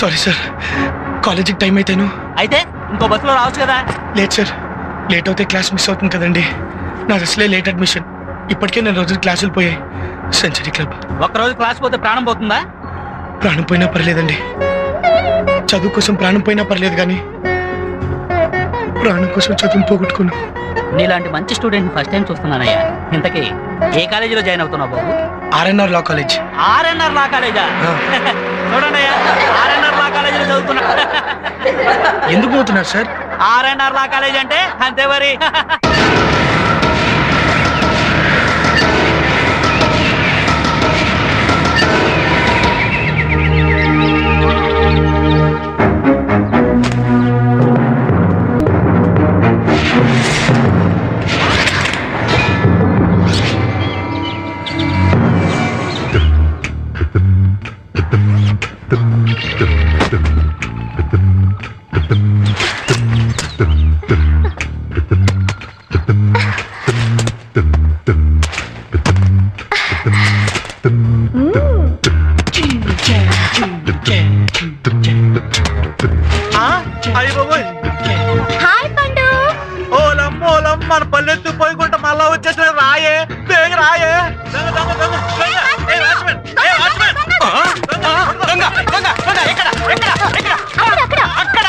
Sorry sir కాలేజీకి time అయితేను అయితే ఇంకో బస్సులో రావచ్చు కదా లేట్ సార్ లేట్ అవుతే క్లాస్ మిస్ అవుతుంది కదండి నాది అసలే లేట్ అడ్మిషన్ ఇప్పటికే నేను రోజు క్లాసులు పోయాయి సెంచరీ క్లబ్ ఒక్కరోజు క్లాస్ పోతే ప్రాణం పోతుందా ప్రాణం పోయినా పర్లేదండి చదువు కోసం ప్రాణం పోయినా పర్లేదు కానీ ప్రాణం కోసం చదువును పోగొట్టుకున్నాను నీలాంటి మంచి స్టూడెంట్ ఫస్ట్ టైం చూస్తున్నానయ్యా ఇంతకీ ఏ కాలేజీలో జాయిన్ అవుతున్నావు బాబు ఆర్ఎన్ఆర్ లా కాలేజ్ ఆర్ఎన్ఆర్ లా కాలేజా చూడండి అయ్యా ఆర్ఎన్ఆర్ లా కాలేజీలో చదువుతున్నా ఎందుకు పోతున్నారు సార్ ఆర్ఎన్ఆర్ లా కాలేజ్ అంటే అంతే మరి హాయ్ పండు ఓలమ్మ ఓలమ్మ మన పల్లెత్తు పోయికుంటా మళ్ళా వచ్చేసిన రాయే బేగ రాయే దొంగ దొంగ దొంగ దొంగ ఏ వాచ్మెన్ ఏ వాచ్మెన్ దొంగ దొంగ దొంగ ఎక్కడ ఎక్కడ ఎక్కడ అక్కడ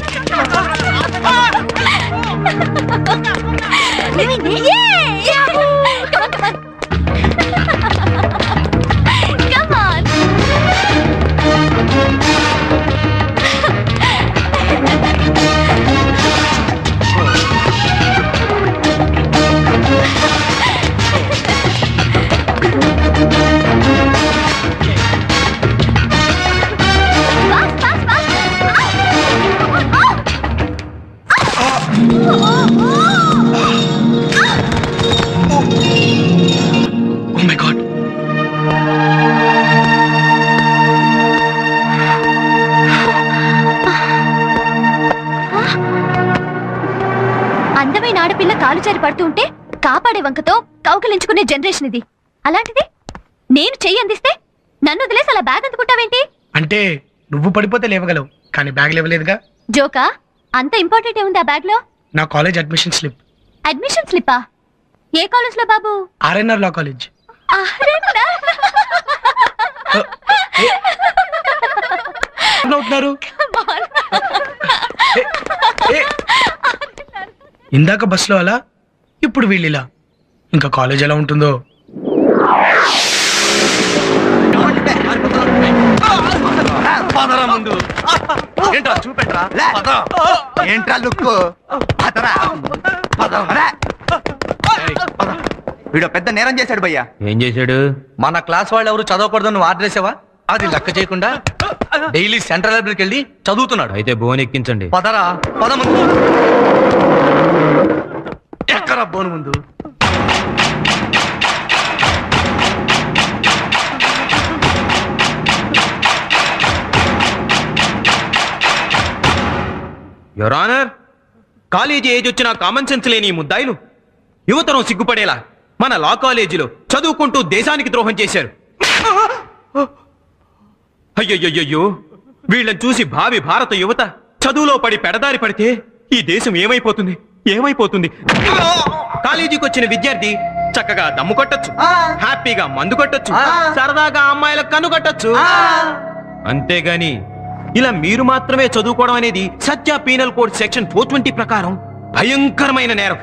ఏమైంది Come on. Fast, fast, oh my god అందమైన ఆడపిల్ల కాలు జారి పడుతూ ఉంటే కాపాడే వంకతో కౌకలించుకునే జనరేషన్ ఇది అలాంటిది నేను చెయ్యి అందిస్తే నన్ను వదిలేసి అలా బ్యాగ్ అందుకుంటావేంటి అంటే నువ్వు పడిపోతే లేవగలవు కానీ బ్యాగ్ లేవలేదుగా జోకా అంత ఇంపార్టెంట్ ఏముంది ఆ బ్యాగ్ లో నా కాలేజ్ అడ్మిషన్ స్లిప్ అడ్మిషన్ స్లిప్పా ఏ కాలేజ్ లో బాబు ఆర్ఎన్ఆర్ లా కాలేజ్ అరెన్నా. అవుతున్నారు ఇందాక బస్సులో అలా ఇప్పుడు వీళ్ళిలా ఇంకా కాలేజ్ ఎలా ఉంటుందో పదరా ముందు ఏంట్రా చూపెట్రా పద ఏంట్రా లుక్ అతరా వీడు పెద్ద నేరం చేశాడు భయ్యా ఏం చేశాడు మన క్లాస్ వాళ్ళు ఎవరు చదవకూడదు నువ్వు ఆర్డర్ చేసావా అది లెక్క చేయకుండా డైలీ సెంట్రల్ లైబ్రరీకి వెళ్ళి చదువుతున్నాడు అయితే బోన్ ఎక్కించండి పదరా పద ముందు ఎక్కరా బోను ముందు యువర్ ఆనర్ కాలేజీ ఏజ్ వచ్చిన కామన్ సెన్స్ లేని ఈ ముద్దాయిలు యువతరం సిగ్గుపడేలా మన లా కాలేజీలో చదువుకుంటూ దేశానికి ద్రోహం చేశారు అయ్యయ్యయ్యో వీళ్ళని చూసి భావి భారత యువత చదువులో పడి పెడదారి పడితే ఈ దేశం ఏమైపోతుంది ఏమైపోతుంది కాలేజీకి వచ్చిన విద్యార్థి చక్కగా దమ్ము కొట్టచ్చు హ్యాపీగా మందు కొట్టచ్చు సరదాగా అమ్మాయిలకు కన్ను కొట్టచ్చు అంతేగాని ఇలా మీరు మాత్రమే చదువుకోవడం అనేది Satya penal code section four twenty ప్రకారం భయంకరమైన నేరం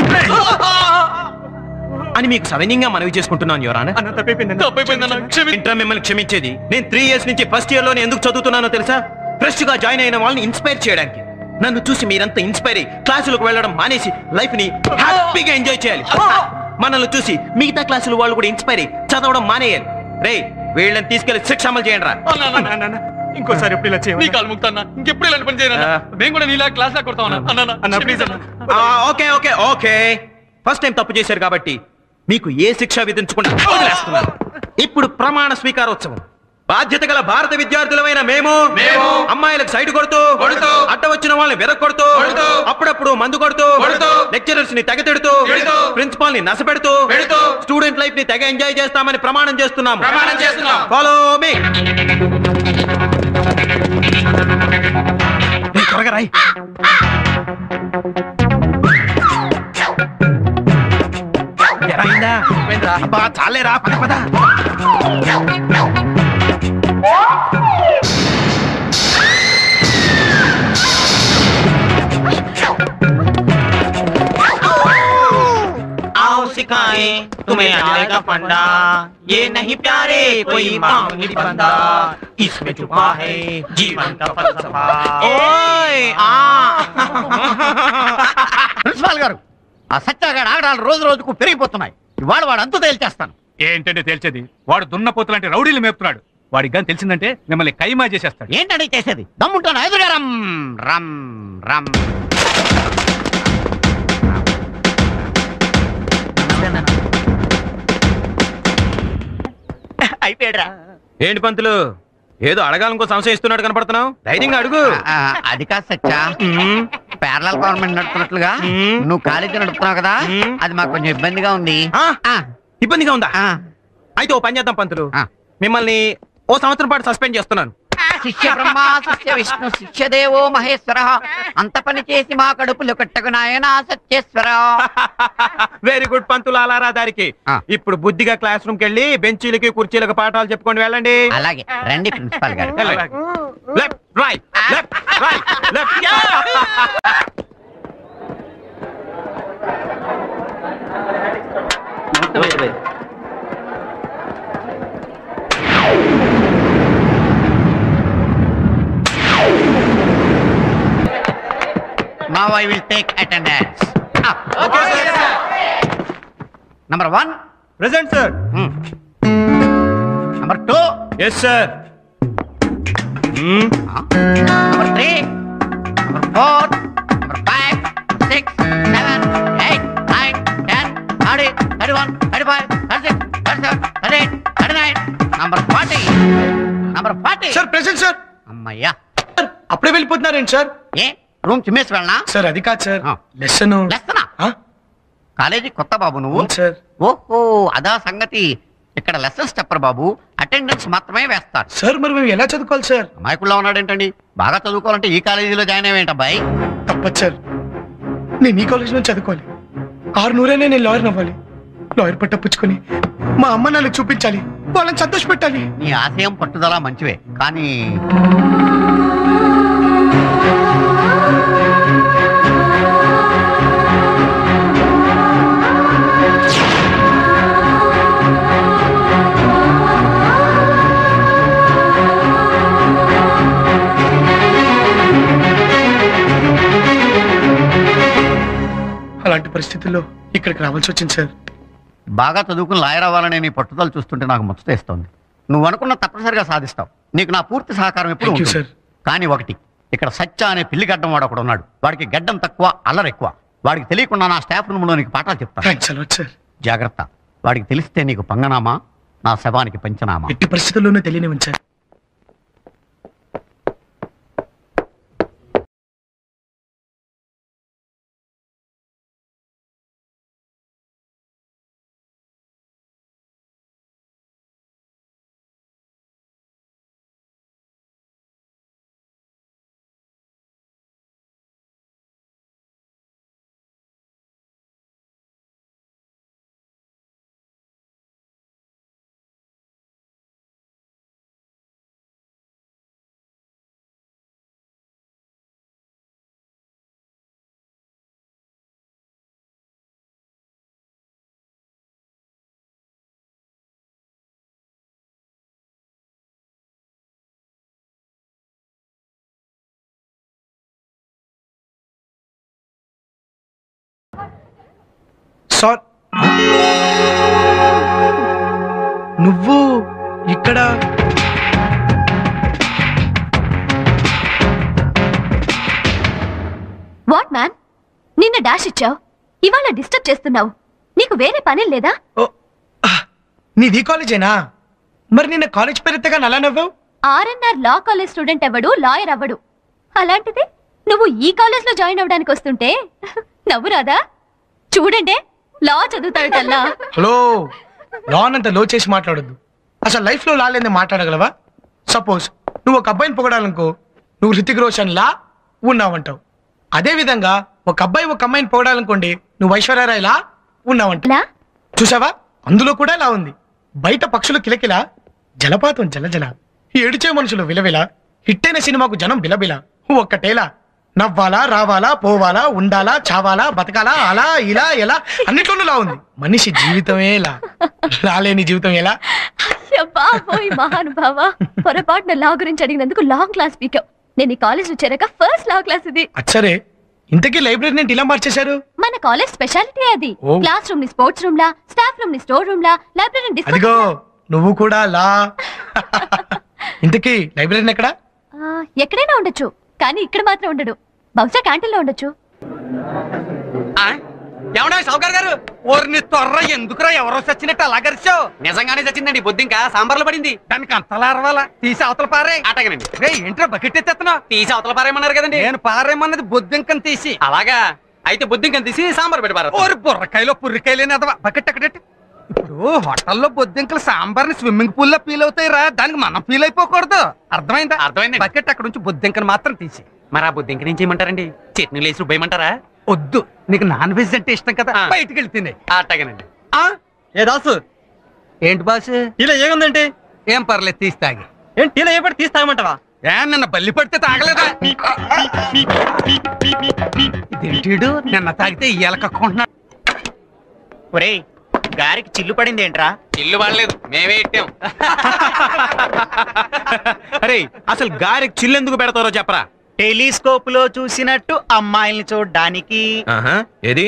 అని మీకు సవినీయంగా మనవి చేసుకుంటున్నాను యువరాన ఏంట్రా మిమ్మల్ని క్షమించేది నేను త్రీ ఇయర్స్ నుంచి ఫస్ట్ ఇయర్ లోనే ఎందుకు చదువుతున్నానో తెలుసా ఫ్రెష్ గా జాయిన్ అయిన వాళ్ళని ఇన్స్పైర్ చేయడానికి నన్ను చూసి మీరంతా ఇన్స్పైర్ అయ్యి క్లాసులకు వెళ్ళడం మానేసి లైఫ్ ని హ్యాపీగా ఎంజాయ్ చేయాలి మనల్ని చూసి మిగతా క్లాసులు వాళ్ళు కూడా ఇన్స్పైర్ అయ్యి చదవడం మానేయాలి రే వీళ్ళని తీసుకెళ్లి శిక్ష అమలు చేయండి రా ఇంకోసారి ఎప్పుడు ఇలా చేయాలి నీ కాలు ముక్తాన్నా ఇంకెప్పుడు ఇలాంటి పని చేయను మేము కూడా నీలా క్లాస్ లా కొడతా ఉన్నా అన్న అన్న ప్లీజ్ అన్న ఆ, okay okay okay first time తప్పు చేశారు కాబట్టి మీకు ఏ శిక్ష విధించకుండా వదిలేస్తున్నాను ఇప్పుడు ప్రమాణ స్వీకారోత్సవం బాధ్యత గల భారత విద్యార్థులమైన మేము మేము అమ్మాయిలకు సైడ్ కొడుతూ కొడుతూ అడ్డ వచ్చిన వాళ్ళని వెదక్ కొడుతూ కొడుతూ అప్పుడప్పుడు మందు కొడుతూ కొడుతూ లెక్చరర్స్ ని తెగ తిడుతూ ప్రిన్సిపాల్ ని నసపెడుతూ పెడుతూ స్టూడెంట్ లైఫ్ ని తెగ ఎంజాయ్ చేస్తామని ప్రమాణం చేస్తున్నాం ప్రమాణం చేస్తున్నాం ఫాలో మీ త్వరగా రాయి ఎలా అయిందా అబ్బా చాలేరా పద పద आओ सिखाए तुम्हें आएगा फंडा ये नहीं प्यारे कोई मामूली बंदा इसमें छुपा है जीवन का फलसफा ओए आ ప్రిన్సిపాల్ గారు ఆ సత్యాగాడు ఆగడాలు రోజు రోజుకు పెరిగిపోతున్నాయి ఇవాళ వాడు అంతు తేల్చేస్తాను ఏంటంటే తెలిసేది వాడు దున్నపోతులంటే రౌడీలు మేపుతున్నాడు వాడికి కానీ తెలిసిందంటే మిమ్మల్ని కైమా చేసేస్తాడు ఏంటండి చేసేది దమ్ముంటాను ఎదురుగా రమ్ రమ్ రమ్ అయిపోయాడురా ఏంటి పంతులు ఏదో అడగాలనుకో సంశయం ఇస్తున్నాడు కనపడుతున్నావు ధైర్యంగా అడుగు ఆ, అది కాదు సత్యా మ్మ్. పేరల గవర్నమెంట్ నడుపుతున్నట్లుగా మ్మ్. నువ్వు కాలేజీ నడుపుతున్నావు కదా మ్మ్. అది మాకు కొంచెం ఇబ్బందిగా ఉంది ఆ, ఆ, ఇబ్బందిగా ఉందా ఆ. అయితే ఓ పని చేద్దాం పంతులు ఆ. మిమ్మల్ని ఓ సంవత్సరం పాటు సస్పెండ్ చేస్తున్నాను శిష్య బ్రహ్మ శిష్య విష్ణు శిష్య దేవో మహేశ్వర అంత పని చేసి మా కడుపులు కట్టకు నాయనా సత్యేశ్వర వెరీ గుడ్ పంతులు అలారా దారికి ఆ. ఇప్పుడు బుద్ధిగా క్లాస్ రూమ్ కి వెళ్ళి బెంచీలకి కుర్చీలకు పాఠాలు చెప్పుకొని వెళ్ళండి అలాగే రండి ప్రిన్సిపాల్ గారు left right left right left Now I will take attendance. Up. Number one. Present sir Hmm. Number two. Yes sir Huh? Number three. Number four. Number five. Six. Seven. Eight. Nine. Ten. Thirty. Thirty-one. Thirty-five. Thirty-six. Thirty-seven. Thirty-eight. Thirty-nine. Number forty. Number forty. Sir present sir అమ్మయ్యా sir, అప్పుడే వెళ్ళిపోతున్నారేంటి sir ఏ room చిమ్మేసి వెళ్ళనా sir అది కాదు sir ఆ. Lesson లెస్తనా college కొత్త బాబు నువ్వు అవును సార్ ఓహో అదా సంగతి ఇక్కడ లెసన్స్ చెప్పరు బాబు అటెండెన్స్ మాత్రమే వేస్తారు సార్ మరి మేము ఎలా చదువుకోవాలి సార్ అమాయకుల్లో ఉన్నాడేంటండి బాగా చదువుకోవాలంటే ఈ కాలేజీలో జాయిన్ అయ్యేంటబ్బాయి తప్పదు సార్ నేను ఈ కాలేజ్ నుంచి చదువుకోవాలి ఆరు నూరైనా నేను లాయర్ అవ్వాలి లాయర్ పట్ట పుచ్చుకొని మా అమ్మ నాన్నకి చూపించాలి వాళ్ళని సంతోషపెట్టాలి నీ ఆశయం పట్టుదల మంచివే కానీ అలాంటి పరిస్థితుల్లో ఇక్కడికి రావాల్సి వచ్చింది సార్ బాగా చదువుకుని లాయర్ అవ్వాలనే నీ పట్టుదల చూస్తుంటే నాకు ముచ్చటేస్తోంది నువ్వు అనుకున్న తప్పనిసరిగా సాధిస్తావు నీకు నా పూర్తి సహకారం ఎప్పుడు Thank you, ఉంటుంది. sir. కానీ ఒకటి ఇక్కడ సత్య అనే పిల్లి గడ్డం వాడు ఒకడు ఉన్నాడు వాడికి గడ్డం తక్కువ అల్లరి ఎక్కువ వాడికి తెలియకుండా నా స్టాఫ్ రూమ్లో నీకు పాఠాలు చెప్తాను థ్యాంక్స్ అలాట్ సార్ జాగ్రత్త వాడికి తెలిస్తే నీకు పంగనామా నా శవానికి పంచనామా ఎట్టి పరిస్థితుల్లోనూ తెలియనివ్వండి సార్ సార్ నువ్వు ఇక్కడ వాట్ మ్యాన్ నిన్న డాష్ ఇచ్చావు ఇవాళ డిస్టర్బ్ చేస్తున్నావు నీకు వేరే పని లేదా ఓ, ఆ, నీది ఈ కాలేజేనా మరి నిన్న కాలేజ్ పేరెత్తగా అలా నవ్వావు ఆర్ఎన్ఆర్ లా కాలేజ్ స్టూడెంట్ అవ్వడు లాయర్ అవ్వడు అలాంటిది నువ్వు ఈ కాలేజ్ లో జాయిన్ అవ్వడానికి వస్తుంటే నవ్వు రాదా చూడండి లా చదువుతాడల్లా హలో లాన్ అంత లో చేసి మాట్లాడొద్దు అసలు లైఫ్ లో లాలేంది మాట్లాడగలవా సపోజ్ నువ్వు ఒక అబ్బాయిని పొగడాలనుకో నువ్వు హృతిక్ రోషన్ లా ఉన్నావంటావు అదే విధంగా ఒక అబ్బాయి ఒక అమ్మాయిని పొగడాలనుకోండి నువ్వు ఐశ్వర్యరాయ్లా ఉన్నావంటావు ఇలా చూసావా అందులో కూడా ఇలా ఉంది బయట పక్షులు కిలకిల జలపాతం జలజల ఏడిచే మనుషులు విలవిల హిట్టైన సినిమాకు జనం బిలబిల ఒక్కటేలా నవ్వాలా రావాలా పోవాలా ఉండాలా చావాలా బతకాలా అలా ఇలా ఎలా అన్నిట్లోనూ లా ఉంది మనిషి జీవితమే ఇలా రాలేని జీవితం ఎలా బాబోయ్ మహానుభావ పొరపాటున లా గురించి అడిగినందుకు లాంగ్ క్లాస్ పీకావు నేను ఈ కాలేజ్ లో చేరాక ఫస్ట్ లా క్లాస్ ఇది అచ్చరే ఇంతకీ లైబ్రరీని ఏంటి ఇలా మార్చేశారు మన కాలేజ్ స్పెషాలిటీ అది ఓ. క్లాస్ రూమ్ ని స్పోర్ట్స్ రూమ్ లా స్టాఫ్ రూమ్ ని స్టోర్ రూమ్ లా లైబ్రరీ అదిగో నువ్వు కూడా లా ఇంతకీ లైబ్రరీని ఎక్కడ ఎక్కడైనా ఉండొచ్చు కానీ ఇక్కడ మాత్రం ఉండడు బహుశా క్యాంటీన్ లో ఉండొచ్చు ఏమన్నా సౌకర్ గారు ఓరిని తొర్ర ఎందుకురా ఎవరో చచ్చినట్టు అలా గరిచావు నిజంగానే చచ్చిందండి బొద్దు ఇంకా సాంబార్లో పడింది దానికి అంతలా అరవాలా తీసి అవతల పారే అటగనండి రే ఏంట్రా బకెట్ ఎత్తేస్తున్నావు తీసి అవతల పారేయమన్నారు కదండి నేను పారేయమన్నది బొద్దింకని తీసి అలాగా అయితే బొద్దింకని తీసి సాంబార్ పెట్టి పారు ఓరి బుర్రకాయలో పుర్రికాయలేని అదవా బకెట్ అక్కడెట్టి ఇప్పుడు హోటల్లో బొద్దింకలు సాంబార్ ని స్విమ్మింగ్ పూల్ లో ఫీల్ అవుతాయి రా దానికి మనం ఫీల్ అయిపోకూడదు అర్థమైందా అర్థమైంది బకెట్ అక్కడ నుంచి బొద్దింకను మాత్రం తీసి మరి ఆ బొద్దింక నుంచి ఏమంటారండి చట్నీలు వేసి రుబ్బేయమంటారా వద్దు నీకు నాన్ వెజ్ అంటే ఇష్టం కదా బయటికి వెళ్తే అట్టగనండి ఏ దాసు ఏంటి బాస్ ఇలా ఏముందంటే ఏం పర్లేదు తీసి తాగి ఏంటి ఇలా ఏ పడి తీసి తాగమంటావా ఏ నిన్న బల్లి పడితే తాగలేదా ఇదేంటిడు నిన్న తాగితే ఇయ్యాల కక్కుంటున్నాడు ఒరేయ్ గారికి చిల్లు పడింది ఏంట్రా ఇల్లు పడలేదు మేమే ఇట్టాం అరే అసలు గారికి చిల్లెందుకు పెడతారో చెప్పరా టెలిస్కోప్ లో చూసినట్టు అమ్మాయిల్ని చూడడానికి ఆహా ఏది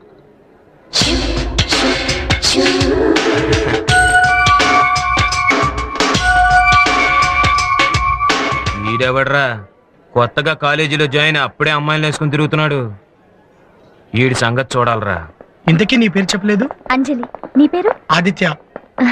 ఈడెవడ్రా కొత్తగా కాలేజీలో జాయిన్ అప్పుడే అమ్మాయిలు వేసుకుని తిరుగుతున్నాడు ఈడి సంగతి చూడాలరా ఇంతకీ నీ పేరు చెప్పలేదు అంజలి నీ పేరు ఆదిత్య ఆ,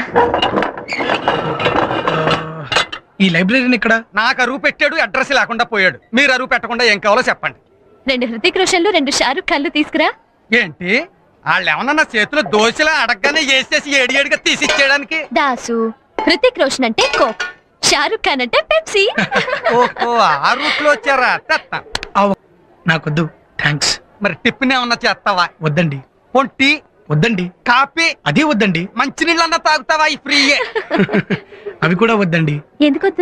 ఈ లైబ్రరీని ఇక్కడ నాకు అరువు పెట్టాడు అడ్రస్ లేకుండా పోయాడు మీరు అరువు పెట్టకుండా ఏం కావాలో చెప్పండి రెండు హృతిక్ రోషన్లు రెండు షారుఖ్ ఖాన్లు తీసుకురా ఏంటి వాళ్ళు ఏమన్నా నా చేతిలో దోశలా అడగగానే వేసేసి ఏడి ఏడిగా తీసి ఇచ్చేయడానికి దాసు హృతిక్ రోషన్ అంటే కోక్ షారుఖ్ ఖాన్ అంటే పెప్సీ ఓహో ఆ రూట్ లో వచ్చారా తెత్తా ఆ, నాకొద్దు థ్యాంక్స్ మరి టిఫిన్ ఏమన్నా చేస్తావా వద్దండి పొంటి వద్దండి కాఫీ అదే వద్దండి మంచినీళ్ళన్నా తాగుతావా ఈ ఫ్రీయే అవి కూడా వద్దండి ఎందుకొద్దు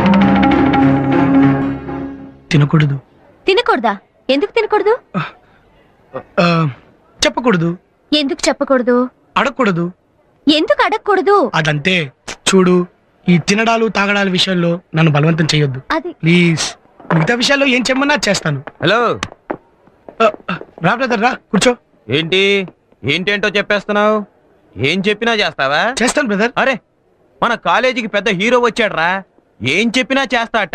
తినకూడదు తినకూడదా ఎందుకు తినకూడదు ఆ, చెప్పకూడదు ఎందుకు చెప్పకూడదు అడగకూడదు ఎందుకు అడగకూడదు అదంతే చూడు ఈ తినడాలు తాగడాల విషయంలో నన్ను బలవంతం చేయొద్దు అది ప్లీజ్ మిగతా విషయాల్లో ఏం చెప్పమన్నా చేస్తాను హలో ఆ, ఆ, రా బ్రదర్ రా కూర్చో ఏంటి ఏంటేంటో చెప్పేస్తున్నావు ఏం చెప్పినా చేస్తావా చేస్తాను బ్రదర్ అరే మన కాలేజీకి పెద్ద హీరో వచ్చాడ్రా ఏం చెప్పినా చేస్తాట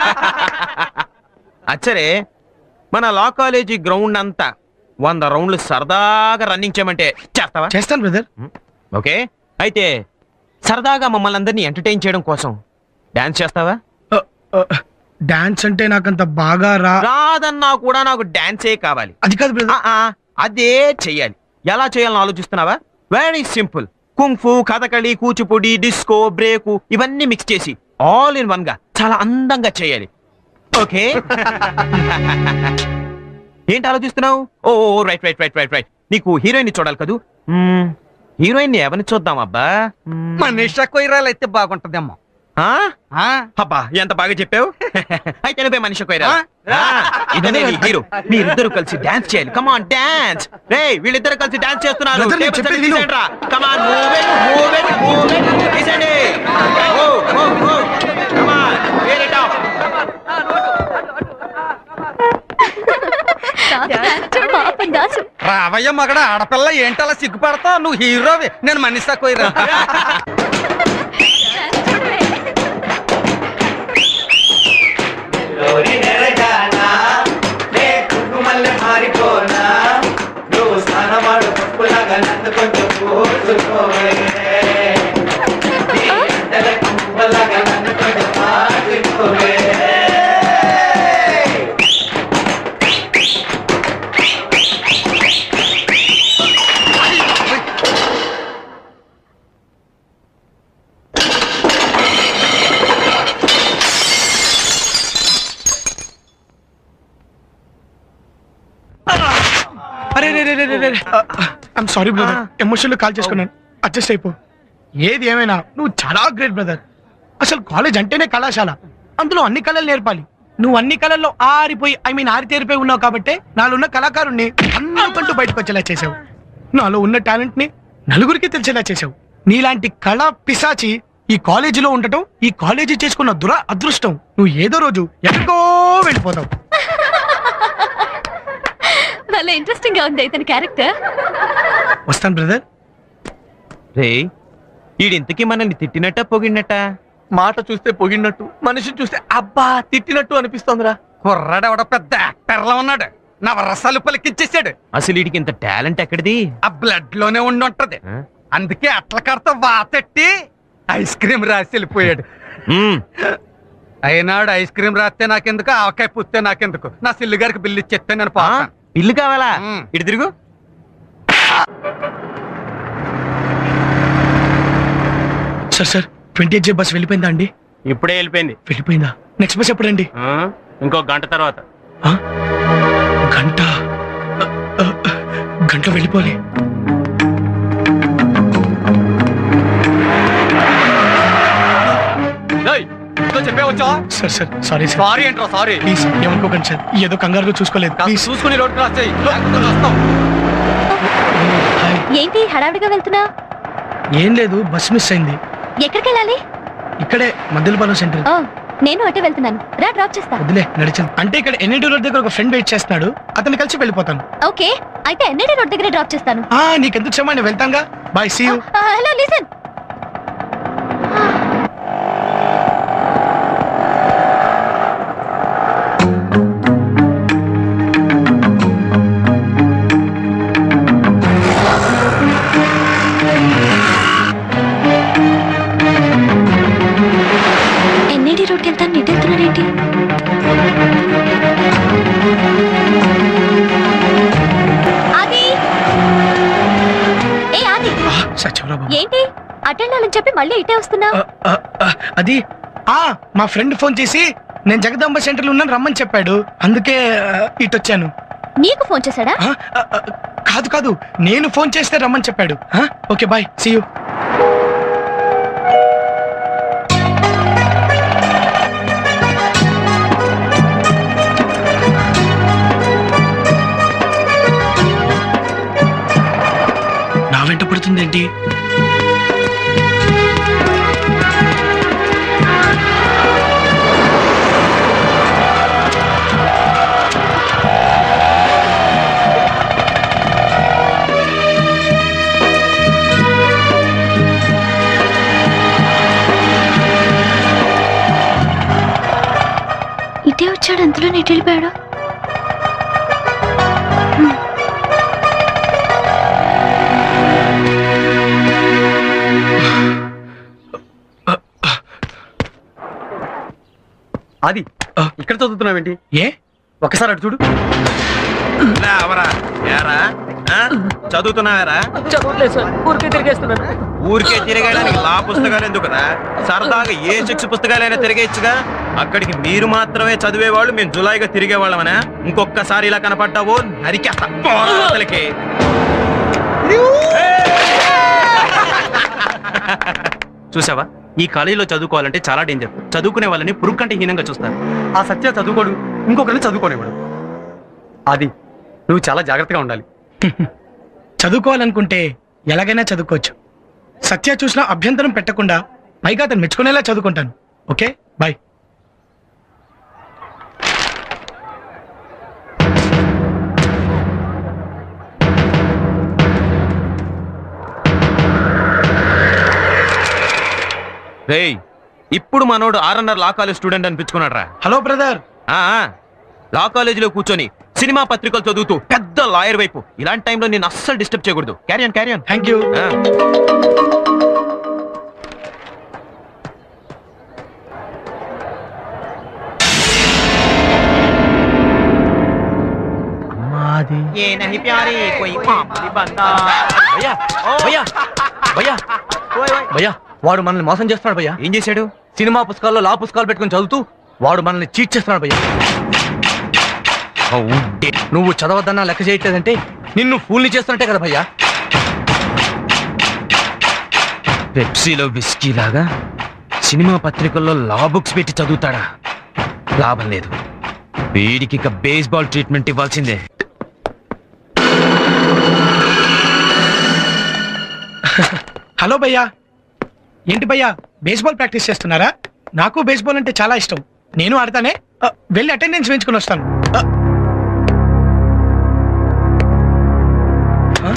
అచ్చరే మన లా కాలేజీ గ్రౌండ్ అంతా వంద రౌండ్లు సరదాగా రన్నింగ్ చేయమంటే చేస్తావా చేస్తాను బ్రదర్ ఓకే అయితే సరదాగా మమ్మల్ని అందరినీ ఎంటర్టైన్ చేయడం కోసం డాన్స్ చేస్తావా డాన్స్ అంటే నాకంత బాగా రా రాదన్నా కూడా నాకు డాన్సే కావాలి అది కాదు ఆ, బ్రదర్ ఆ, అదే చెయ్యాలి ఎలా చేయాలని ఆలోచిస్తున్నావా very simple kung fu Kathakali Kuchipudi disco break ఇవన్నీ మిక్స్ చేసి ఆల్ ఇన్ వన్ గా చాలా అందంగా చేయాలి ఓకే ఏంటి ఆలోచిస్తున్నావు oh right right right right right నీకు హీరోయిన్ చూడాలి కదూ హీరోయిన్ ఎవరిని చూద్దాం అబ్బా మ్మ్. మనీషా కొయ్యరాలు అయితే బాగుంటదేమో ఆ? ఆ? అబ్బా ఎంత బాగా చెప్పావు అయితే నువ్వే మనిషి కోయరా ఆ? ఇదనే నీ హీరో మీరిద్దరు కలిసి డాన్స్ చేయాలి కమాన్ డాన్స్ రే వీళ్ళిద్దరు కలిసి డాన్స్ చేస్తున్నారు Brother, నేను Tables చెప్పేది అన్ని విను. తీసేయండిరా. Come on, move it, move it, move it. తీసేయండి. Move, move, move. Come on, wear it off. పాపం దాసు రావయ్య మగడ ఆడపిల్ల ఏంటలా సిగ్గుపడతావు నువ్వు హీరోవి నేను మనీషా కొయ్యరా అరే రే రే రే రే ఐఎమ్ సారీ బ్రదర్ ఎమోషన్లో కాల్ చేసుకున్నాను అడ్జస్ట్ అయిపో ఏది ఏమైనా నువ్వు చాలా గ్రేట్ బ్రదర్ అసలు కాలేజ్ అంటేనే కళాశాల అందులో అన్ని కళలు నేర్పాలి నువ్వు అన్ని కళల్లో ఆరిపోయి ఐ మీన్ ఆరితేరిపోయి ఉన్నావు కాబట్టి నాలో ఉన్న కళాకారుణ్ణి అందరికంటూ బయటకు వచ్చేలా చేసావు నాలో ఉన్న టాలెంట్ ని నలుగురికి తెలిసేలా చేసావు నీలాంటి కళ పిశాచి ఈ కాలేజీలో ఉండటం ఈ కాలేజీ చేసుకున్న దుర అదృష్టం నువ్వు ఏదో రోజు ఎక్కడికో వెళ్ళిపోతావు వాళ్ళ ఇంట్రెస్టింగ్ గా ఉంది ఇతని క్యారెక్టర్ వస్తాను బ్రదర్ రే ఈడింతకీ మనల్ని తిట్టినట్ట పొగిడినట్ట మాట చూస్తే పొగిడినట్టు మనిషిని చూస్తే అబ్బా తిట్టినట్టు అనిపిస్తోందిరా కుర్రాడెవడ పెద్ద పెర్ల ఉన్నాడు నా రసాలు పలికిచ్చేసాడు అసలు వీడికి ఇంత టాలెంట్ ఎక్కడిది ఆ బ్లడ్ లోనే ఉండి ఉంటది ఆ? అందుకే అట్ల కడత వాతెట్టి ఐస్ క్రీమ్ రాసి వెళ్ళిపోయాడు మ్మ్. అయినాడు ఐస్ క్రీమ్ రాస్తే నాకెందుకు ఆవకాయ పుస్తే నాకెందుకు నా సిల్లు గారికి బిల్లు ఇచ్చేస్తే నేను ఆ? పోతాను ఇల్లు కావాలా మ్మ్. ఇటు తిరుగు sir sir twenty eight J bus వెళ్ళిపోయిందా అండి ఇప్పుడే వెళ్ళిపోయింది వెళ్ళిపోయిందా నెక్స్ట్ బస్ ఎప్పుడండి ఆ? ఇంకో గంట తర్వాత ఆ? గంట ఆ, ఆ, గంట వెళ్ళిపోలే చెప్పే వచ్చా sir sir sorry sir sorry ఏంట్రా సారీ ప్లీజ్ ఏమనుకోకండి సార్ ఏదో కంగారుగా చూసుకోలేదు ప్లీజ్ చూసుకుని రోడ్డు క్రాస్ చేయి లేకపోతే వస్తాం హాయ్ ఏంటి హడావిడిగా వెళ్తున్నా ఏం లేదు బస్ మిస్ అయింది ఎక్కడికి వెళ్ళాలి ఇక్కడే మద్దెలపాలెం సెంటర్ ఓ నేను అటే వెళ్తున్నాను రా డ్రాప్ చేస్తా వదిలే నడిచింది అంటే ఇక్కడ ఎన్ఐటి రోడ్ దగ్గర ఒక ఫ్రెండ్ వెయిట్ చేస్తున్నాడు అతన్ని కలిసి వెళ్ళిపోతాను ఓకే అయితే ఎన్ఐడి రోడ్ దగ్గర డ్రాప్ చేస్తాను ఆ నీకెందుకు క్షమా నేను వెళ్తాంగా bye see you hello listen NID రోడ్కి వెళ్తాను నీటి వెళ్తున్నాడేంటి ఆది ఏ ఆది సత్యవరా బాబు ఏంటి అటెండ్ అవ్వాలని చెప్పి మళ్ళీ ఇటే వస్తున్నా ఆ, ఆ, ఆ, అది ఆ మా ఫ్రెండ్ ఫోన్ చేసి నేను జగదాంబ సెంటర్లో ఉన్నాను రమ్మని చెప్పాడు అందుకే ఆ, ఇటు వచ్చాను నీకు ఫోన్ చేశాడా ఆ, ఆ, ఆ, కాదు కాదు నేను ఫోన్ చేస్తే రమ్మని చెప్పాడు ఆ, ఓకే బాయ్ సీ యూ నా వెంట పడుతుంది ఏంటి ఇటే వచ్చాడు అంతలో నెట్ వెళ్ళిపోయాడు అది ఇక్కడ చదువుతున్నావేంటి ఏ ఒకసారి అటు చూడు లేవరా ఏరా ఆ? చదువుతున్నావారా చదవట్లేదు సార్ ఊరికే తిరిగేస్తున్నాను ఊరికే తిరగడానికి లా పుస్తకాలు ఎందుకురా సరదాగా ఏ శిక్ష పుస్తకాలైనా తిరిగేయచ్చుగా అక్కడికి మీరు మాత్రమే చదివేవాళ్ళు మేము జులాయిగా తిరిగేవాళ్ళమనా ఇంకొక్కసారి ఇలా కనపడ్డావో నరికేస్తా పోరాతలకి. చూసావా ఈ కాలేజీలో చదువుకోవాలంటే చాలా డేంజర్ చదువుకునే వాళ్ళని పురుగు కంటే హీనంగా చూస్తారు ఆ సత్య చదువుకోడు ఇంకొకరిని చదువుకోనివ్వడు అది నువ్వు చాలా జాగ్రత్తగా ఉండాలి చదువుకోవాలనుకుంటే ఎలాగైనా చదువుకోవచ్చు సత్య చూసిన అభ్యంతరం పెట్టకుండా పైగా అతను మెచ్చుకునేలా చదువుకుంటాను ఓకే బాయ్ రేయ్ ఇప్పుడు మనోడు ఆర్ఎన్ఆర్ లా కాలేజ్ స్టూడెంట్ అనిపించుకున్నాడు రా హలో బ్రదర్ లా కాలేజీలో కూర్చొని సినిమా పత్రికలు చదువుతూ పెద్ద లాయర్ వైపు ఇలాంటి టైంలో నేను అస్సలు డిస్టర్బ్ చేయకూడదు క్యారియన్ క్యారియన్ థ్యాంక్ యూ మాది ये नहीं प्यारे कोई मामूली बंदा భయ్యా భయ్యా భయ్యా భయ్యా వాడు మనల్ని మోసం చేస్తున్నాడు భయ్యా ఏం చేశాడు సినిమా పుస్తకాల్లో లా పుస్తకాలు పెట్టుకుని చదువుతూ వాడు మనల్ని చీట్ చేస్తున్నాడు భయ్యా నువ్వు చదవద్దన్నా లెక్క చేయట్లేదంటే నిన్ను ఫూల్ని చేస్తున్నట్టే కదా భయ్యా పెప్సీలో విస్కీ లాగా సినిమా పత్రికల్లో లా బుక్స్ పెట్టి చదువుతాడా లాభం లేదు వీడికి ఇక బేస్బాల్ ట్రీట్మెంట్ ఇవ్వాల్సిందే హలో భయ్యా ఏంటి భయ్యా బేస్బాల్ ప్రాక్టీస్ చేస్తున్నారా నాకు బేస్బాల్ అంటే చాలా ఇష్టం నేను ఆడతానే ఆ, వెళ్ళి అటెండెన్స్ వేయించుకుని వస్తాను ఆ. ఆ?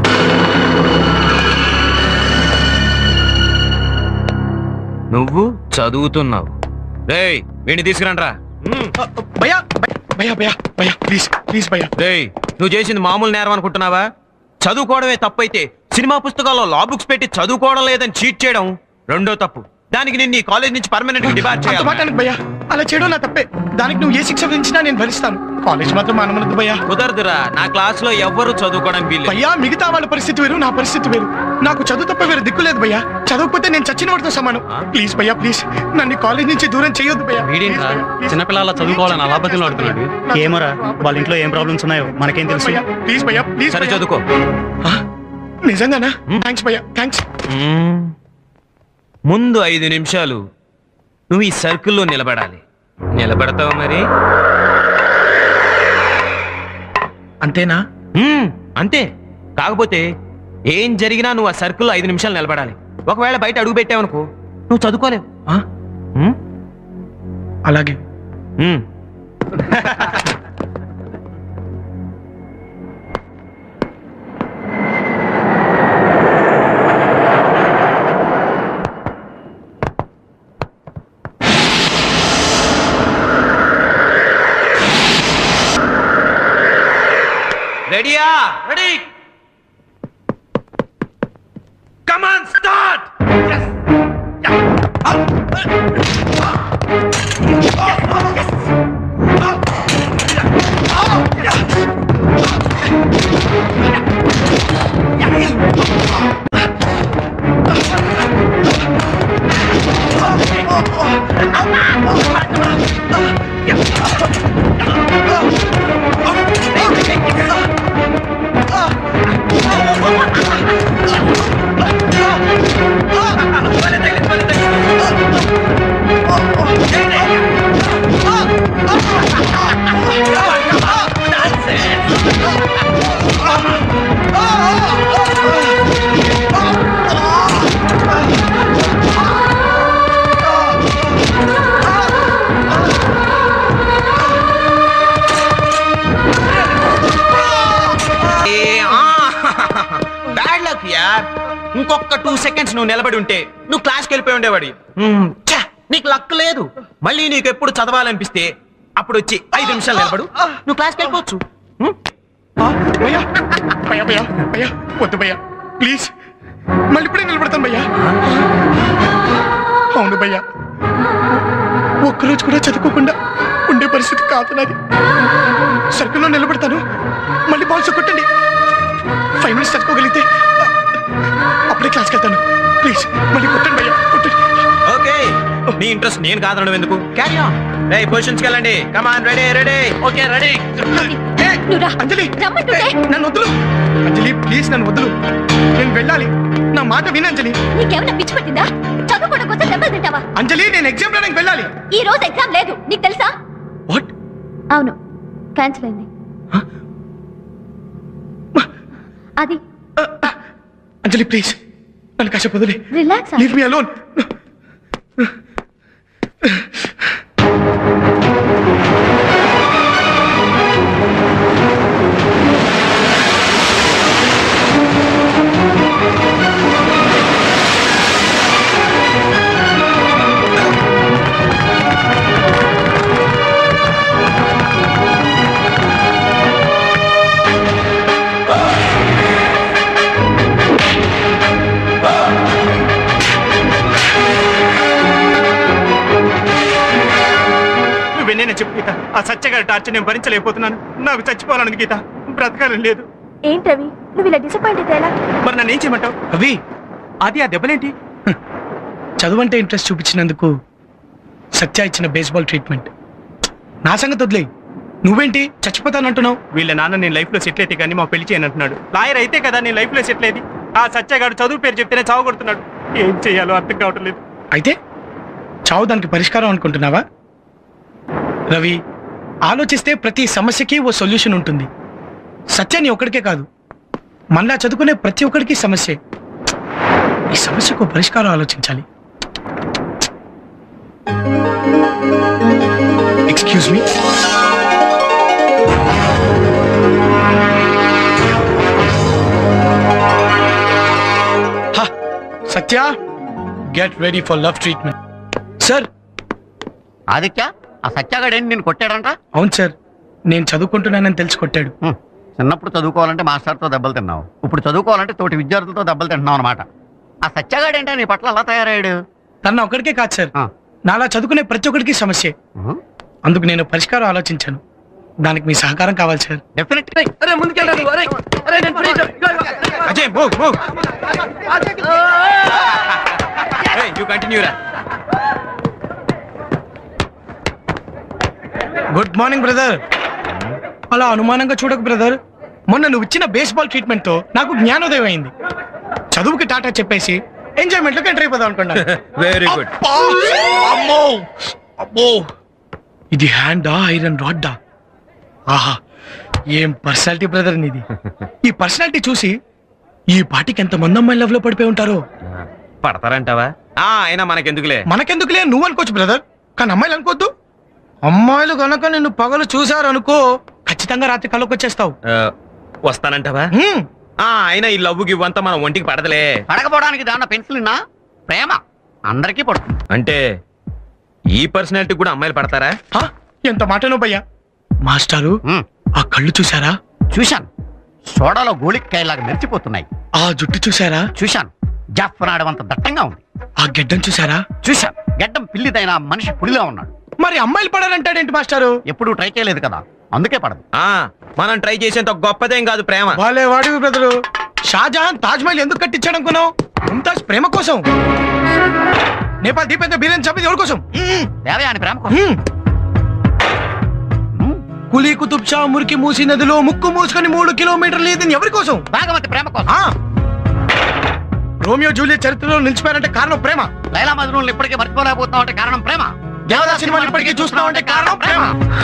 నువ్వు చదువుతున్నావు రేయ్ వీడిని తీసుకురండ్రా ఆ, భయ్యా భయ్యా భయ్యా భయ్యా ప్లీజ్ ప్లీజ్ భయ్యా రేయ్ నువ్వు చేసింది మామూలు నేరం అనుకుంటున్నావా చదువుకోవడమే తప్పైతే సినిమా పుస్తకాల్లో లా బుక్స్ పెట్టి చదువుకోవడం లేదని చీట్ చేయడం రెండో తప్పు దానికి నిన్ను ఈ కాలేజ్ నుంచి పర్మనెంట్ డిబార్ అంత మాట చేయాలి అనకు భయ్యా అలా చేయడం నా తప్పే దానికి నువ్వు ఏ శిక్ష విధించినా నేను భరిస్తాను కాలేజ్ మాత్రం మానమనద్దు భయ్యా కుదరదురా నా క్లాస్ లో ఎవ్వరు చదువుకోవడం వీలు భయ్యా మిగతా వాళ్ళ పరిస్థితి వేరు నా పరిస్థితి వేరు నాకు చదువు తప్ప వేరు దిక్కులేదు భయ్యా చదవకపోతే నేను చచ్చిన వాడితో సమానం ప్లీజ్ భయ్యా ప్లీజ్ నన్ను ఈ కాలేజ్ నుంచి దూరం చేయొద్దు భయ్యా వీడేంట్రా Please భయ్యా, please. చిన్నపిల్లల చదువుకోవాలని అలా బతులు ఆడుతున్నాడు ఏమోరా వాళ్ళ ఇంట్లో ఏం ప్రాబ్లమ్స్ ఉన్నాయో మనకేం తెలుసు భయ్యా ప్లీజ్ భయ్యా ప్లీజ్ సరే భయ్యా. చదువుకో ఆ, నిజంగానా థ్యాంక్స్ భయ్యా థ్యాంక్స్ మ్మ్. ముందు ఐదు నిమిషాలు నువ్వు ఈ సర్కిల్లో నిలబడాలి నిలబడతావు మరి అంతేనా మ్మ్, అంతే కాకపోతే ఏం జరిగినా నువ్వు ఆ సర్కిల్లో ఐదు నిమిషాలు నిలబడాలి ఒకవేళ బయట అడుగు పెట్టావనుకో నువ్వు చదువుకోలేవు ఆ, మ్మ్? అలాగే మ్మ్. రెడీయా ready come on start bad luck యార్ ఇంకొక టూ సెకండ్స్ నువ్వు నిలబడి ఉంటే నువ్వు క్లాస్కి వెళ్ళిపోయి ఉండేవాడి మ్మ్, ఛ, నీకు లక్ లేదు మళ్ళీ నీకు ఎప్పుడు చదవాలనిపిస్తే అప్పుడు వచ్చి ఐదు నిమిషాలు నిలబడు నువ్వు క్లాస్కి వెళ్ళిపోవచ్చు మ్మ్? ఆ, భయ్యా భయ్యా భయ్యా భయ్యా వద్దు భయ్యా ప్లీజ్ మళ్ళీ ఇప్పుడే నిలబడతాను భయ్యా అవును భయ్యా ఒక్కరోజు కూడా చదువుకోకుండా ఉండే పరిస్థితి కాదు నాది సర్కిల్లో నిలబడతాను మళ్ళీ బాల్స్ కొట్టండి ఫైవ్ మినిట్స్ చదువుకోగలిగితే అప్పుడే క్లాస్కి వెళ్తాను ప్లీజ్ మళ్ళీ కొట్టండి భయ్యా కొట్టండి ఓకే నీ ఇంట్రెస్ట్ నేను కాదనడం ఎందుకు క్యారీ ఆన్ రే పొజిషన్స్కి వెళ్ళండి come on ready ready okay ready ఏ, నువ్వు రా. అంజలి రమ్మంటుంటే. ఏ, నన్ను వద్దులు అంజలి ప్లీజ్ నన్ను వద్దులు నేను వెళ్ళాలి నా మాట విను అంజలి నీకేమైనా పిచ్చి పట్టిందా చదువుకోవడం కోసం దెబ్బలు తింటావా అంజలి నేను ఎగ్జామ్ రాయడానికి వెళ్ళాలి ఈ రోజు ఎగ్జామ్ లేదు నీకు తెలుసా వాట్ అవును క్యాన్సిల్ అయింది అది అంజలి ప్లీజ్ నన్ను కాసేపు వదిలే రిలాక్స్ లీవ్ మీ అలోన్ నువ్వెన్నే చెప్పు గీత ఆ సత్యగారి టార్చర్ నేను భరించలేకపోతున్నాను నాకు చచ్చిపోవాలని గీత బ్రతకాలని లేదు ఏంటి రవి నువ్వు ఇలా డిసప్పాయింట్ అయితే ఎలా మరి నన్ను ఏం చేయమంటావు అవి అది ఆ దెబ్బలేంటి చదువు అంటే ఇంట్రెస్ట్ చూపించినందుకు సత్య ఇచ్చిన బేస్బాల్ ట్రీట్మెంట్ నా సంగతి వదిలే నువ్వేంటి చచ్చిపోతానంటున్నావు వీళ్ళ నాన్న నేను లైఫ్ లో సెటిల్ అయితే కానీ మా పెళ్లి చేయను అంటున్నాడు లాయర్ అయితే కదా నేను లైఫ్ లో సెటిల్ అయ్యేది ఆ సత్యగాడు చదువు పేరు చెప్తేనే చావు కొడుతున్నాడు ఏం చేయాలో అర్థం కావటం లేదు అయితే చావు దానికి పరిష్కారం అనుకుంటున్నావా రవి ఆలోచిస్తే ప్రతి సమస్యకి ఓ సొల్యూషన్ ఉంటుంది సత్యాన్ని ఒక్కడికే కాదు మళ్ళా చదువుకునే ప్రతి ఒక్కడికి సమస్యే ఈ సమస్యకు పరిష్కారం ఆలోచించాలి excuse me Satya get ready for love treatment sir Aditya ఆ సత్యాగాడేంటి నేను కొట్టాడంట అవును సార్ నేను చదువుకుంటున్నానని తెలిసి కొట్టాడు హ్మ్. చిన్నప్పుడు చదువుకోవాలంటే మాస్టర్తో దెబ్బలు తిన్నావు ఇప్పుడు చదువుకోవాలంటే తోటి విద్యార్థులతో దెబ్బలు తింటున్నావు అనమాట ఆ సత్యాగాడేంటా నీ పట్ల అలా తయారయ్యాడు తన ఒక్కడికే కాదు సార్ ఆ. నాలా చదువుకునే ప్రతి ఒక్కడికి సమస్యే హ్మ్. అందుకు నేను పరిష్కారం ఆలోచించాను దానికి మీ సహకారం కావాలి sir definite Ajay move move you continue రా గుడ్ మార్నింగ్ బ్రదర్ అలా అనుమానంగా చూడకు బ్రదర్ మొన్న నువ్వు ఇచ్చిన బేస్బాల్ ట్రీట్మెంట్ తో నాకు జ్ఞానోదయం అయింది చదువుకి టాటా చెప్పేసి ఎంజాయ్మెంట్ లోకి ఎంటర్ అయిపోదాం అనుకున్నా వెరీ గుడ్ అబ్బా! అమ్మో అబ్బో ఇది హ్యాండా ఐరన్ రాడ్డా ఆహా ఏం పర్సనాలిటీ బ్రదర్ నీది ఈ పర్సనాలిటీ చూసి ఈ పాటికి ఎంత మంది అమ్మాయి లవ్ లో పడిపోయి ఉంటారో పడతారంటావా ఆ అయినా మనకెందుకులే మనకెందుకులే నువ్వు అనుకోవచ్చు బ్రదర్ కానీ అమ్మాయిలు అనుకోవద్దు అమ్మాయిలు గనక నిన్ను పగలు చూసారు అనుకో ఖచ్చితంగా రాత్రి కళ్ళకి వచ్చేస్తావు ఆ, వస్తానంటావా హ్మ్. ఆ అయినా ఈ లవ్వు గివ్వంతా మన ఒంటికి పడదలే పడకపోవడానికి దాన్న పెన్సిల్ నా ప్రేమ అందరికీ పడుతుంది అంటే ఈ పర్సనాలిటీ కూడా అమ్మాయిలు పడతారా హా? ఎంత మాటను భయ్యా మాస్టారు హ్మ్. ఆ కళ్ళు చూసారా చూశాను సోడాలో గోళిక్కాయలాగా మెరిచిపోతున్నాయి ఆ జుట్టు చూసారా చూశాను జాఫ్నాడమంత దట్టంగా ఉంది ఆ గెడ్డం చూసారా చూశాను గడ్డం పిల్లిదైన మనిషి పులిలా ఉన్నాడు మరి అమ్మాయిలు పడాలంటాడేంటి మాస్టారు ఎప్పుడూ ట్రై చేయలేదు కదా అందుకే పడదు ఆ మనం ట్రై చేసేంత గొప్పదేం కాదు ప్రేమ వాళ్ళే వాడివి బ్రదరు షాజహాన్ తాజ్ మహల్ ఎందుకు కట్టించాడు అనుకున్నావు ముంతాజ్ ప్రేమ కోసం నేపాల్ దీపేంద్ర బీరేన్ చంపేది ఎవరి కోసం మ్మ్. దేవయాని ప్రేమ కోసం మ్మ్. హ్మ్. కులీ కుతుబ్ షా మురికి మూసి నదిలో ముక్కు మూసుకొని మూడు కిలోమీటర్లు ఈదింది ఎవరి కోసం భాగవతి ప్రేమ కోసం ఆ రోమియో జూలియట్ చరిత్రలో నిలిచిపోయారంటే కారణం ప్రేమ లైలా మజ్నూన్ ఇప్పటికీ మర్చిపోలేకపోతున్నావు అంటే కారణం ప్రేమ దేవదాస్ సినిమాని ఇప్పటికీ చూస్తున్నావు అంటే కారణం ప్రేమ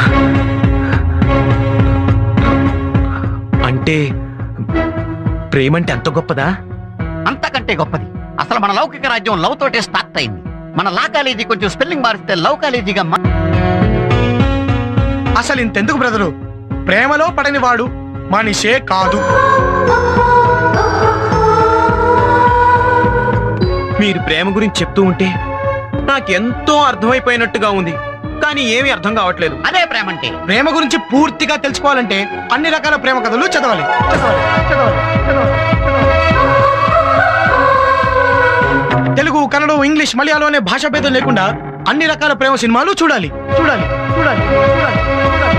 అంటే ప్రేమ అంటే అంత గొప్పదా అంతకంటే గొప్పది అసలు మన లౌకిక రాజ్యం లవ్ తోటే స్టార్ట్ అయింది మన లా కాలేజీ కొంచెం స్పెల్లింగ్ మారిస్తే లవ్ కాలేజీగా మా- అసలు ఇంతెందుకు బ్రదరు ప్రేమలో పడని వాడు మనిషే కాదు మీరు ప్రేమ గురించి చెప్తూ ఉంటే నాకెంతో అర్థమైపోయినట్టుగా ఉంది కానీ ఏమీ అర్థం కావట్లేదు అదే ప్రేమ అంటే ప్రేమ గురించి పూర్తిగా తెలుసుకోవాలంటే అన్ని రకాల ప్రేమ కథలు చదవాలి చదవాలి, చదవాలి, చదవాలి, చదవాలి. తెలుగు కన్నడం ఇంగ్లీష్ మలయాళం అనే భాష భేదం లేకుండా అన్ని రకాల ప్రేమ సినిమాలు చూడాలి చూడాలి చూడాలి చూడాలి, చూడాలి.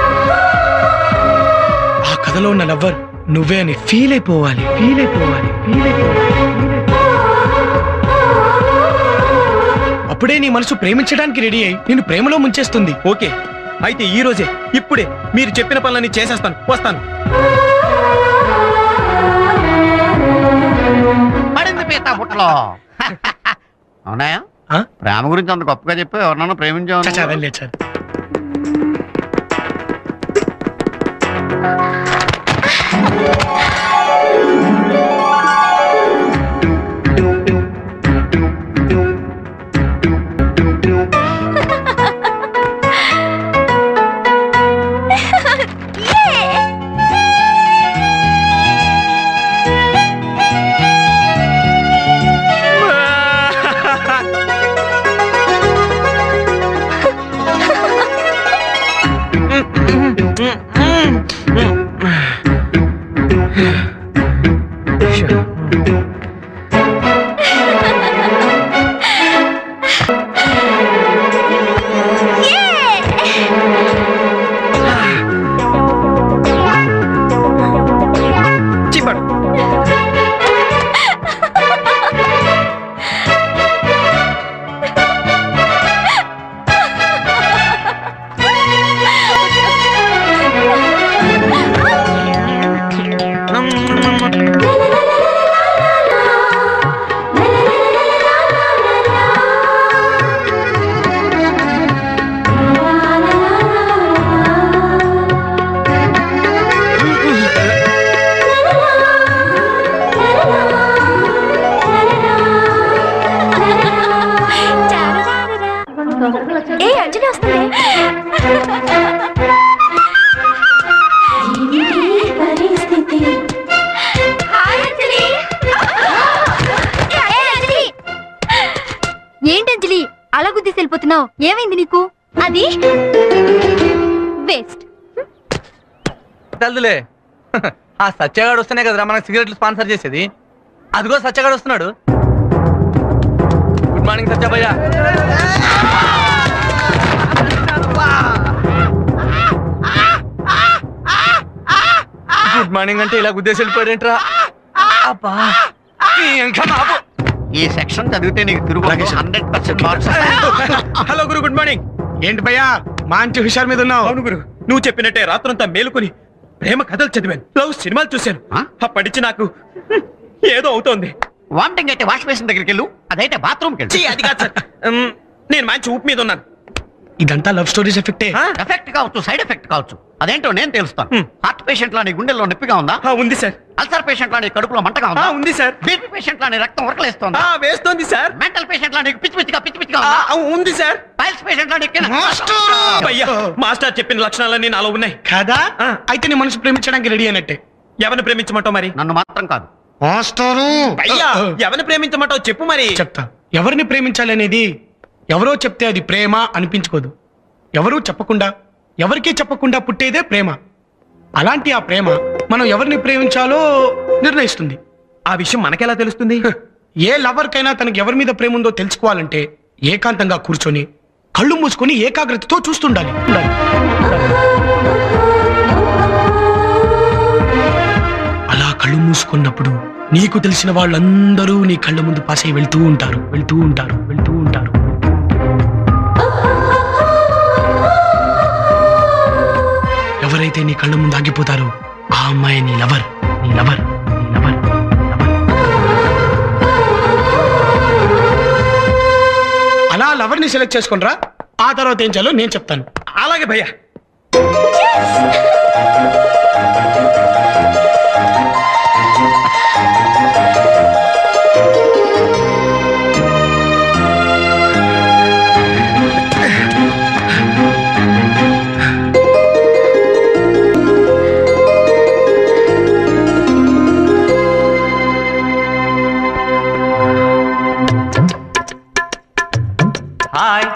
ఆ కథలో ఉన్న లవ్వర్ నువ్వే అని ఫీల్ అయిపోవాలి ఫీల్ అయిపోవాలి ఫీల్ అయిపోవాలి feel అయిపోవాలి. అప్పుడే నీ మనసు ప్రేమించడానికి రెడీ అయి నిన్ను ప్రేమలో ముంచేస్తుంది ఓకే అయితే ఈ రోజే ఇప్పుడే మీరు చెప్పిన పనులన్నీ చేసేస్తాను వస్తాను పడింది పీత బుట్టలో అవునాయా ఆ? ప్రేమ గురించి అంత గొప్పగా చెప్పి ఎవరినైనా ప్రేమించావు చచ్చా అదేం లేదు సార్ చిప్పడు చేస్తున్నావు ఏమైంది నీకు అది వేస్ట్ తెలుదులే ఆ సత్యగాడు వస్తేనే కదరా మనకు సిగరెట్లు స్పాన్సర్ చేసేది అదిగో సత్యగాడు వస్తున్నాడు గుడ్ మార్నింగ్ సత్యభయ్య గుడ్ మార్నింగ్ అంటే ఇలా గుద్దేసి వెళ్ళిపోయాడేంట్రా అబ్బా ఈ ఇంకా బాబు ఈ సెక్షన్ చదివితే నీకు తిరుగు హండ్రెడ్ పర్సెంట్ మార్క్స్ హలో గురు గుడ్ మార్నింగ్ ఏంటి భయ్యా మంచి హుషార్ మీద ఉన్నావు అవును గురు నువ్వు చెప్పినట్టే రాత్రంతా మేలుకొని ప్రేమ కథలు చదివాను లవ్ సినిమాలు చూశాను ఆ? అప్పటించి నాకు ఏదో అవుతోంది వామిటింగ్ అయితే వాష్ బేసిన్ దగ్గరికి వెళ్ళు అదైతే బాత్రూమ్కి ఛీ, వెళ్ళు అది కాదు సార్ ఉమ్, నేను మంచి ఊపు మీద ఉన్నాను ఇదంతా లవ్ స్టోరీస్ ఎఫెక్టే ఆ? ఎఫెక్ట్ కావచ్చు సైడ్ ఎఫెక్ట్ కావచ్చు అదేంటో నేను తెలుస్తాను హ్మ్. హార్ట్ పేషెంట్ లాని గుండెల్లో నొప్పిగా ఉందా ఆ, ఉంది సార్ అల్సర్ పేషెంట్ లాని కడుపులో మంటగా ఆ, ఉందా ఉంది సార్ బీపీ పేషెంట్ లాని రక్తం ఉరకలేస్తోందా ఆ, వేస్తోంది సార్ మెంటల్ పేషెంట్ లాని పిచ్చి పిచ్చిగా పిచ్చి పిచ్చిగా ఆ, ఉందా ఆ, ఉంది సార్ పైల్స్ పేషెంట్ లాని కింద అయ్యా మాస్టర్ చెప్పిన లక్షణాలన్నీ నాలో ఉన్నాయి కాదా ఆ. అయితే నీ మనసు ప్రేమించడానికి రెడీ అయినట్టే ఎవరిని ప్రేమించమంటావు మరి నన్ను మాత్రం కాదు మాస్టరు అయ్యా ఎవరిని ప్రేమించమంటావు చెప్పు మరి చెప్తా ఎవరిని ప్రేమించాలి అనేది ఎవరో చెప్తే అది ప్రేమ అనిపించుకోదు ఎవరూ చెప్పకుండా ఎవరికీ చెప్పకుండా పుట్టేదే ప్రేమ అలాంటి ఆ ప్రేమ మనం ఎవరిని ప్రేమించాలో నిర్ణయిస్తుంది ఆ విషయం మనకెలా తెలుస్తుంది ఏ లవర్కైనా తనకి ఎవరి మీద ప్రేమ ఉందో తెలుసుకోవాలంటే ఏకాంతంగా కూర్చొని కళ్ళు మూసుకొని ఏకాగ్రతతో చూస్తుండాలి ఉండాలి. అలా కళ్ళు మూసుకున్నప్పుడు నీకు తెలిసిన వాళ్ళందరూ నీ కళ్ళ ముందు పాసై వెళ్తూ ఉంటారు వెళ్తూ ఉంటారు వెళ్తూ ఉంటారు ఎవరైతే నీ కళ్ళ ముందు ఆగిపోతారో ఆ అమ్మాయి నీ లవర్ నీ లవర్ నీ లవర్ లవర్ అలా లవర్ ని సెలెక్ట్ చేసుకునిరా ఆ తర్వాత ఏం చేయాలో నేను చెప్తాను అలాగే భయ్యా hi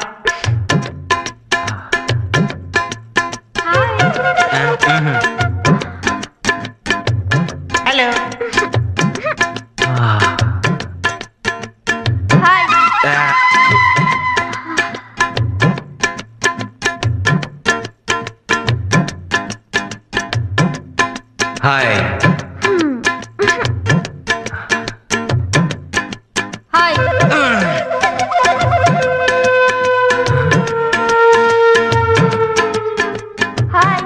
hello hi hi hi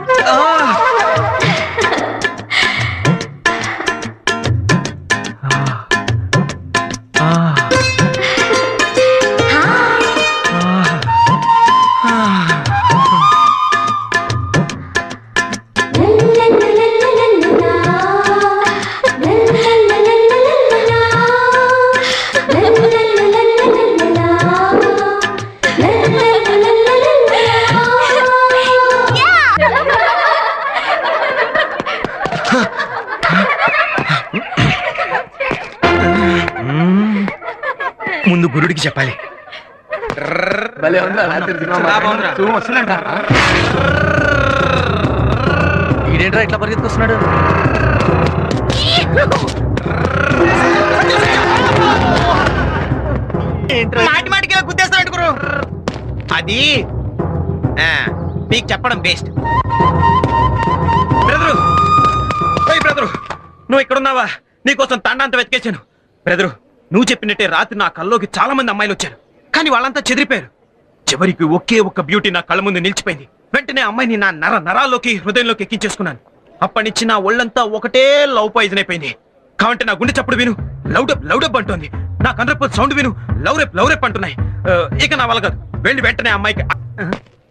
ముందు గురుడికి చెప్పాలి ఈడేంట్రా ఇట్లా పరిగెత్తుకొస్తున్నాడు మాటి మాటికి ఇలా గుద్దేస్తున్నాడు గురు అది ఆ, మీకు చెప్పడం బెస్ట్ బ్రదరు ఓయ్ బ్రదరు నువ్వు ఇక్కడున్నావా నీకోసం తండాంత వెతికేశాను బ్రదరు నువ్వు చెప్పినట్టే రాత్రి నా కల్లోకి చాలా మంది అమ్మాయిలు వచ్చారు కానీ వాళ్ళంతా చెదిరిపోయారు చివరికి ఒకే ఒక్క బ్యూటీ నా కళ్ళ ముందు నిలిచిపోయింది వెంటనే ఆ అమ్మాయిని నా నర నరాల్లోకి హృదయంలోకి ఎక్కించేసుకున్నాను అప్పటి నుంచి నా ఒళ్ళంతా ఒకటే లవ్ పాయిజన్ అయిపోయింది కాబట్టి నా గుండె చప్పుడు విను లౌడప్ లౌడప్ అంటోంది నా కండ్రపు సౌండ్ విను లవ్ రేప్ లవ్ రేప్ అంటున్నాయి ఆ, ఇక నా వల్ల కాదు వెళ్ళి వెంటనే ఆ అమ్మాయికి ఆ,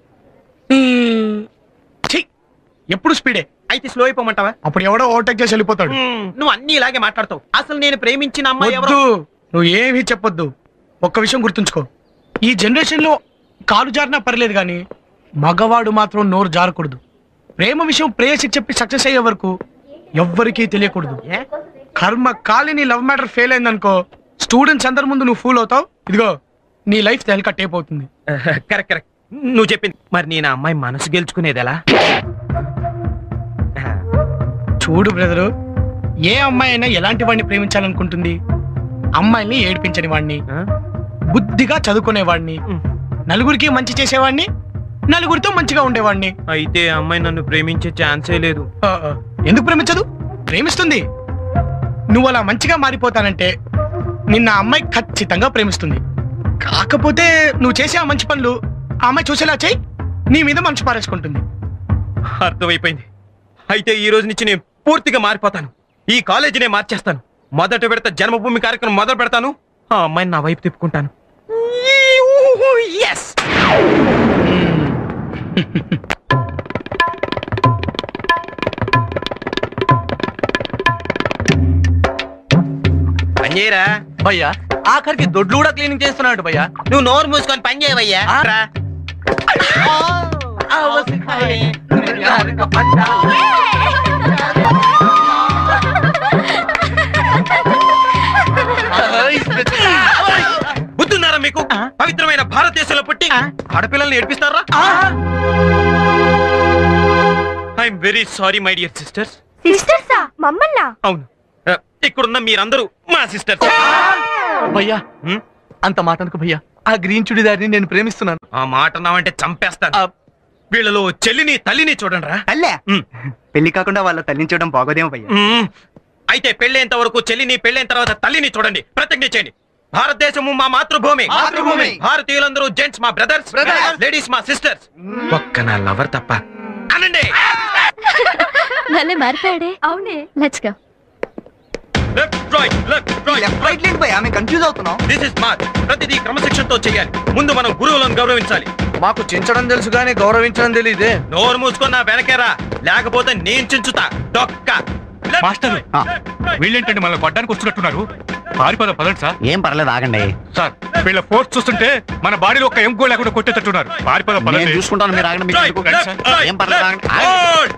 ఛీ! ఎప్పుడు స్పీడే అయితే స్లో అయిపోమంటావా అప్పుడు ఎవడో ఓవర్టేక్ చేసి వెళ్ళిపోతాడు మ్మ్, నువ్వు అన్ని ఇలాగే మాట్లాడతావు అసలు నేను ప్రేమించిన అమ్మాయి ఎవరో వద్దు నువ్వు ఏమీ చెప్పొద్దు ఒక్క విషయం గుర్తుంచుకో ఈ జనరేషన్ లో కాలు జారినా పర్లేదు కానీ మగవాడు మాత్రం నోరు జారకూడదు ప్రేమ విషయం ప్రేయసికి చెప్పి సక్సెస్ అయ్యే వరకు ఎవ్వరికీ తెలియకూడదు ఏ? కర్మ కాలిని లవ్ మ్యాటర్ ఫెయిల్ అయిందనుకో స్టూడెంట్స్ అందరి ముందు నువ్వు ఫూల్ అవుతావు ఇదిగో నీ లైఫ్ తెల్ కట్టేపోతుంది కరెక్ట్ కరెక్ట్ నువ్వు చెప్పింది మరి నేను ఆ అమ్మాయి మనసు గెలుచుకునేది ఎలా చూడు బ్రదరు ఏ అమ్మాయి అయినా ఎలాంటి వాడిని ప్రేమించాలనుకుంటుంది అమ్మాయిల్ని ఏడిపించని వాడిని ఆ? బుద్ధిగా చదువుకునేవాడిని నలుగురికి మంచి చేసేవాడిని నలుగురితో మంచిగా ఉండేవాడిని అయితే ఆ అమ్మాయి నన్ను ప్రేమించే ఛాన్సే లేదు ఆ, ఆ, ఎందుకు ప్రేమించదు ప్రేమిస్తుంది నువ్వు అలా మంచిగా మారిపోతానంటే నిన్న ఆ అమ్మాయి ఖచ్చితంగా ప్రేమిస్తుంది కాకపోతే నువ్వు చేసే ఆ మంచి పనులు ఆ అమ్మాయి చూసేలా చేయి నీ మీద మనసు పారేసుకుంటుంది అర్థమైపోయింది అయితే ఈ రోజు నుంచి నేను పూర్తిగా మారిపోతాను ఈ కాలేజీనే మార్చేస్తాను మొదట విడత జన్మభూమి కార్యక్రమం మొదలు పెడతాను ఆ అమ్మాయిని నా వైపు తిప్పుకుంటాను ఎస్ పనిచేయరా భయ్యా ఆఖరికి దొడ్లు కూడా క్లీనింగ్ చేస్తున్నాడు భయ్యా నువ్వు నోరు మూసుకొని పని చేయవయ్యా రా. బుద్ధున్నారా మీకు పవిత్రమైన భారతదేశంలో పుట్టి ఆడపిల్లల్ని ఏడిపిస్తారా I'm very sorry my dear sisters సిస్టర్సా మమ్మల్నా అవును ఆ, ఇక్కడున్న మీరందరూ మా సిస్టర్స్ భయ్యా అంత మాట అనుకో భయ్యా ఆ గ్రీన్ చుడిదారిని నేను ప్రేమిస్తున్నాను ఆ మాట నావంటే చంపేస్తాను ఆ. వీళ్ళలో చెల్లిని తల్లిని చూడండి రా అల్లే పెళ్లి కాకుండా వాళ్ళ తల్లించడం బాగోదేమో భయ్యా అయితే పెళ్ళేంత వరకు చెల్లిని పెళ్ళైన తర్వాత తల్లిని చూడండి ప్రతిజ్ఞ చేయండి భారతదేశము మా మాతృభూమి మాతృభూమి. భారతీయులందరూ జెంట్స్ మా బ్రదర్స్ Brothers. లేడీస్ మా సిస్టర్స్ ఒక్క నా లవర్ తప్ప అనండి భలే మారిపోయాడే అవునే let's go left right left right right లేదు భయ్యా మేము కన్ఫ్యూజ్ అవుతున్నాం దిస్ ఇస్ మార్క్ ప్రతిదీ క్రమశిక్షణతో చేయాలి ముందు మనం గురువులను గౌరవించాలి మాకు చించడం తెలుసు కానీ గౌరవించడం తెలియదే నోరు మూసుకొని నా వెనకేరా లేకపోతే నేను చించుతా డొక్క Left, master right, left, right. వీళ్ళేంటండి మళ్ళీ కొట్టడానికి వస్తున్నట్టున్నారు పారిపోదా పదండి సార్ ఏం పర్లేదు ఆగండి సార్ వీళ్ళ ఫోర్స్ చూస్తుంటే మన బాడీలో ఒక ఎంకో లేకుండా కొట్టేటట్టున్నారు పారిపోదా నేను పదండి చూసుకుంటాను మీరు ఆగండి మీకు Right, ఎందుకు? left, right, ఏం పర్లేదు left, ఆగండి ఆగండి.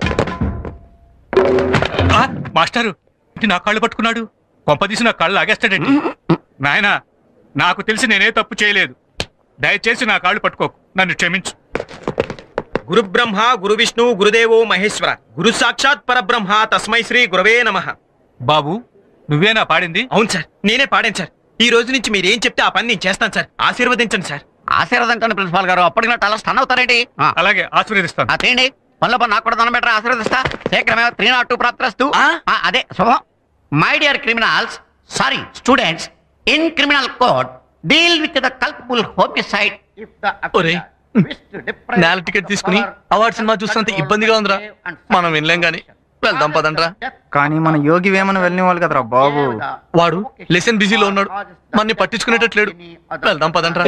forward. ఆ, మాస్టారు ఏంటి నా కాళ్ళు పట్టుకున్నాడు కొంపదీసి నా కాళ్ళు లాగేస్తాడండి నాయనా నాకు తెలిసి నేనే తప్పు చేయలేదు దయచేసి నా కాళ్ళు పట్టుకోకు నన్ను క్షమించు గురు బ్రహ్మ గురు విష్ణు గురుదేవో మహేశ్వర గురు సాక్షాత్ పరబ్రహ్మ తస్మై శ్రీ గురవే నమ బాబు నువ్వేనా పాడింది అవును సార్ నేనే పాడాను సార్ ఈ రోజు నుంచి మీరు ఏం చెప్తే ఆ పని నేను చేస్తాను సార్ ఆశీర్వదించండి సార్ ఆశీర్వదించండి ప్రిన్సిపాల్ గారు అప్పటికి నా అలా స్టన్ అవుతారేంటి ఆ, అలాగే ఆశీర్వదిస్తాను ఆ, తీయండి పనిలో పని నాకు కూడా దండం పెట్టరా ఆశీర్వదిస్తా శీఘ్రమే త్రీ నాట్ టూ ప్రాప్తరస్తు ఆ, అదే శుభం my dear criminals sorry students in criminal code deal with the culpable homicide if the ఒరేయ్, నేల టికెట్ తీసుకుని అవార్డ్ సినిమా చూస్తున్నంత ఇబ్బందిగా ఉందిరా మనం వినలేం గాని వెళ్దాం పదండ్రా కానీ మన యోగి వేమన వెళ్ళిన వాళ్ళు కదరా బాబు వాడు లెసన్ బిజీలో ఉన్నాడు మన్ని పట్టించుకునేటట్లేడు వెళ్దాం పదండ్రా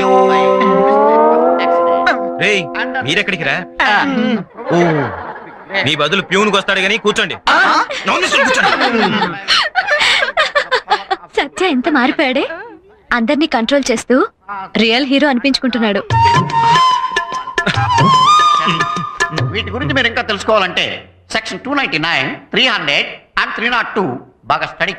రేయ్ మీరెక్కడికి రా ఓ మీ బదులు ప్యూన్కి వస్తాడు గానీ కూర్చోండి నాన్ వెజ్ కూర్చోండి సత్య ఎంత మారిపోయాడే అందరినీ కంట్రోల్ చేస్తూ రియల్ హీరో అనిపించుకుంటున్నాడు వీటి గురించి మీరు ఇంకా తెలుసుకోవాలంటే section two ninety nine three hundred and three not two బాగా స్టడీ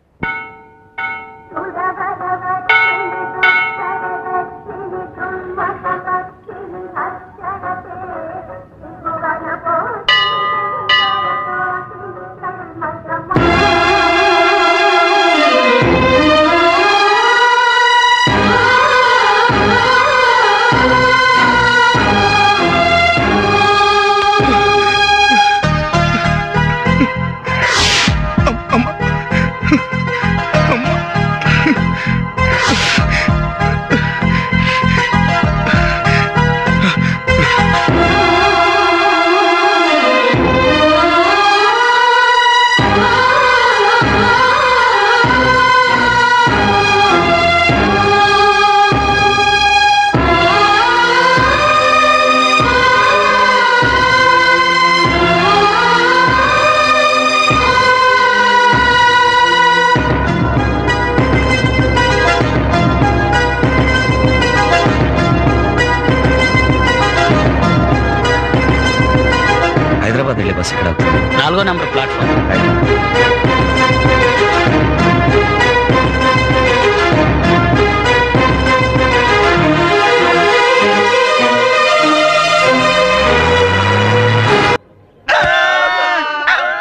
హైదరాబాద్ వెళ్ళే బస్ ఇక్కడ నాలుగో నెంబర్ ప్లాట్ఫామ్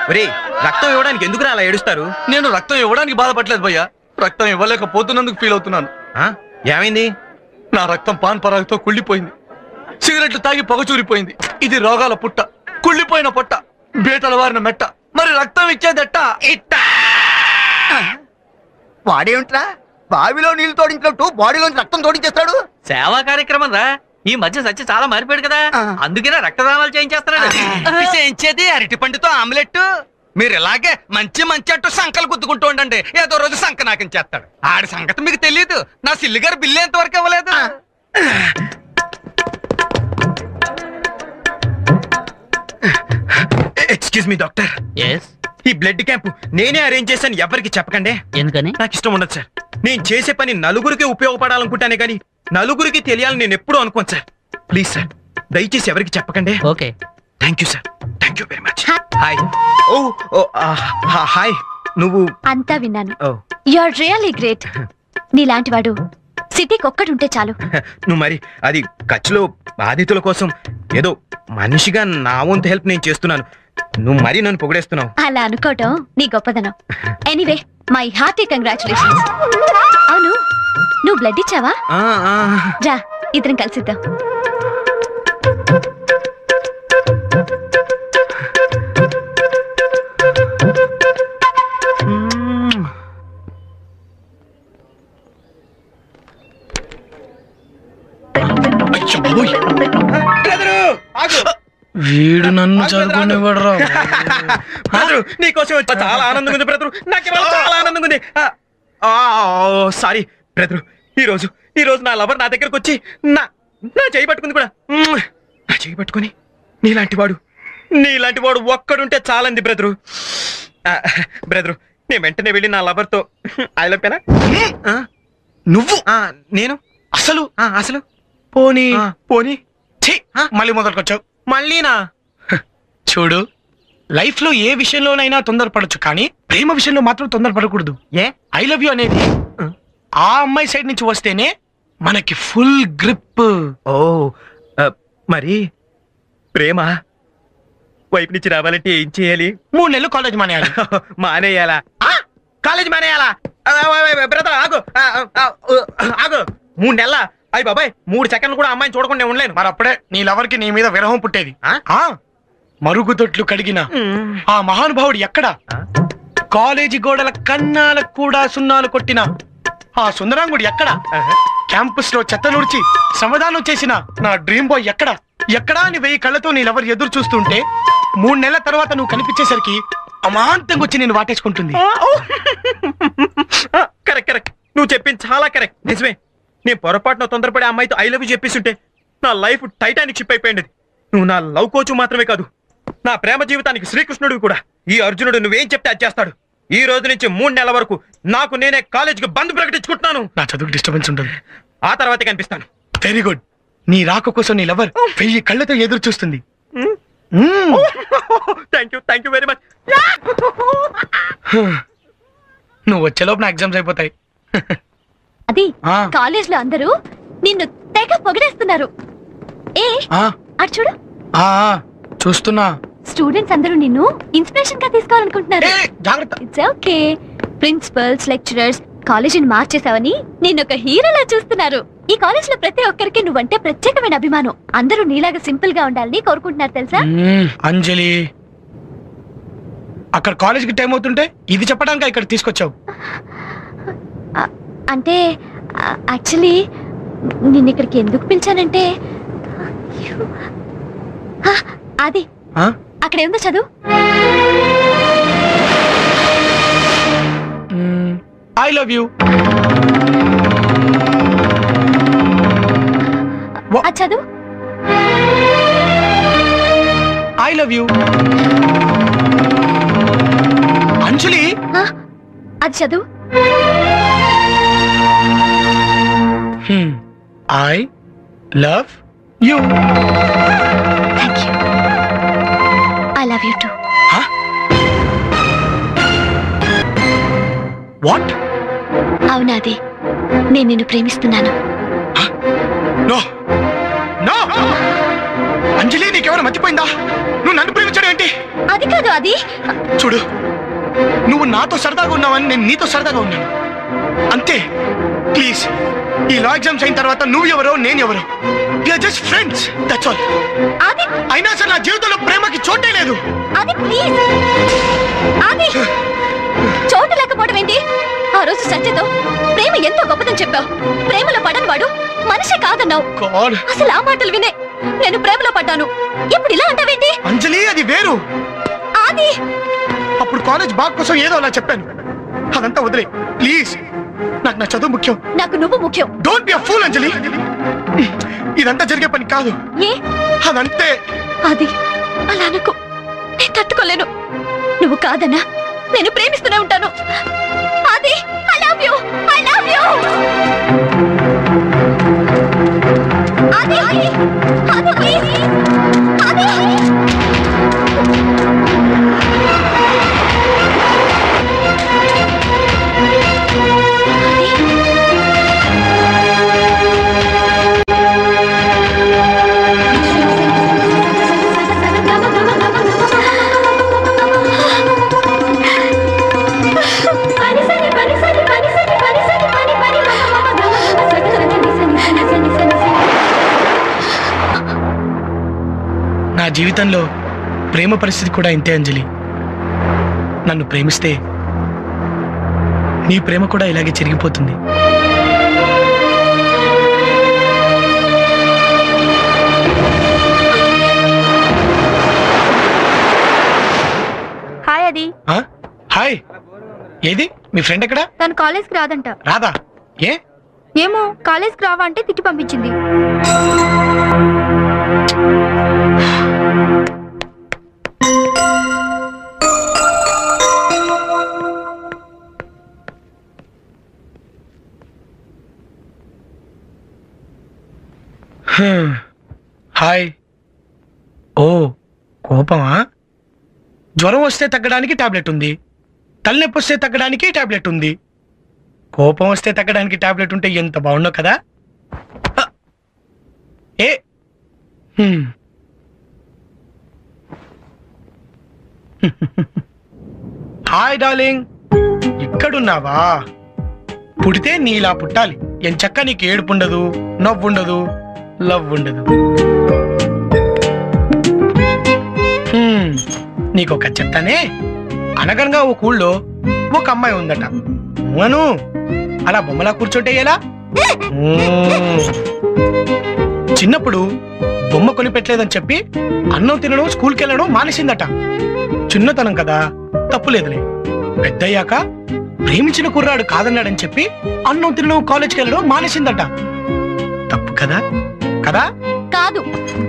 ఒరే రక్తం ఇవ్వడానికి ఎందుకు అలా ఏడుస్తారు నేను రక్తం ఇవ్వడానికి బాధపడలేదు భయ్యా రక్తం ఇవ్వలేకపోతున్నందుకు ఫీల్ అవుతున్నాను ఆ? ఏమైంది నా రక్తం పాన్ పరాగతో కుళ్ళిపోయింది సిగరెట్లు తాగి పొగచూరిపోయింది ఇది రోగాల పుట్ట కుళ్ళిపోయిన పొట్ట బీటల వారిన మెట్ట మరి రక్తం ఇచ్చేదట్ట ఇట్ట వాడేమిట్రా బావిలో నీళ్లు తోడించినట్టు బాడీలోంచి రక్తం తోడించేస్తాడు సేవా కార్యక్రమం రా ఈ మధ్య సత్య చాలా మారిపోయాడు కదా అందుకనే రక్తదానాలు చేయించేస్తున్నాడు చేయించేది అరటి పండుతో ఆమ్లెట్ మీరు ఇలాగే మంచి మంచి అట్టు సంకలు గుద్దుకుంటూ ఉండండి ఏదో రోజు సంక నాకించేస్తాడు ఆడి సంగతి మీకు తెలియదు నా సిల్లు గారు బిల్లు ఎంతవరకు ఇవ్వలేదు ఎక్స్క్యూజ్ మీ డాక్టర్ ఈ బ్లడ్ క్యాంప్ నేనే అరేంజ్ చేశాను ఎవరికి చెప్పకండి ఎందుకని నాకు ఇష్టం ఉండదు సార్ నేను చేసే పని నలుగురికి ఉపయోగపడాలనుకుంటానే కానీ నలుగురికి తెలియాలని నేను ఎప్పుడూ అనుకోను సార్ ప్లీజ్ సార్ దయచేసి ఎవరికి చెప్పకండి okay thank you sir thank you very much hi oh oh hi నువ్వు అంతా విన్నాను oh you are really great నీలాంటి వాడు సిటీకి ఒక్కడుంటే చాలు నువ్వు మరి అది ఖర్చులో బాధితుల కోసం ఏదో మనిషిగా నా వంతు హెల్ప్ నేను చేస్తున్నాను నువ్వు మరీ నన్ను పొగిడేస్తున్నావు అలా అనుకోవటం నీ గొప్పదనం ఎనీవే మై హార్టీ కంగ్రాచులేషన్స్ అవును నువ్వు బ్లడ్ ఇచ్చావా ఆ, ఆ. రా ఇద్దరం కలిసిద్దాం అయ్యో బాబోయ్. బ్రదరు, ఆగు. వీడు నన్ను చదువుకునేవాడు బ్రదరు నీకోసం వచ్చా చాలా ఆనందంగా ఉంది బ్రదరు నాకు ఇవాళ చాలా ఆనందంగా ఉంది సారీ బ్రదరు ఈ రోజు ఈ రోజు నా లవర్ నా దగ్గరకు వచ్చి నా నా చేయి పట్టుకుంది కూడా మ్మ్. నా చేయి పట్టుకొని నీలాంటి వాడు నీలాంటి వాడు ఒక్కడుంటే చాలంది బ్రదరు ఆ, బ్రదరు నేను వెంటనే వెళ్ళి నా లవర్ తో ఐ లవ్ నువ్వు నేను అసలు ఆ, అసలు పోనీ ఆ, పోనీ ఛీ, మళ్ళీ మొదలుకొచ్చావు మళ్ళీనా చూడు లైఫ్ లో ఏ విషయంలోనైనా తొందరపడొచ్చు కానీ ప్రేమ విషయంలో మాత్రం తొందరపడకూడదు ఏ ఐ లవ్ యూ అనేది ఆ అమ్మాయి సైడ్ నుంచి వస్తేనే మనకి ఫుల్ గ్రిప్ ఓ ఆ, మరి ప్రేమ వైపు నుంచి రావాలంటే ఏం చేయాలి మూడు నెలలు కాలేజ్ మానేయాలి మానేయాలా ఆ? కాలేజ్ మానేయాలా ఆ, ఆ, ఆ, బ్రదర్ ఆగు ఆ, ఆ, ఆ, ఆ, ఆగు మూడు నెలల అయ్యి బాబాయ్ మూడు సెకండ్లు కూడా అమ్మాయిని చూడకుండా నేను ఉండలేను మరి అప్పుడే నీ లవర్కి నీ మీద విరహం పుట్టేది ఆ? ఆ మరుగుదొడ్లు కడిగిన ఆ మహానుభావుడు ఎక్కడ కాలేజీ గోడల కన్నాలకు కూడా సున్నాలు కొట్టిన ఆ సుందరాంగుడు ఎక్కడ క్యాంపస్ లో చెత్త నుడిచి శ్రమదానం చేసిన నా డ్రీమ్ బాయ్ ఎక్కడ ఎక్కడా అని వెయ్యి కళ్ళతో నీ లవర్ ఎదురు చూస్తుంటే మూడు నెలల తర్వాత నువ్వు కనిపించేసరికి అమాంతంగా వచ్చి నేను వాటేసుకుంటుంది కరెక్ట్ కరెక్ట్ నువ్వు చెప్పింది చాలా కరెక్ట్ నిజమే నేను పొరపాటున తొందరపడే అమ్మాయితో ఐ లవ్ చెప్పేస్తుంటే నా లైఫ్ టైటానిక్ షిప్ అయిపోయింది నువ్వు నా లవ్ కోచ్ మాత్రమే కాదు నా ప్రేమ జీవితానికి శ్రీకృష్ణుడు కూడా ఈ అర్జునుడు నువ్వేం చెప్తే అది చేస్తాడు ఈ రోజు నుంచి మూడు నెలల వరకు నాకు నేనే కాలేజీకి బంద్ ప్రకటించుకుంటున్నాను నా చదువుకు డిస్టర్బెన్స్ ఉంటుంది ఆ తర్వాతే కనిపిస్తాను వెరీ గుడ్ నీ రాక కోసం నీ లవర్ వెయ్యి కళ్ళతో ఎదురు చూస్తుంది మ్మ్. Thank you thank you very much నువ్వు వచ్చేలోపు నా ఎగ్జామ్స్ అయిపోతాయి అది ఆ. కాలేజ్ లో అందరూ నిన్ను తెగ పొగిడేస్తున్నారు ఏ ఆ, అటు చూడు ఆ, ఆ, చూస్తున్నా స్టూడెంట్స్ అందరూ నిన్ను ఇన్స్పిరేషన్ గా తీసుకోవాలనుకుంటున్నారు ఏ, జాగ్రత్త ఇట్స్ ఓకే ప్రిన్సిపల్స్ లెక్చరర్స్ కాలేజీని మార్చేసావని నిన్ను ఒక హీరోలా చూస్తున్నారు ఈ కాలేజ్ లో ప్రతి ఒక్కరికి నువ్వంటే ప్రత్యేకమైన అభిమానం అందరూ నీలాగా సింపుల్ గా ఉండాలని కోరుకుంటున్నారు తెలుసా మ్మ్, అంజలి అక్కడ కాలేజ్కి టైం అవుతుంటే ఇది చెప్పడానికి ఇక్కడ తీసుకొచ్చావు ఆ, అంటే యాక్చువల్లీ నిన్ను ఇక్కడికి ఎందుకు పిలిచానంటే ఆ, అది ఆ? అక్కడ ఏముందో చదువు ఐ లవ్ యూ అది చదువు ఐ లవ్ యూ అంజలి ఆ, అది చదువు I love you thank you I love you too what అవునాది నేను నిన్ను ప్రేమిస్తున్నాను నో నో అంజలి నీకెవరు మర్చిపోయిందా నువ్వు నన్ను ప్రేమించడం ఏంటి అది కాదు అది చూడు నువ్వు నాతో సరదాగా ఉన్నావని నేను నీతో సరదాగా ఉన్నాను అంతే ప్లీజ్ ఈ లా ఎగ్జామ్స్ అయిన తర్వాత నువ్వు ఎవరో నేను ఎవరో జస్ట్ ఫ్రెండ్స్ దట్స్ ఆల్ అది అయినా సరే నా జీవితంలో ప్రేమకి చోటే లేదు అది ప్లీజ్ అది చోటు లేకపోవడం ఏంటి ఆ రోజు సత్యతో ప్రేమ ఎంతో గొప్పదని చెప్పావు ప్రేమలో పడని వాడు మనిషి కాదన్నావు గాడ్ అసలు ఆ మాటలు వినే నేను ప్రేమలో పడ్డాను ఇప్పుడు ఇలా అంటావేంటి అంజలి అది వేరు ఆది అప్పుడు కాలేజ్ బాగ్ కోసం ఏదో అలా చెప్పాను అదంతా వదిలే ప్లీజ్ నాకు నా చదువు ముఖ్యం నాకు నువ్వు ముఖ్యం don't be a fool Anjali ఇదంతా జరిగే పని కాదు ఏ అదంతే అది అలా అనుకో నేను తట్టుకోలేను నువ్వు కాదన్నా నేను ప్రేమిస్తూనే ఉంటాను అది I love you I love you అది అది ప్లీజ్ అది నా జీవితంలో ప్రేమ పరిస్థితి కూడా ఇంతే అంజలి నన్ను ప్రేమిస్తే నీ ప్రేమ కూడా ఇలాగే చెరిగిపోతుంది హాయ్ అది ఆ? హాయ్ ఏది మీ ఫ్రెండ్ ఎక్కడా తను కాలేజ్కి రాదంట రాదా ఏ ఏమో కాలేజ్కి రావా అంటే తిట్టి పంపించింది హ్మ్. హాయ్ ఓ కోపమా జ్వరం వస్తే తగ్గడానికి టాబ్లెట్ ఉంది తలనొప్పి వస్తే తగ్గడానికి టాబ్లెట్ ఉంది కోపం వస్తే తగ్గడానికి టాబ్లెట్ ఉంటే ఎంత బాగుండో కదా హ. ఏ హ్మ్. హాయ్ డార్లింగ్ ఇక్కడున్నావా పుడితే నీలా పుట్టాలి ఎంచక్క నీకు ఏడుపుండదు నవ్వుండదు లవ్ ఉండదు హ్మ్, నీకొక చెప్తానే అనగనగా ఓ ఊళ్ళో ఒక అమ్మాయి ఉందట అను అలా బొమ్మలా కూర్చుంటే ఎలా మ్మ్. చిన్నప్పుడు బొమ్మ కొని పెట్టలేదని చెప్పి అన్నం తినడం స్కూల్కి వెళ్ళడం మానేసిందట చిన్నతనం కదా తప్పులేదులే పెద్దయ్యాక ప్రేమించిన కుర్రాడు కాదన్నాడని చెప్పి అన్నం తినడం కాలేజ్కి వెళ్ళడం మానేసిందట తప్పు కదా కదా కాదు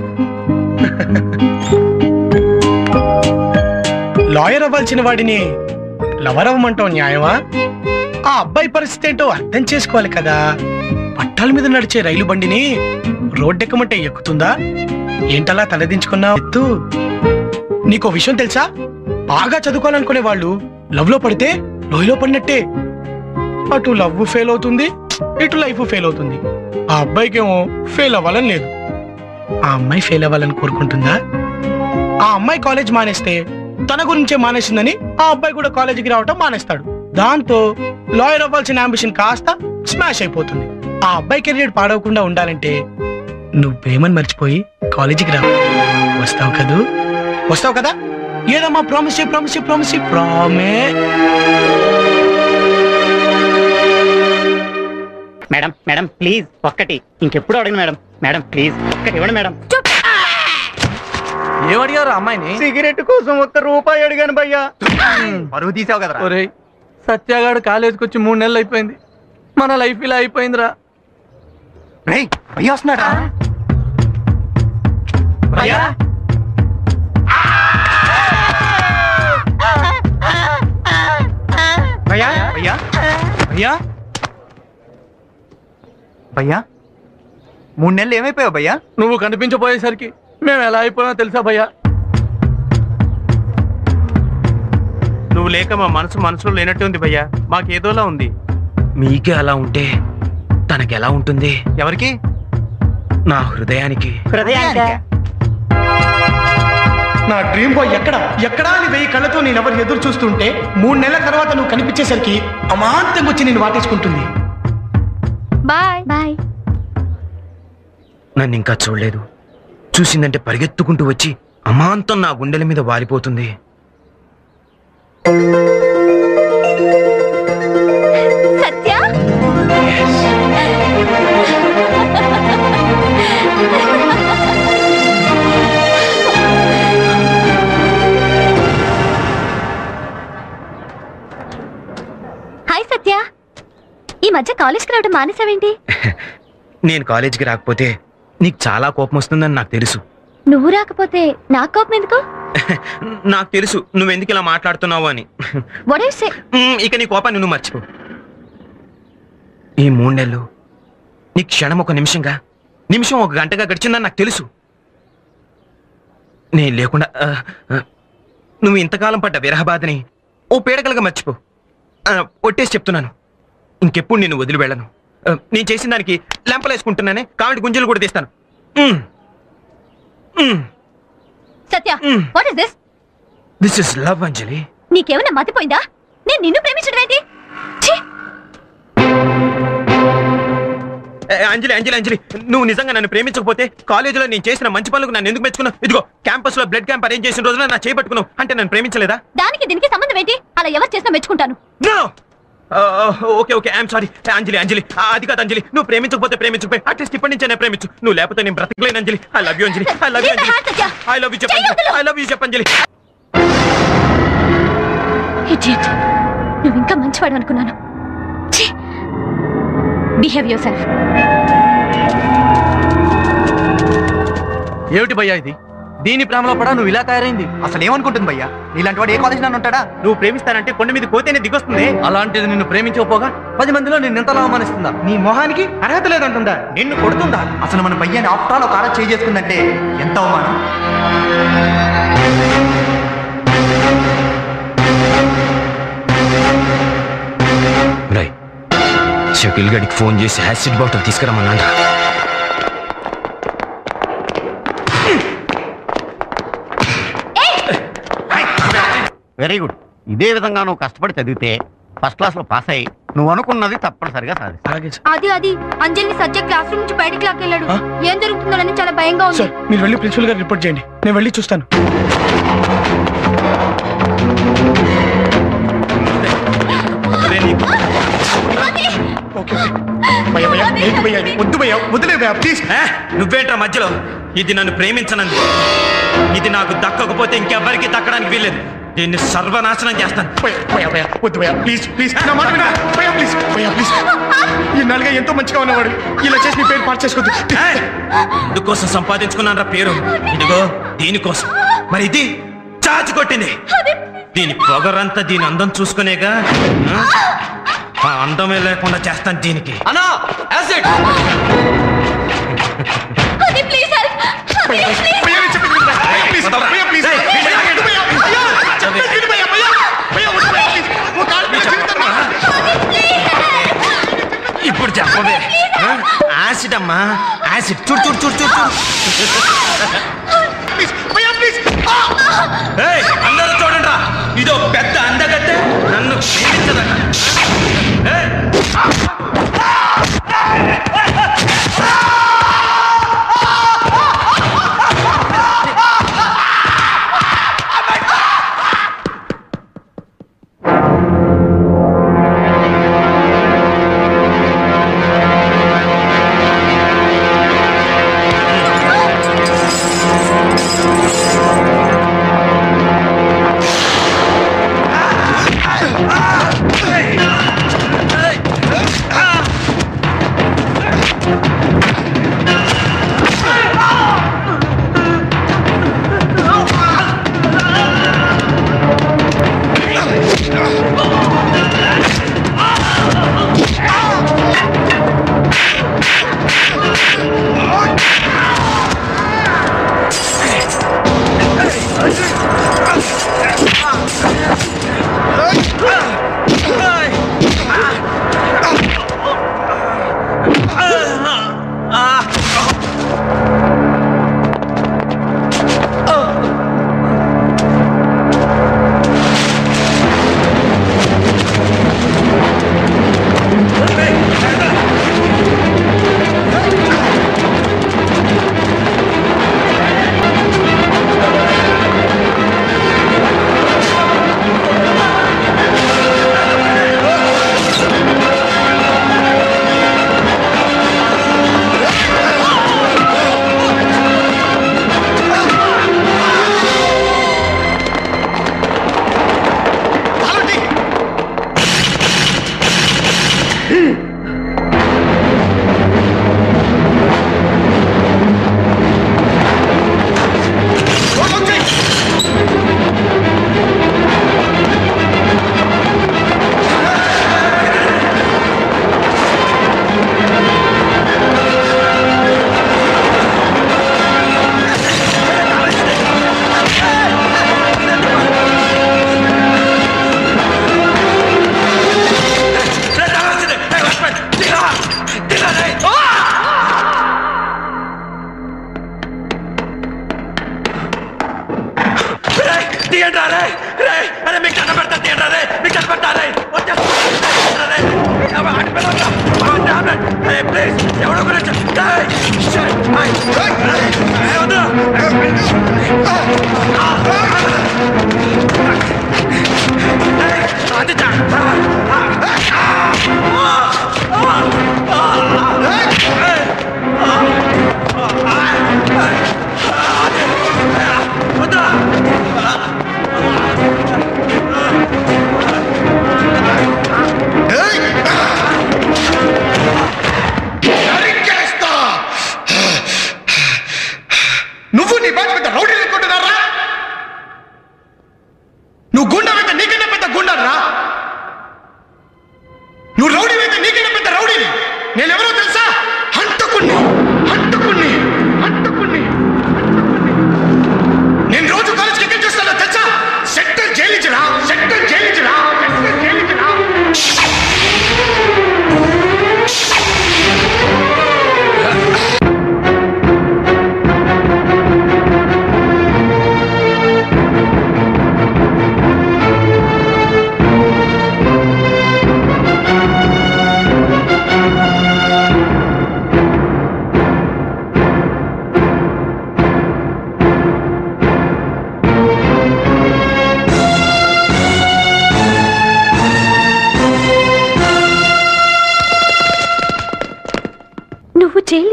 లాయర్ అవ్వాల్సిన వాడిని లవర్ అవ్వమంటావు న్యాయమా ఆ అబ్బాయి పరిస్థితి ఏంటో అర్థం చేసుకోవాలి కదా పట్టాల మీద నడిచే రైలు బండిని రోడ్డెక్కమంటే ఎక్కుతుందా ఏంటలా తలదించుకున్నావు ఎత్తు నీకో విషయం తెలుసా బాగా చదువుకోవాలనుకునే వాళ్ళు లవ్ లో పడితే లోయలో పడినట్టే అటు లవ్ ఫెయిల్ అవుతుంది ఇటు లైఫ్ ఫెయిల్ అవుతుంది ఆ అబ్బాయికేమో ఫెయిల్ అవ్వాలని లేదు ఆ అమ్మాయి ఫెయిల్ అవ్వాలని కోరుకుంటుందా ఆ అమ్మాయి కాలేజ్ మానేస్తే తన గురించే మానేసిందని ఆ అబ్బాయి కూడా కాలేజీకి రావటం మానేస్తాడు దాంతో లాయర్ అవ్వాల్సిన అంబిషన్ కాస్త స్మాష్ అయిపోతుంది ఆ అబ్బాయి కెరీర్ పాడవకుండా ఉండాలంటే నువ్వు ప్రేమను మర్చిపోయి కాలేజీకి రా వస్తావు కదూ వస్తావు కదా ఏదమ్మా ప్రామిస్ ప్రామిస్ ప్రామిస్ ప్రామే మేడం మేడం ప్లీజ్ ఒక్కటి ఇంకెప్పుడు అడగను మేడం మేడం ప్లీజ్ ఒక్కటి ఇవ్వండి మేడం ఏమడిగారు అమ్మాయిని సిగరెట్ కోసం ఒక్క రూపాయి అడిగాను భయ్యా పరువు తీసావు కదరా ఒరేయ్ సత్యాగాడు కాలేజీకి వచ్చి మూడు నెలలు అయిపోయింది మన లైఫ్ ఇలా అయిపోయిందిరా రేయ్ భయ్యా వస్తున్నాడా భయ్యా భయ్యా భయ్యా భయ్యా భయ్యా మూడు నెలలు ఏమైపోయావు భయ్యా నువ్వు కనిపించబోయేసరికి మేము ఎలా అయిపోయినా తెలుసా భయ్యా నువ్వు లేక మా మనసు మనసులో లేనట్టు ఉంది భయ్యా మాకేదోలా ఉంది మీకే అలా ఉంటే తనకెలా ఉంటుంది ఎవరికి నా హృదయానికి హృదయానికా? నా డ్రీమ్ బాయ్ ఎక్కడ ఎక్కడా అని వెయ్యి కళ్ళతో నేను ఎవరు ఎదురు చూస్తుంటే మూడు నెలల తర్వాత నువ్వు కనిపించేసరికి అమాంతంగా వచ్చి నేను వాటేసుకుంటుంది బాయ్ బాయ్ నన్ను ఇంకా చూడలేదు చూసిందంటే పరిగెత్తుకుంటూ వచ్చి అమాంతం నా గుండెల మీద వాలిపోతుంది సత్య హాయ్ సత్య ఈ మధ్య కాలేజ్కి రావడం మానేసావేంటి నేను కాలేజీకి రాకపోతే నీకు చాలా కోపం వస్తుందని నాకు తెలుసు నువ్వు రాకపోతే నాకు కోపం ఎందుకు నాకు తెలుసు నువ్వెందుకు ఇలా మాట్లాడుతున్నావు అని What do you say? మ్, ఇక నీ కోపాన్ని నువ్వు మర్చిపో ఈ మూడు నెలలు నీ క్షణం ఒక నిమిషంగా నిమిషం ఒక గంటగా గడిచిందని నాకు తెలుసు నేను లేకుండా ఆ, ఆ, నువ్వు ఇంతకాలం పడ్డ విరహబాధని ఓ పీడకలుగా మర్చిపో ఆ, ఒట్టేసి చెప్తున్నాను ఇంకెప్పుడు నేను వదిలి వెళ్ళను ఆ, నేను చేసిన దానికి లెంపలేసుకుంటున్నానే కాబట్టి గుంజలు కూడా తీస్తాను మ్. మ్. Satya what is this this is love Anjali నీకేమైనా మతిపోయిందా నేను నిన్ను ప్రేమించడం ఏంటి ఛీ! ఏ, అంజలి అంజలి అంజలి నువ్వు నిజంగా నన్ను ప్రేమించకపోతే కాలేజీలో నేను చేసిన మంచి పనులకు నన్ను ఎందుకు మెచ్చుకున్నావు ఇదిగో క్యాంపస్ లో బ్లడ్ క్యాంప్ అరేంజ్ చేసిన రోజున నా చేపట్టుకున్నావు అంటే నన్ను ప్రేమించలేదా దానికి దీనికి సంబంధం ఏంటి అలా ఎవరు చేసినా మెచ్చుకుంటాను No! ఆ, okay okay I'm sorry Anjali Anjali ఆ, అది కాదు అంజలి నువ్వు ప్రేమించకపోతే ప్రేమించకపోయి అట్లీస్ట్ ఇప్పటి నుంచే నేను ప్రేమించు నువ్వు లేకపోతే నేను బ్రతకలేను Anjali I love you Anjali I love you Leave my hand, Satya. Anjali I love you చెప్పండి ఐ లవ్ యూ చెప్పంజలి Idiot. నువ్వు ఇంకా మంచివాడు అనుకున్నాను బిహేవ్ యువర్ సెల్ఫ్ ఏమిటి భయ్యా ఇది దీని ప్రేమలో పడా నువ్వు ఇలా తయారైంది అసలు ఏమనుకుంటుంది భయ్యా నీలాంటి వాడు ఏ కాలేజ్ నన్ను ఉంటాడా నువ్వు ప్రేమిస్తానంటే కొండ మీద కోతేనే దిగొస్తుంది అలాంటిది నిన్ను ప్రేమించకపోగా పది మందిలో నిన్ను ఎంతలా అవమానిస్తుందా నీ మొహానికి అర్హత లేదంటుందా నిన్ను కొడుతుందా అసలు మన భయ్యాని ఆఫ్టర్ ఒక ఆడ చేయి చేసుకుందంటే ఎంత అవమానం రై షకిల్ గడికి ఫోన్ చేసి యాసిడ్ బాటిల్ తీసుకురమ్మన్నాడు వెరీ గుడ్ ఇదే విధంగా నువ్వు కష్టపడి చదివితే ఫస్ట్ క్లాస్ లో పాస్ అయ్యి నువ్వు అనుకున్నది తప్పనిసరిగా సాధిస్తావు అలాగే సార్ అది అది అంజలిని సత్య క్లాస్ రూమ్ నుంచి బయటికి లాక్కెళ్ళాడు ఆ? ఏం జరుగుతుందోనని చాలా భయంగా ఉంది సార్ మీరు వెళ్ళి ప్రిన్సిపల్ గారు రిపోర్ట్ చేయండి నేను వెళ్ళి చూస్తాను ఓకే ఓకే. భయ్యా భయ్యా ఏంటి భయ్యా ఇది? వద్దు భయ్యా వద్దులే భయ్యా ప్లీజ్ ఏ, నువ్వేంట్రా మధ్యలో ఇది నన్ను ప్రేమించనంది ఇది నాకు దక్కకపోతే ఇంకెవ్వరికి దక్కడానికి వీల్లేదు దీన్ని సర్వనాశనం చేస్తాను భయ్యా భయ్యా భయ్యా వద్దు భయ్యా ప్లీజ్ ప్లీజ్ నా మాట వినా భయ్యా ప్లీజ్ భయ్యా ప్లీజ్ ఈ నాలుగా ఎంతో మంచిగా ఉన్నవాడు ఇలా చేసి నీ పేరు పాటు చేసుకోవద్దు ఏయ్! ఇందుకోసం సంపాదించుకున్నాను పేరు ఇదిగో దీనికోసం మరి ఇది చాచి కొట్టింది దీని పొగరంతా దీని అందం చూసుకునేగా ఆ? ఆ అందమే లేకుండా చేస్తాను దీనికి అన్నా యాసిడ్ అది ప్లీజ్ భయ్యా భయ్యా నేను చెప్పింది వినరా? భయ్యా ప్లీజ్ భయ్యా ప్లీజ్ ఏయ్, భయ్యా వద్దు భయ్యా భయ్యా చెప్పేది విను భయ్యా భయ్యా భయ్యా వద్దు భయ్యా ప్లీజ్ ఒక ఆడ మీద జీవితం నా- ఇప్పుడు చెప్పవే ఆ? యాసిడ్ అమ్మా యాసిడ్ చూడు చూడు చూడు చూడు చూడు ప్లీజ్ భయ్యా ప్లీజ్ ఏయ్, అందరూ చూడండి ఇదో పెద్ద అందగత్తె నన్ను క్షమించదట ఏయ్! ఆ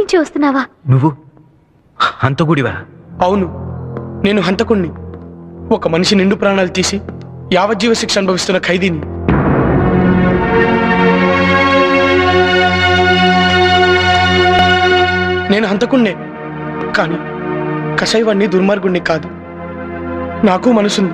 నుంచి వస్తున్నావా నువ్వు హంతగుడివా అవును నేను హంతకుణ్ణి ఒక మనిషి నిండు ప్రాణాలు తీసి యావజ్జీవ శిక్ష అనుభవిస్తున్న ఖైదీని నేను హంతకుణ్ణే కానీ కషాయవాణ్ణి దుర్మార్గుణ్ణి కాదు నాకు మనసుంది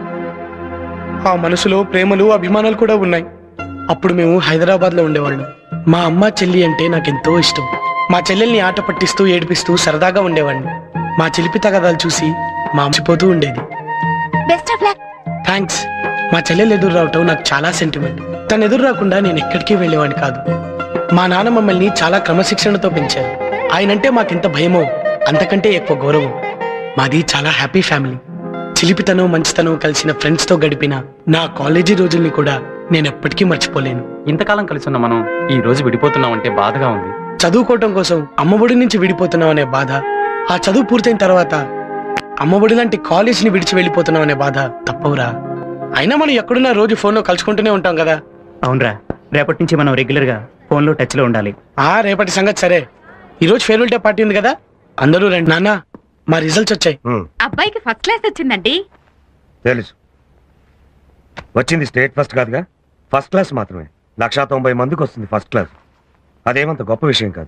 ఆ మనసులో ప్రేమలు అభిమానాలు కూడా ఉన్నాయి అప్పుడు మేము హైదరాబాద్లో ఉండేవాళ్ళం మా అమ్మ చెల్లి అంటే నాకెంతో ఇష్టం మా చెల్లెల్ని ఆట పట్టిస్తూ ఏడిపిస్తూ సరదాగా ఉండేవాడిని మా చిలిపి తగదాలు చూసి మాంసిపోతూ ఉండేది బెస్ట్ ఆఫ్ లక్ థ్యాంక్స్ మా చెల్లెలు ఎదురు రావటం నాకు చాలా సెంటిమెంట్ తను ఎదురు రాకుండా నేను ఎక్కడికి వెళ్ళేవాడిని కాదు మా నాన్న మమ్మల్ని చాలా క్రమశిక్షణతో పెంచారు ఆయనంటే మాకెంత భయమో అంతకంటే ఎక్కువ గౌరవం మాది చాలా హ్యాపీ ఫ్యామిలీ చిలిపితనం మంచితనం కలిసిన ఫ్రెండ్స్ తో గడిపిన నా కాలేజీ రోజుల్ని కూడా నేను ఎప్పటికీ మర్చిపోలేను ఇంతకాలం కలిసి ఉన్న మనం ఈ రోజు విడిపోతున్నామంటే బాధగా ఉంది చదువుకోవటం కోసం అమ్మఒడి నుంచి విడిపోతున్నాం అనే బాధ ఆ చదువు పూర్తయిన తర్వాత అమ్మఒడి లాంటి కాలేజీని విడిచి వెళ్ళిపోతున్నాం అనే బాధ తప్పవురా అయినా మనం ఎక్కడున్నా రోజు ఫోన్లో కలుసుకుంటూనే ఉంటాం కదా అవునరా రేపటి నుంచి మనం రెగ్యులర్ గా ఫోన్ లో టచ్ లో ఉండాలి ఆ రేపటి సంగతి సరే ఈ రోజు ఫేర్వెల్ డే పార్టీ ఉంది కదా అందరూ రండి నాన్న మా రిజల్ట్స్ వచ్చాయి అబ్బాయికి ఫస్ట్ క్లాస్ వచ్చిందండి తెలుసు వచ్చింది స్టేట్ ఫస్ట్ కాదుగా ఫస్ట్ క్లాస్ మాత్రమే లక్షా తొంభై మందికి వస్తుంది ఫస్ట్ క్లాస్ అదేమంత గొప్ప విషయం కాదు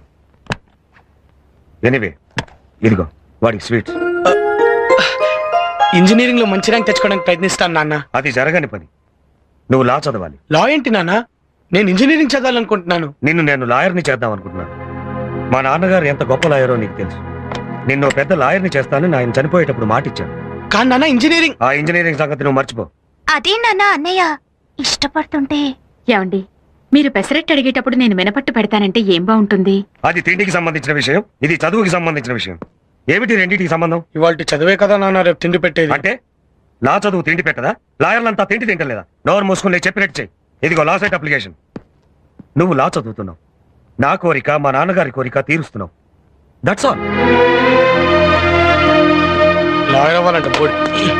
ఎనీవే ఇదిగో వాడికి స్వీట్స్ ఇంజనీరింగ్ లో మంచి ర్యాంక్ తెచ్చుకోవడానికి ప్రయత్నిస్తాను నాన్న అది జరగని పని నువ్వు లా చదవాలి లా ఏంటి నాన్న నేను ఇంజనీరింగ్ చదవాలనుకుంటున్నాను నిన్ను నేను లాయర్ని చేద్దాం అనుకుంటున్నాను మా నాన్నగారు ఎంత గొప్ప లాయరో నీకు తెలుసు నిన్ను పెద్ద లాయర్ని చేస్తానని ఆయన చనిపోయేటప్పుడు మాటిచ్చాను కానీ నాన్న ఇంజనీరింగ్ ఆ ఇంజనీరింగ్ సంగతి నువ్వు మర్చిపో అదే నాన్న అన్నయ్య ఇష్టపడుతుంటే ఏమండి మీరు పెసరెట్టు అడిగేటప్పుడు నేను వినపట్టు పెడతానంటే ఏం బాగుంటుంది అది తిండికి సంబంధించిన విషయం ఇది చదువుకి సంబంధించిన విషయం ఏమిటి రెండింటికి సంబంధం ఇవాళ చదివే కదా నాన్న రేపు తిండి పెట్టేది అంటే లా చదువు తిండి పెట్టదా లాయర్లంతా తిండి తింటలేదా నోరు మూసుకుని నేను చెప్పినట్టు చెయ్యి ఇదిగో లా సెట్ అప్లికేషన్ నువ్వు లా చదువుతున్నావు నా కోరిక మా నాన్నగారి కోరిక తీరుస్తున్నావు దట్స్ ఆల్ లాయర్ అవ్వాలంట బోర్డు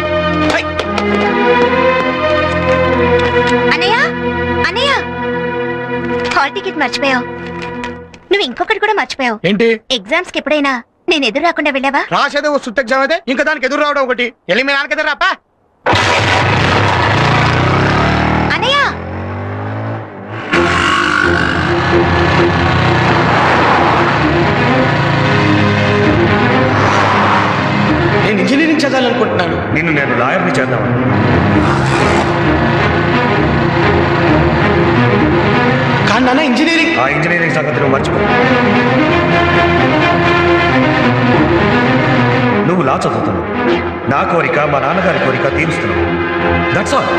అన్నయ్య అన్నయ్య హాల్ టికెట్ మర్చిపోయావు నువ్వు ఇంకొకటి కూడా మర్చిపోయావు ఏంటి ఎగ్జామ్స్ కి ఎప్పుడైనా నేను ఎదురు రాకుండా వెళ్ళావా రాసేదే ఓ సుట్ ఎగ్జామ్ అయితే ఇంకా దానికి ఎదురు రావడం ఒకటి వెళ్ళి మీ నాన్నకి ఎదురు రాపా అన్నయ్య నేను ఇంజనీరింగ్ చదవాలనుకుంటున్నాను నిన్ను నేను లాయర్ని చేద్దామని కానీ నాన్న ఇంజనీరింగ్ ఆ ఇంజనీరింగ్ సంగతి నువ్వు మర్చిపో నువ్వు లా చదువుతున్నావు నా కోరిక మా నాన్నగారి కోరిక తీరుస్తున్నావు దట్స్ ఆల్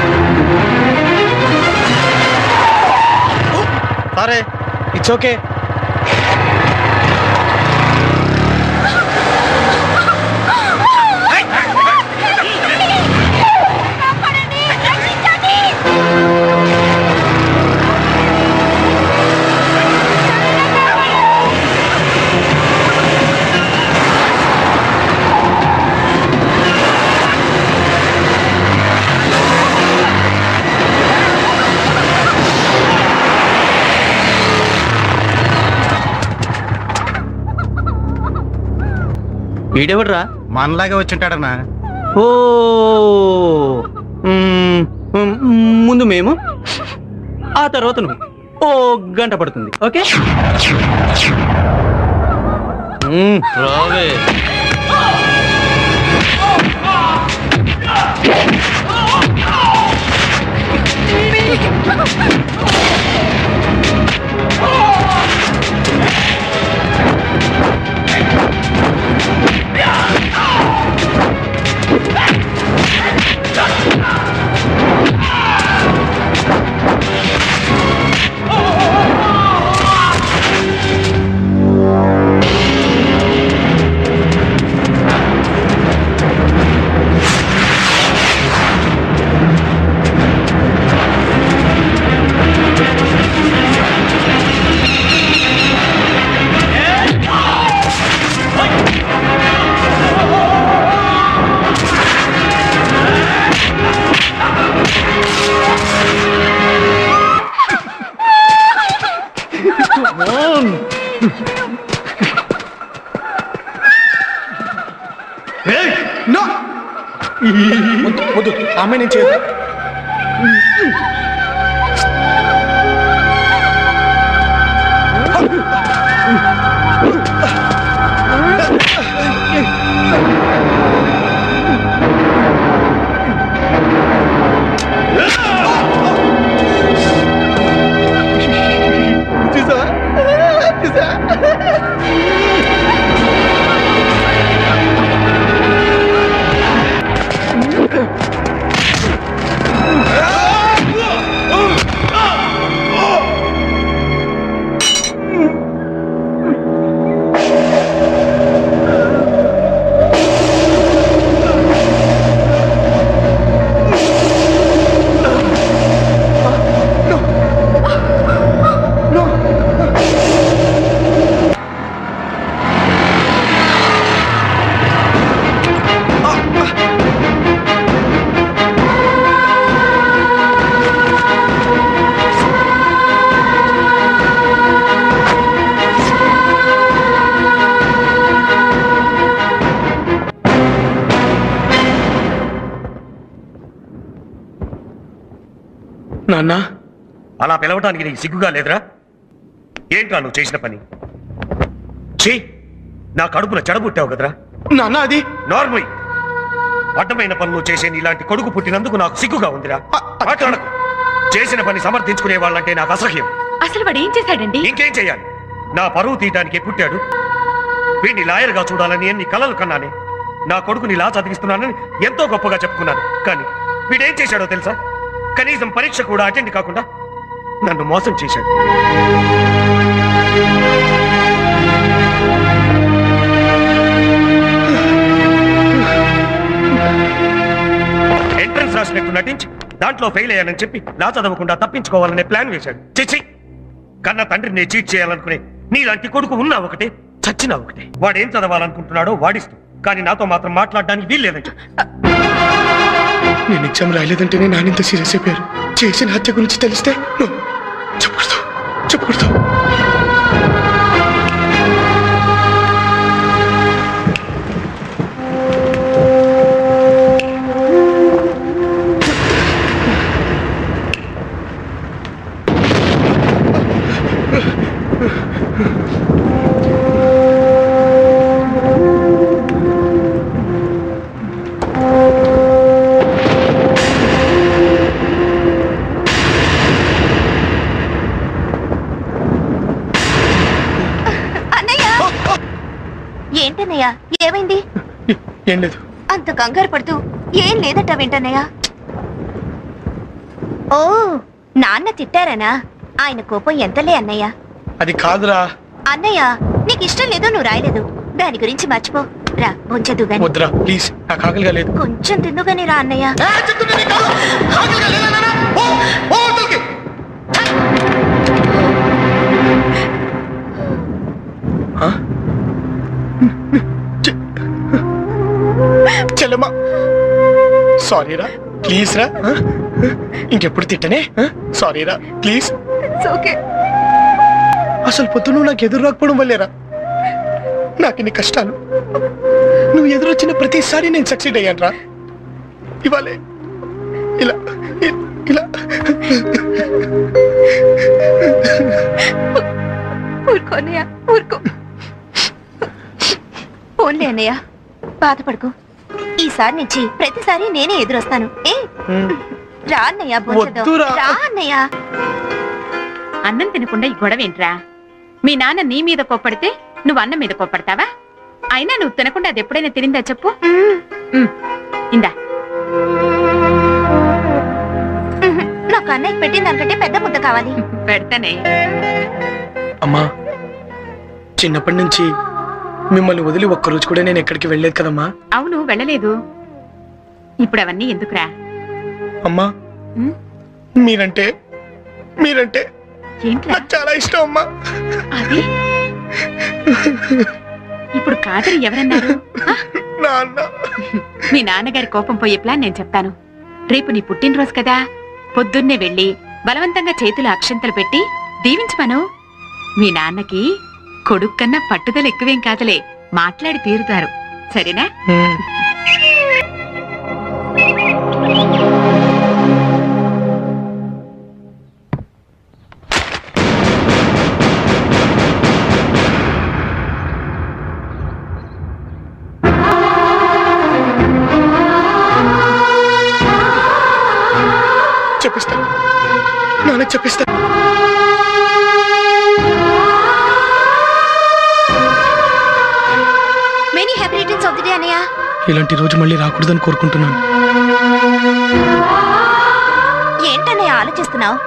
సరే ఇట్స్ ఓకే వీడెవడ్రా మనలాగే వచ్చింటాడనా ఓ మ్మ్, మ్మ్, ముందు మేము ఆ తర్వాత నువ్వు ఓ గంట పడుతుంది ఓకే మ్మ్, రావే అన్నయ్య ఆమె నేను చేయదు చూసావా చూసా నాన్న అలా పిలవటానికి నీకు సిగ్గుగా లేదురా ఏంట్రా నువ్వు చేసిన పని చే నా కడుపున చెడబుట్టావు కదరా నాన్న అది నార్మల్ అడ్డమైన పనులు చేసే ఇలాంటి కొడుకు పుట్టినందుకు నాకు సిగ్గుగా ఉందిరా మాట్లాడకు చేసిన పని సమర్థించుకునే వాళ్ళంటే నాకు అసహ్యం అసలు వాడు ఏం చేశాడండి ఇంకేం చెయ్యాలి నా పరువు తీయటానికి పుట్టాడు వీడిని లాయర్గా చూడాలని ఎన్ని కలలు కన్నానే నా కొడుకుని లా చదివిస్తున్నానని ఎంతో గొప్పగా చెప్పుకున్నాను కానీ వీడేం చేశాడో తెలుసా కనీసం పరీక్ష కూడా అటెండ్ కాకుండా నన్ను మోసం చేశాడు ఎంట్రన్స్ రాసినట్టు నటించి దాంట్లో ఫెయిల్ అయ్యానని చెప్పి నా చదవకుండా తప్పించుకోవాలనే ప్లాన్ వేశాడు చిచ్చి కన్న తండ్రిని నేను చీట్ చేయాలనుకునే నీలాంటి కొడుకు ఉన్నా ఒకటే చచ్చినా ఒకటే వాడేం చదవాలనుకుంటున్నాడో వాడిస్తూ కానీ నాతో మాత్రం మాట్లాడడానికి వీల్లేదని చెప్పు. నేను ఎగ్జామ్ రాయలేదంటేనే నానింత సీరియస్ అయిపోయారు చేసిన హత్య గురించి తెలిస్తే నో, చెప్పకూడదు చెప్పకూడదు అన్నయ్య ఏంటన్నయ్య ఏమైంది ఏం లేదు అంత కంగారు పడుతూ ఏం లేదట వెంటన్నయ్య ఓ నాన్న తిట్టారనా ఆయన కోపం ఎంతలే అన్నయ్య అది కాదురా అన్నయ్య నీకు ఇష్టం లేదో నువ్వు రాయలేదు దాని గురించి మర్చిపో రా బొంచదు గాని వద్దురా ప్లీజ్ నాకు ఆకలిగా లేదు కొంచెం తిందుగాని రా అన్నయ్య చెల్లమ్మా సారీ రా ప్లీజ్ రా ఆ? ఇంకెప్పుడు తిట్టనే సారీ రా ప్లీజ్ ఓకే అసలు పొద్దున్న నాకు ఎదురు రాకపోవడం వల్లేరా నాకు ఇన్ని కష్టాలు నువ్వు ఎదురొచ్చిన ప్రతిసారి నేను సక్సీడ్ అయ్యాను రా ఇవాళే ఇలా ఇ- ఇలా ఊరుకో అన్నయ్య ఊరుకో ఓన్లే అన్నయ్య బాధపడుకో ఈసారి నుంచి ప్రతిసారి నేనే ఎదురొస్తాను ఏ రా అన్నయ్య బొంచదు వద్దురా. రా అన్నయ్య అన్నం తినకుండా ఈ గొడవ ఏంట్రా మీ నాన్న నీ మీద కోప్పడితే నువ్వు అన్నం మీద కోప్పడతావా అయినా నువ్వు తినకుండా అది ఎప్పుడైనా తినిందా చెప్పు ఉమ్, ఇందా నాకు అన్నయ్య పెట్టిన దానికంటే పెద్ద ముద్ద కావాలి పెడతానే అమ్మా చిన్నప్పటి నుంచి మిమ్మల్ని వదిలి ఒక్కరోజు కూడా నేను ఎక్కడికి వెళ్ళలేదు కదమ్మా అవును వెళ్ళలేదు ఇప్పుడు అవన్నీ ఎందుకురా అమ్మా మీరంటే మీరంటే నాకు చాలా ఇష్టం అమ్మా అది ఇప్పుడు కాదని ఎవరన్నారు ఆ? మీ నాన్నగారి కోపం పోయే ప్లాన్ నేను చెప్తాను రేపు నీ పుట్టినరోజు కదా పొద్దున్నే వెళ్ళి బలవంతంగా చేతులు అక్షంతలు పెట్టి దీవించమను మీ నాన్నకి కొడుకు కన్నా పట్టుదల ఎక్కువేం కాదులే మాట్లాడి తీరుతారు సరేనా చెప్పిస్తా నాన్న చెప్పిస్తా many happy returns of the day అన్నయ్య ఇలాంటి రోజు మళ్ళీ రాకూడదని కోరుకుంటున్నాను ఏంటన్నయ్య ఆలోచిస్తున్నావు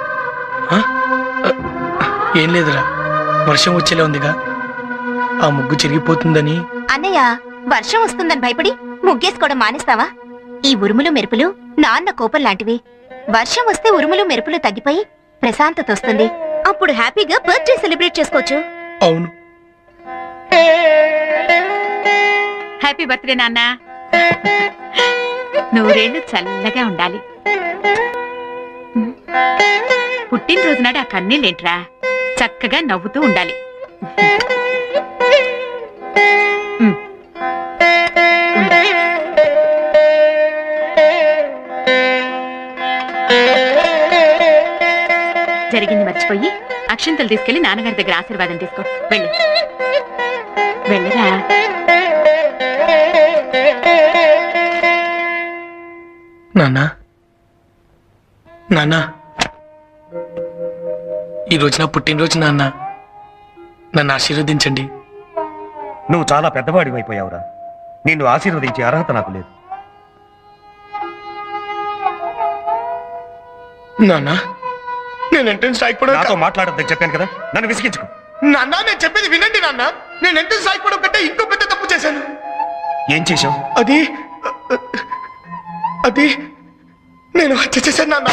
ఏం లేదురా వర్షం వచ్చేలా ఉందిగా ఆ ముగ్గు చెరిగిపోతుందని అన్నయ్య వర్షం వస్తుందని భయపడి ముగ్గేసుకోవడం మానేస్తావా ఈ ఉరుములు మెరుపులు నాన్న కోపం లాంటివి వర్షం వస్తే ఉరుములు మెరుపులు తగ్గిపోయి ప్రశాంతత వస్తుంది అప్పుడు హ్యాపీగా బర్త్డే సెలబ్రేట్ చేసుకోవచ్చు అవును హ్యాపీ బర్త్డే నాన్న నూరేళ్లు చల్లగా ఉండాలి పుట్టినరోజు నాడు ఆ కన్నీళ్ళేంట్రా చక్కగా నవ్వుతూ ఉండాలి ఉమ్. ఉండు. జరిగింది మర్చిపోయి అక్షంతలు తీసుకెళ్లి నాన్నగారి దగ్గర ఆశీర్వాదం తీసుకో వెళ్ళు వెళ్ళరా నాన్న నాన్న ఈ రోజు నా పుట్టినరోజు నాన్న నన్ను ఆశీర్వదించండి నువ్వు చాలా పెద్దవాడి అయిపోయావురా నిన్ను ఆశీర్వదించే అర్హత నాకు లేదు నాన్న నేను ఎంట్రన్స్ రాయకపోవడం నాతో మాట్లాడొద్దని చెప్పాను కదా నన్ను విసిగించుకో నాన్న నేను చెప్పేది వినండి నాన్న నేను ఎంట్రన్స్ రాయకపోవడం కంటే ఇంకో పెద్ద తప్పు చేశాను ఏం చేశావు అది అది నేను హత్య చేశాను నాన్న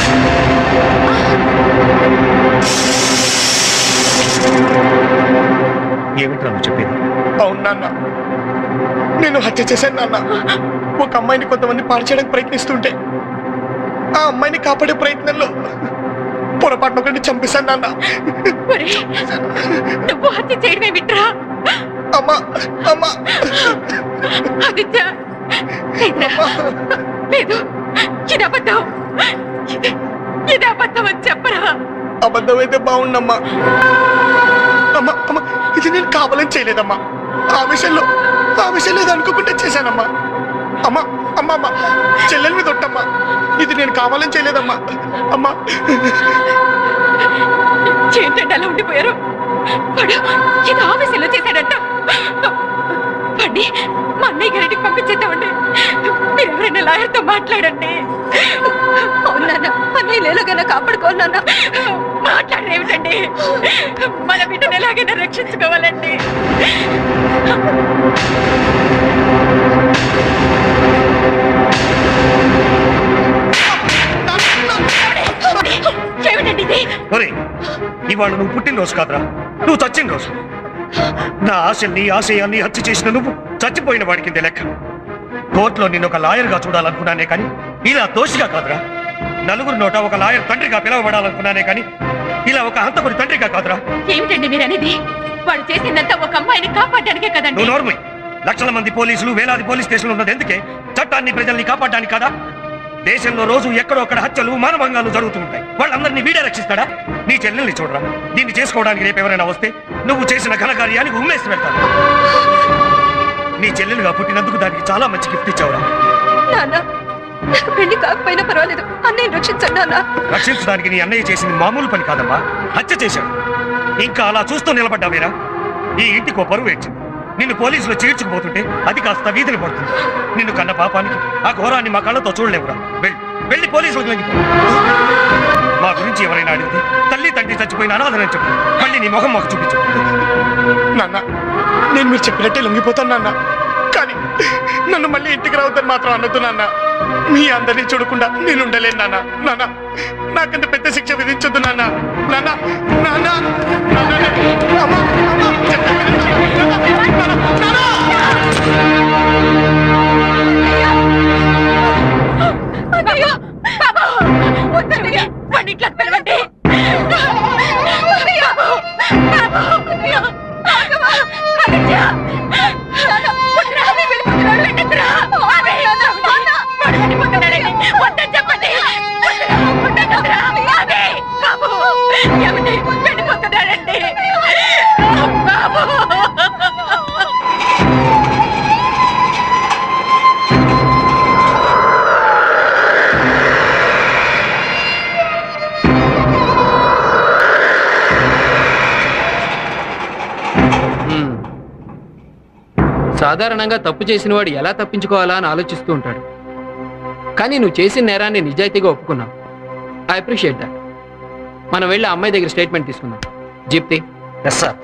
ఏమిట్రా నువ్వు చెప్పేది అవును నాన్న నేను హత్య చేశాను నాన్న ఒక అమ్మాయిని కొంతమంది పాడు చేయడానికి ప్రయత్నిస్తుంటే ఆ అమ్మాయిని కాపాడే ప్రయత్నంలో పొరపాటున ఒకరిని చంపేశాను నాన్న ఒరేయ్, నువ్వు హత్య చేయడమే విట్రా అమ్మా అమ్మా ఆదిత్య లేదురా. లేదు ఇది అబద్ధం ఇది ఇది అబద్ధం అని చెప్పరా అబద్ధమైతే బాగుండమ్మా అమ్మా అమ్మా ఇది నేను కావాలని చేయలేదమ్మా ఆ విషయంలో ఆ విషయంలో ఇది అనుకోకుండా చేశానమ్మా అమ్మా అమ్మా అమ్మా చెల్లెల మీద ఒట్టమ్మా ఇది నేను కావాలని చేయలేదమ్మా అమ్మా ఏంటంటే అలా ఉండిపోయారు వాడు ఇది ఆఫీసులో చేశాడంట పండి మా అన్నయ్య గారింటికి పంపించేద్దామండి మీరు ఎవరైనా లాయర్తో మాట్లాడండి అవునా అన్నయ్య లేలోగా కాపాడుకోవాలన్నా మాట్లాడరేమిటండి మన బిడ్డను ఎలాగైనా రక్షించుకోవాలండి ఏమిటండి ఇది ఒరే ఇవాళ నువ్వు పుట్టినరోజు కాదురా నువ్వు చచ్చిన రోజు నా ఆశల్ని ఆశయాన్ని హత్య చేసిన నువ్వు చచ్చిపోయిన వాడి కింద లెక్క కోర్టులో నిన్ను ఒక లాయర్గా చూడాలనుకున్నానే కానీ ఇలా దోషిగా కాదురా నలుగురు నోట ఒక లాయర్ తండ్రిగా పిలవబడాలనుకున్నానే కానీ ఇలా ఒక హంతకుడి తండ్రిగా కాదురా ఏమిటండి మీరు అనేది వాడు చేసిందంతా ఒక అమ్మాయిని కాపాడడానికే కదండి నువ్వు నోర్మై లక్షల మంది పోలీసులు వేలాది పోలీస్ స్టేషన్లు ఉన్నది ఎందుకే చట్టాన్ని ప్రజల్ని కాపాడడానికి కాదా దేశంలో రోజు ఎక్కడో అక్కడ హత్యలు మానభంగాలు జరుగుతూ ఉంటాయి వాళ్ళందరినీ వీడే రక్షిస్తాడా నీ చెల్లెల్ని చూడరా దీన్ని చేసుకోవడానికి రేపు ఎవరైనా వస్తే నువ్వు చేసిన ఘనకార్యానికి ఉమ్మేసి వెళ్తాను నీ చెల్లెలుగా పుట్టినందుకు దానికి చాలా మంచి గిఫ్ట్ ఇచ్చావురా నాన్న నాకు పెళ్లి కాకపోయినా పర్వాలేదు అన్నయ్య రక్షించండి నాన్న రక్షించడానికి నీ అన్నయ్య చేసింది మామూలు పని కాదమ్మా హత్య చేశాడు ఇంకా అలా చూస్తూ నిలబడ్డావేరా ఈ ఇంటికి ఓ పరువు ఏడ్చింది నిన్ను పోలీసులు చీడ్చుకుపోతుంటే అది కాస్త వీధిని పడుతుంది నిన్ను కన్న పాపానికి ఆ ఘోరాన్ని మా కళ్ళతో చూడలేవురా వెళ్ళి వెళ్ళి పోలీసులకు లొంగిపో మా గురించి ఎవరైనా అడిగితే తల్లి తండ్రి చచ్చిపోయిన అనాథనని చెప్పు మళ్ళీ నీ ముఖం మాకు చూపించు నాన్న నేను మీరు చెప్పినట్టే లొంగిపోతాను నాన్న కానీ నన్ను మళ్ళీ ఇంటికి రావద్దని మాత్రం అనొద్దు నాన్న మీ అందరినీ చూడకుండా నేను ఉండలేను నాన్న నాన్న నాకంత పెద్ద శిక్ష విధించొద్దు నాన్న నాన్న నాన్న నాన్న అమ్మా అమ్మా చెప్పండి అన్నయ్య బాబా వద్దన్నయ్య వాడిని ఇట్లా పిలవండి అన్నయ్య బాబా అన్నయ్య ఆగవా అన్నయ్య నాన్న వద్దురా వెళ్ళిపోతున్నాడు వెళ్ళొద్దురా అన్నయ్య నాన్న వాడు వెళ్ళిపోతున్నాడండి సాధారణంగా తప్పు చేసిన వాడు ఎలా తప్పించుకోవాలా అని ఆలోచిస్తూ ఉంటాడు కానీ నువ్వు చేసిన నేరాన్ని నిజాయితీగా ఒప్పుకున్నావు ఐ అప్రిషియేట్ దట్ మనం వెళ్ళి ఆ అమ్మాయి దగ్గర స్టేట్మెంట్ తీసుకుందాం జీప్తి ఎస్ సార్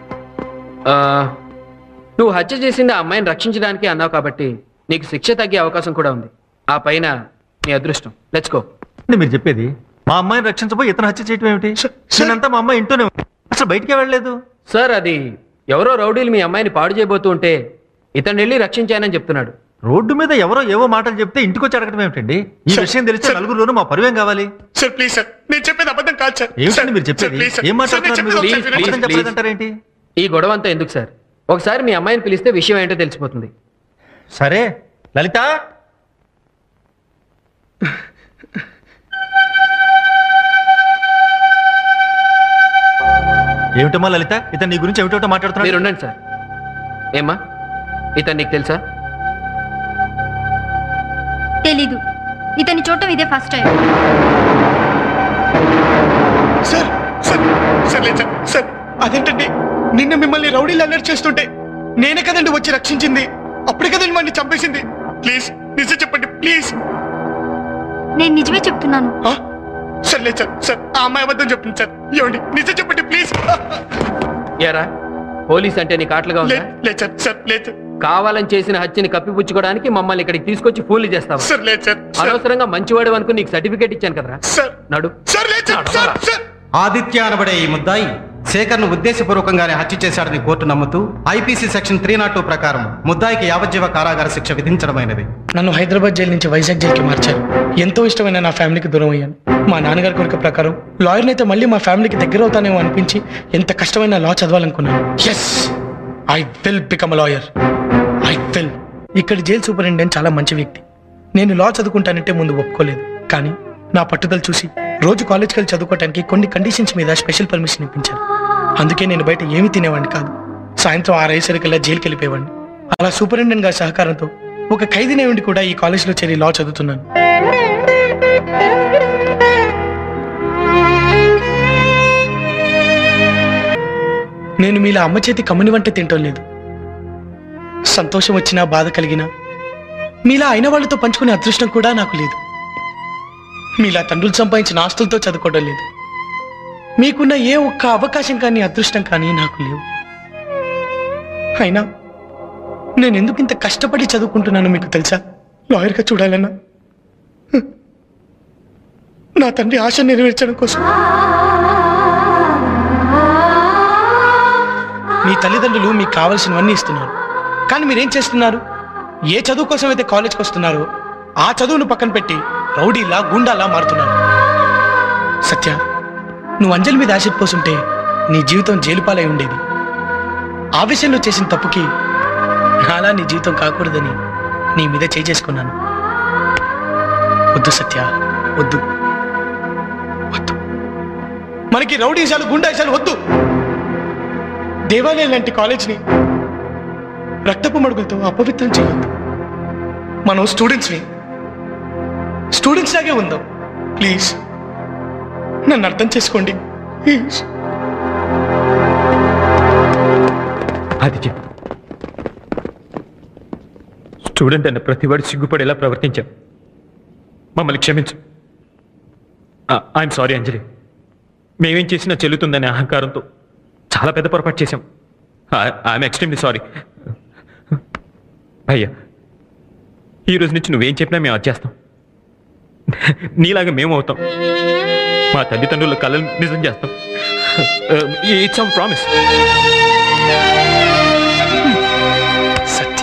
నువ్వు హత్య చేసింది ఆ అమ్మాయిని రక్షించడానికి అన్నావు కాబట్టి నీకు శిక్ష తగ్గే అవకాశం కూడా ఉంది ఆ పైన నీ అదృష్టం లెట్స్ గో అంటే మీరు చెప్పేది మా అమ్మాయిని రక్షించబోయి ఇతను హత్య చేయటం ఏమిటి నేనంతా మా అమ్మాయి ఇంట్లోనే ఉంది. అసలు బయటికే వెళ్ళలేదు సార్ అది ఎవరో రౌడీలు మీ అమ్మాయిని పాడు చేయబోతూ ఉంటే ఇతను వెళ్ళి రక్షించానని చెప్తున్నాడు రోడ్డు మీద ఎవరో ఏవో మాటలు చెప్తే ఇంటికి వచ్చి అడగడం ఏమిటండి ఈ విషయం తెలిస్తే నలుగురులోనూ మా పరువేం కావాలి సార్ ప్లీజ్ సార్ నేను చెప్పేది అబద్ధం కాదు సార్ ఏమిటండి మీరు చెప్పేది ప్లీజ్ సార్. ఏం మాట్లాడుతున్నారు సార్, మీరు? నేను చెప్పేది Please, అబద్ధం please, చెప్పలేదంటారేంటి ఈ గొడవ అంతా ఎందుకు సార్ ఒకసారి మీ అమ్మాయిని పిలిస్తే విషయం ఏంటో తెలిసిపోతుంది సరే లలిత ఏమిటమ్మా లలిత ఇతను నీ గురించి ఏమిటో మీరు మాట్లాడుతున్నాడు ఉండండి సార్ ఏమ్మా ఇతను నీకు తెలుసా తెలీదు ఇతని చూడటం ఇదే first time sir sir sir లేదు సార్ సార్ అదేంటండి నిన్న మిమ్మల్ని రౌడీలు అలర్ట్ చేస్తుంటే నేనే కదండి వచ్చి రక్షించింది అప్పుడే కదండి మళ్ళీ చంపేసింది ప్లీజ్ నిజం చెప్పండి ప్లీజ్ నేను నిజమే చెప్తున్నాను సార్ లేదు సార్ సార్ ఆ అమ్మాయి అబద్ధం చెప్తుంది సార్ ఇవ్వండి నిజం చెప్పండి ప్లీజ్ ఏరా పోలీస్ అంటే నీకు ఆటలుగా ఉందా లేదు సార్ సార్ లేదు కావాలని చేసిన హత్యని కప్పిపుచ్చుకోవడానికి మమ్మల్ని ఇక్కడికి తీసుకొచ్చి ఫోన్లు చేస్తావా సార్ లేదు సార్ అనవసరంగా మంచివాడు అనుకుని నీకు సర్టిఫికేట్ ఇచ్చాను కదరా సార్ నడు సార్ లేదు సార్ సార్ సార్ ఆదిత్య అనబడే ఈ ముద్దాయి శేఖర్ను ఉద్దేశపూర్వకంగానే హత్య చేశాడని కోర్టు నమ్ముతూ IPC section three not two ప్రకారం ముద్దాయికి యావజ్జీవ కారాగార శిక్ష విధించడమైనది నన్ను హైదరాబాద్ జైలు నుంచి వైజాగ్ జైలుకి మార్చారు ఎంతో ఇష్టమైన నా ఫ్యామిలీకి దూరం అయ్యాను మా నాన్నగారి కోరిక ప్రకారం లాయర్ని అయితే మళ్ళీ మా ఫ్యామిలీకి దగ్గర అవుతానేమో అనిపించి ఎంత కష్టమైన లా చదవాలనుకున్నాను yes I will become lawyer I will ఇక్కడ జైలు సూపరింటెండెంట్ చాలా మంచి వ్యక్తి నేను లా చదువుకుంటానంటే ముందు ఒప్పుకోలేదు కానీ నా పట్టుదల చూసి రోజు కాలేజ్కి వెళ్ళి చదువుకోవడానికి కొన్ని కండిషన్స్ మీద స్పెషల్ పర్మిషన్ ఇప్పించారు అందుకే నేను బయట ఏమీ తినేవాడిని కాదు సాయంత్రం ఆరైసరికల్లా జైలుకి వెళ్ళిపోయేవాడిని అలా సూపరింటెండెంట్ గారి సహకారంతో ఒక ఖైదీనే ఉండి కూడా ఈ కాలేజీలో చేరి లా చదువుతున్నాను నేను మీలా అమ్మ చేతి కమ్మని వంట తింటం లేదు సంతోషం వచ్చినా బాధ కలిగినా మీలా అయిన వాళ్ళతో పంచుకునే అదృష్టం కూడా నాకు లేదు మీలా తండ్రులు సంపాదించిన ఆస్తులతో చదువుకోవడం లేదు మీకున్న ఏ ఒక్క అవకాశం కానీ అదృష్టం కానీ నాకు లేవు అయినా నేను ఎందుకు ఇంత కష్టపడి చదువుకుంటున్నానో మీకు తెలుసా లాయర్గా చూడాలన్నా నా తండ్రి ఆశ నెరవేర్చడం కోసం మీ తల్లిదండ్రులు మీకు కావలసినవన్నీ ఇస్తున్నారు కానీ మీరేం చేస్తున్నారు ఏ చదువు కోసం అయితే కాలేజ్కి వస్తున్నారో ఆ చదువును పక్కన పెట్టి రౌడీలా గుండాలా మారుతున్నారు సత్య నువ్వు అంజలి మీద ఆశ పోసుంటే నీ జీవితం జైలుపాలై ఉండేది ఆ విషయంలో చేసిన తప్పుకి నాలా నీ జీవితం కాకూడదని నీ మీద చేయి చేసుకున్నాను వద్దు సత్య వద్దు వద్దు మనకి రౌడీశాలు గుండాయిశాలు వద్దు దేవాలయం లాంటి కాలేజ్ని రక్తపు మడుగులతో అపవిత్రం చేయొద్దు మనం స్టూడెంట్స్ని స్టూడెంట్స్ లాగే ఉందాం ప్లీజ్ నన్ను అర్థం చేసుకోండి ప్లీజ్ ఆదిత్య స్టూడెంట్ అన్న ప్రతివాడు సిగ్గుపడేలా ప్రవర్తించాం మమ్మల్ని క్షమించు ఐఎమ్ సారీ అంజలి మేమేం చేసినా చెల్లుతుందనే అహంకారంతో చాలా పెద్ద పొరపాటు చేశాం ఐఎమ్ ఎక్స్ట్రీమ్లీ సారీ అయ్యా ఈ రోజు నుంచి నువ్వేం చెప్పినా మేము అది చేస్తాం నీలాగా మేము అవుతాం మా తల్లిదండ్రుల కళలు నిజం చేస్తాం ఇట్స్ అవర్ ప్రామిస్ సత్య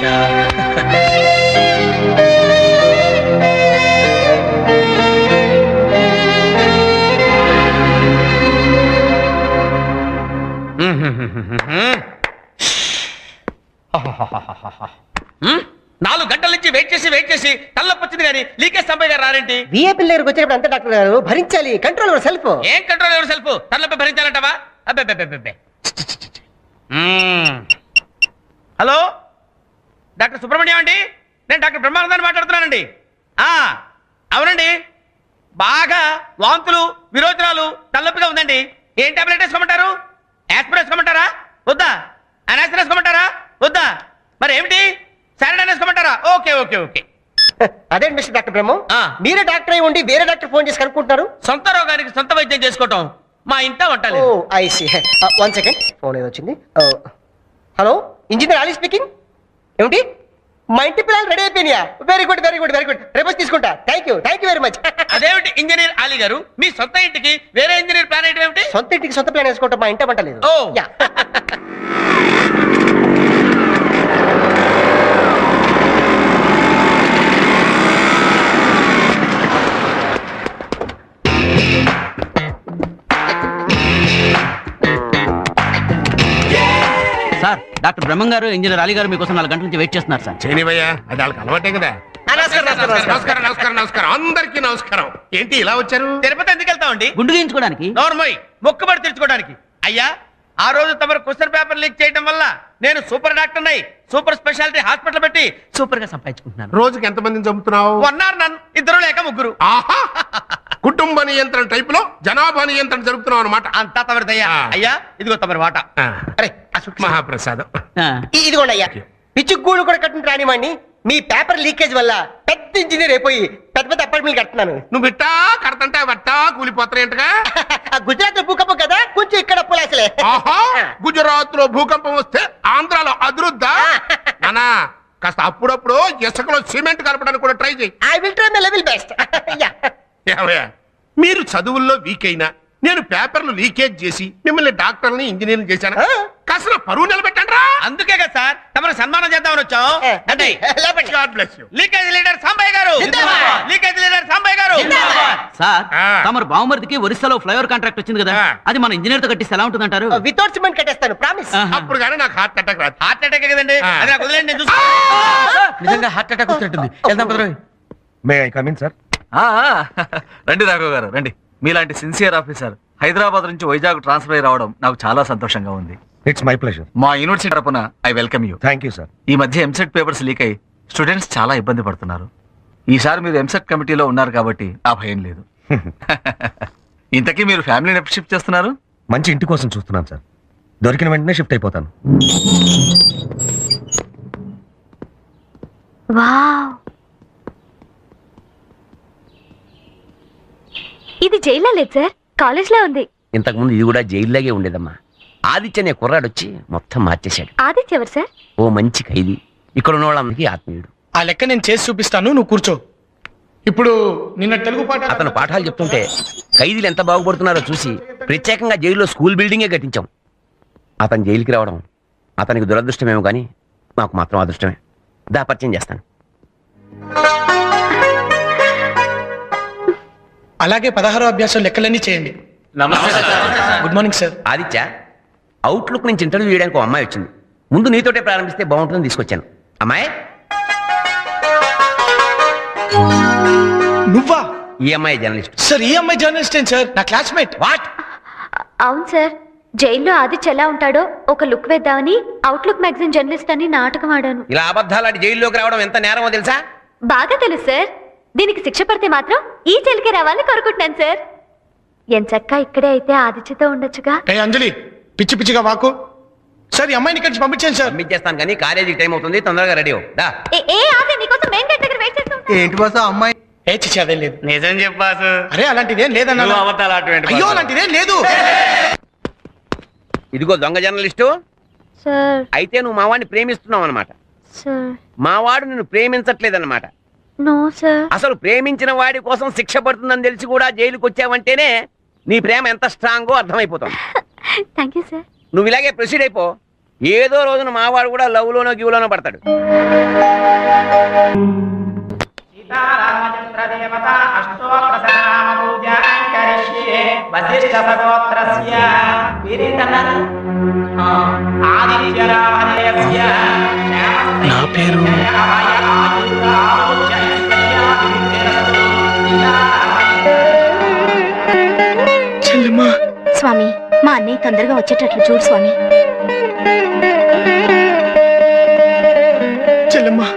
హ్మ్? నాలుగు గంటల నుంచి వెయిట్ చేసి వెయిట్ చేసి తల్లొప్పొచ్చింది కానీ లీకేజ్ సంపయ్య గారు రారేంటి విఏపీ దగ్గరకు వచ్చినప్పుడు అంతే డాక్టర్ గారు భరించాలి కంట్రోల్ యువర్ సెల్ఫ్ ఏం కంట్రోల్ ఎవరు సెల్ఫ్ తల్లొప్పి భరించాలంటావా అబ్బే అబ్బే, అబ్బే, అబ్బే. మ్మ్. హలో డాక్టర్ సుబ్రహ్మణ్యం అండి నేను డాక్టర్ బ్రహ్మానందాన్ని మాట్లాడుతున్నానండి ఆ, అవునండి బాగా వాంతులు విరోచనాలు తలనొప్పిగా ఉందండి ఏం టాబ్లెట్ వేసుకోమంటారు యాస్పిరిన్ వేసుకోమంటారా వద్దా అనాసిన్ వేసుకోమంటారా వద్దా మరి ఏమిటి సాలరీ వేసుకోమంటారా ఓకే ఓకే ఓకే అదేంటి మిస్టర్ డాక్టర్ బ్రహ్మ మీరే డాక్టర్ అయి ఉండి వేరే డాక్టర్ ఫోన్ చేసి కనుక్కుంటున్నారు సొంత రోగానికి సొంత వైద్యం చేసుకోవటం మా ఇంట ఓ వంటలేదు I see one second phone ఏదో వచ్చింది హలో ఇంజనీర్ అలీ స్పీకింగ్ ఏమిటి మా ఇంటి పిల్లలు రెడీ అయిపోయినాయా very good very good very good రేపు వచ్చి తీసుకుంటా thank you thank you very much అదేమిటి ఇంజనీర్ అలీ గారు మీ సొంత ఇంటికి వేరే ఇంజనీర్ ప్లాన్ ఏంటి ఏమిటి సొంత ఇంటికి సొంత ప్లాన్ వేసుకుంటాం మా ఇంట వంట లేదు ఓ సార్ డాక్టర్ బ్రహ్మం గారు ఇంజనీర్ అలీ గారు మీకోసం నాలుగు గంటల నుంచి వెయిట్ చేస్తున్నారు సార్ చేయనివయ్యా అది వాళ్ళకి అలవాటే కదా నమస్కారం నమస్కారం నమస్కారం అందరికీ నమస్కారం ఏంటి ఇలా వచ్చారు తిరుపతి ఎందుకు వెళ్తామండి గుండు గీయించుకోవడానికి నోర్మోయ్ మొక్కుబడి తెచ్చుకోవడానికి అయ్యా ఆ రోజు తమరు క్వశ్చన్ పేపర్ లీక్ చేయడం వల్ల నేను సూపర్ డాక్టర్ అయి సూపర్ స్పెషాలిటీ హాస్పిటల్ పెట్టి సూపర్ గా సంపాదించుకుంటున్నాను రోజుకి ఎంత మందిని చంపుతున్నావు వన్ ఆర్ నన్ ఇద్దరు లేక ముగ్గురు ఆహా కుటుంబ నియంత్రణ టైప్ లో జనాభా నియంత్రణ జరుపుతున్నావు అనమాట అంతా తమరిదయ్యా అయ్యా ఇదిగో తమరి వాట అరే మహాప్రసాదం ఇ- ఇదిగోండి అయ్యా పిచ్చుగూడు కూడా కట్టిన రానివ్వండి మీ పేపర్ లీకేజ్ వల్ల పెద్ద ఇంజనీర్ అయిపోయి పెద్ద పెద్ద అపార్ట్మెంట్ కడుతున్నాను నువ్వు ఇట్టా కడతంటే వట్టా కూలిపోతాయంటగా గుజరాత్ లో భూకంపం కదా కొంచెం ఇక్కడ పులాసలే ఆహా గుజరాత్ లో భూకంపం వస్తే ఆంధ్రాలో అదురుద్దా నానా కాస్త అప్పుడప్పుడు ఇసుకలో సిమెంట్ కలపడానికి కూడా ట్రై చేయి I will try my level best ఏమయ్యా మీరు చదువుల్లో వీక్ అయినా నేను పేపర్లు లీకేజ్ చేసి మిమ్మల్ని డాక్టర్ని ఇంజనీర్ని చేశాను కాస్త నా పరువు నిలబెట్టండి రా అందుకే కదా సార్ తమరు సన్మానం చేద్దామని వచ్చాం అంటే God bless you leakage leader Sambaiah గారు లీకేజ్ లీడర్ సాంబయ్య గారు సార్ తమరు బావమరిదికి ఒరిస్సాలో ఫ్లైఓవర్ కాంట్రాక్ట్ వచ్చింది కదా అది మన ఇంజనీర్ తో కట్టిస్తే ఎలా ఉంటుందంటారు వితౌట్ సిమెంట్ కట్టేస్తాను ప్రామిస్ అప్పుడు కానీ నాకు హార్ట్ అటాక్ రాదు హార్ట్ అటాక్ కదండి అది నాకు వదిలేండి నేను చూసుకుంటా. నిజంగా హార్ట్ అటాక్ వచ్చినట్టుంది వెళ్దాం పదరా మే ఐ కమిన్ సార్ ఆ, ఆ, రండి రాఘవ్ గారు రండి మీలాంటి సిన్సియర్ ఆఫీసర్ హైదరాబాద్ నుంచి వైజాగ్ ట్రాన్స్ఫర్ అయి రావడం నాకు చాలా సంతోషంగా ఉంది ఇట్స్ మై ప్లెజర్ మా యూనివర్సిటీ తరపున I welcome you thank you sir ఈ మధ్య ఎంసెట్ పేపర్స్ లీక్ అయి స్టూడెంట్స్ చాలా ఇబ్బంది పడుతున్నారు ఈసారి మీరు ఎంసెట్ కమిటీలో ఉన్నారు కాబట్టి ఆ భయం లేదు ఇంతకీ మీరు ఫ్యామిలీని ఎప్పుడు షిఫ్ట్ చేస్తున్నారు మంచి ఇంటి కోసం చూస్తున్నాను సార్ దొరికిన వెంటనే షిఫ్ట్ అయిపోతాను వావ్ ఇది జైల్లో లేదు సార్ కాలేజ్లో ఉంది ఇంతకుముందు ఇది కూడా జైల్లాగే ఉండేదమ్మా ఆదిత్య అనే కుర్రాడు వచ్చి మొత్తం మార్చేశాడు ఆదిత్య ఎవరు సార్ ఓ మంచి ఖైదీ ఇక్కడ ఉన్న వాళ్ళందరికీ ఆత్మీయుడు ఆ లెక్క నేను చేసి చూపిస్తాను నువ్వు కూర్చో ఇప్పుడు నిన్న తెలుగు పాట అతను పాఠాలు చెప్తుంటే ఖైదీలు ఎంత బాగుపడుతున్నారో చూసి ప్రత్యేకంగా జైల్లో స్కూల్ బిల్డింగే కట్టించాం అతను జైలుకి రావడం అతనికి దురదృష్టమేమో కానీ మాకు మాత్రం అదృష్టమే దా పరిచయం చేస్తాను అలాగే పదహారో అభ్యాసం లెక్కలన్నీ చేయండి good morning sir Aditya Outlook నుంచి ఇంటర్వ్యూ చేయడానికి ఒక అమ్మాయి వచ్చింది ముందు నీతోటే ప్రారంభిస్తే బాగుంటుందని తీసుకొచ్చాను అమ్మాయి నువ్వా ఈ అమ్మాయి జర్నలిస్ట్ సార్ ఈ అమ్మాయి జర్నలిస్ట్ ఏంటి సార్ నా క్లాస్మేట్ వాట్ అవును సార్ జైల్లో ఆదిత్య ఎలా ఉంటాడో ఒక లుక్ వేద్దామని అవుట్లుక్ మ్యాగజైన్ జర్నలిస్ట్ అని నాటకం ఆడాను ఇలా అబద్ధాలాడి జైల్లోకి రావడం ఎంత నేరమో తెలుసా బాగా తెలుసు సార్ దీనికి శిక్ష పడితే మాత్రం ఈ జైలుకే రావాలని కోరుకుంటున్నాను సార్ ఎంచక్క ఇక్కడే అయితే ఆదిత్యతో ఉండొచ్చుగా ఏ అంజలి పిచ్చి పిచ్చిగా వాకు సార్ ఈ అమ్మాయిని ఇక్కడి నుంచి పంపించాను సార్ పంపించేస్తాను కానీ కాలేజీకి టైం అవుతుంది తొందరగా రెడీ అవ్వు. దా ఏ ఏ ఆది నీకోసం మెయిన్ గేట్ దగ్గర వెయిట్ చేస్తాం ఏంటి బాసు అమ్మాయి ఏ చిచ్చి అదేం లేదు నిజం చెప్పాసు అరే అలాంటిదేం లేదన్నా నువ్వు అబద్ధాలు ఆడటం అయ్యో అలాంటిదేం లేదు ఇదిగో దొంగ జర్నలిస్టు సార్ అయితే నువ్వు మావాడిని ప్రేమిస్తున్నావు అనమాట సార్ మావాడు నిన్ను ప్రేమించట్లేదన్నమాట నో సార్ అసలు ప్రేమించిన వాడి కోసం శిక్ష పడుతుందని తెలిసి కూడా జైలుకి వచ్చావంటేనే నీ ప్రేమ ఎంత స్ట్రాంగో అర్థమైపోతుంది థ్యాంక్ యూ సార్ నువ్వు ఇలాగే ప్రొసీడ్ అయిపో ఏదో రోజున మావాడు కూడా లవ్ లోనో గివ్లోనో పడతాడు నా పేరు చెల్లెమ్మా స్వామి మా అన్నయ్య తొందరగా వచ్చేటట్లు చూడు స్వామి చెల్లెమ్మా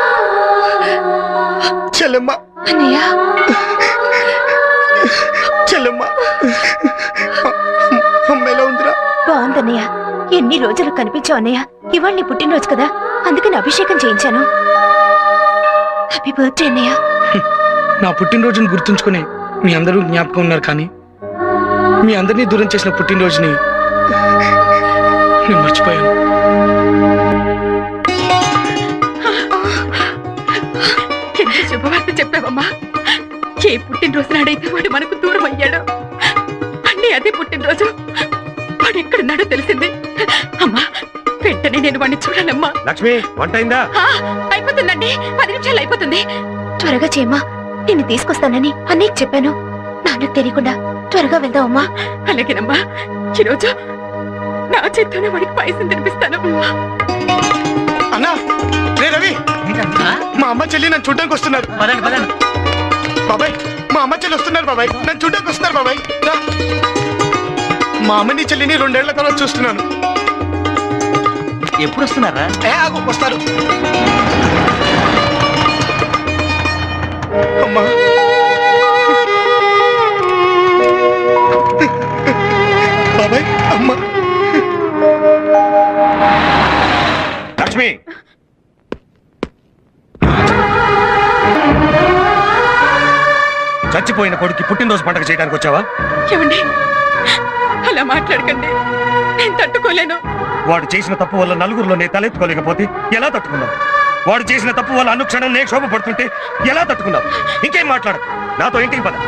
చెల్లెమ్మా అన్నయ్య చెల్లెమ్మ అమ్మ ఎలా ఉందిరా బాగుందన్నయ్య ఎన్ని రోజులు కనిపించావు అన్నయ్య ఇవాళ నీ పుట్టినరోజు కదా అందుకని అభిషేకం చేయించాను హ్యాపీ బర్త్డే అన్నయ్య నా పుట్టినరోజుని గుర్తుంచుకుని మీ అందరూ జ్ఞాపకం ఉన్నారు కానీ మీ అందరినీ దూరం చేసిన పుట్టినరోజుని నేను మర్చిపోయాను ఎంత శుభవార్త చెప్పావమ్మా ఏ పుట్టినరోజు నాడైతే వాడు మనకు దూరం అయ్యాడో అన్నీ అదే పుట్టినరోజు వాడు ఎక్కడున్నాడో తెలిసింది అమ్మా వెంటనే నేను వాడిని చూడాలమ్మా లక్ష్మి వంట అయిందా ఆ, అయిపోతుందండి పది నిమిషాలు అయిపోతుంది త్వరగా చేయమ్మా నిన్ను తీసుకొస్తానని అన్నయ్యకి చెప్పాను నాన్నకు తెలియకుండా త్వరగా వెళ్దామమ్మా అలాగేనమ్మా ఈరోజు నా చేత్తోనే వాడికి పాయసం తినిపిస్తాను అన్నా రే రవి మా అమ్మ చెల్లి నన్ను చూడడానికి వస్తున్నారు బాబాయ్ మా అమ్మ చెల్లి వస్తున్నారు బాబాయ్ నన్ను చూడడానికి వస్తున్నారు బాబాయ్ రా. మా అమ్మని చెల్లిని రెండేళ్ల తర్వాత చూస్తున్నాను ఎప్పుడు వస్తున్నారా ఏ ఆగు వస్తారు అమ్మా బాబాయ్ అమ్మ లక్ష్మి చచ్చిపోయిన కొడుకు పుట్టినరోజు పండగ చేయడానికి వచ్చావా ఏమండి అలా మాట్లాడకండి నేను తట్టుకోలేను వాడు చేసిన తప్పు వల్ల నలుగురిలో నేను తలెత్తుకోలేకపోతే ఎలా తట్టుకున్నావు వాడు చేసిన తప్పు వల్ల అనుక్షణం నేను శోభ పడుతుంటే ఎలా తట్టుకున్నావు ఇంకేం మాట్లాడు నాతో ఇంటికి పద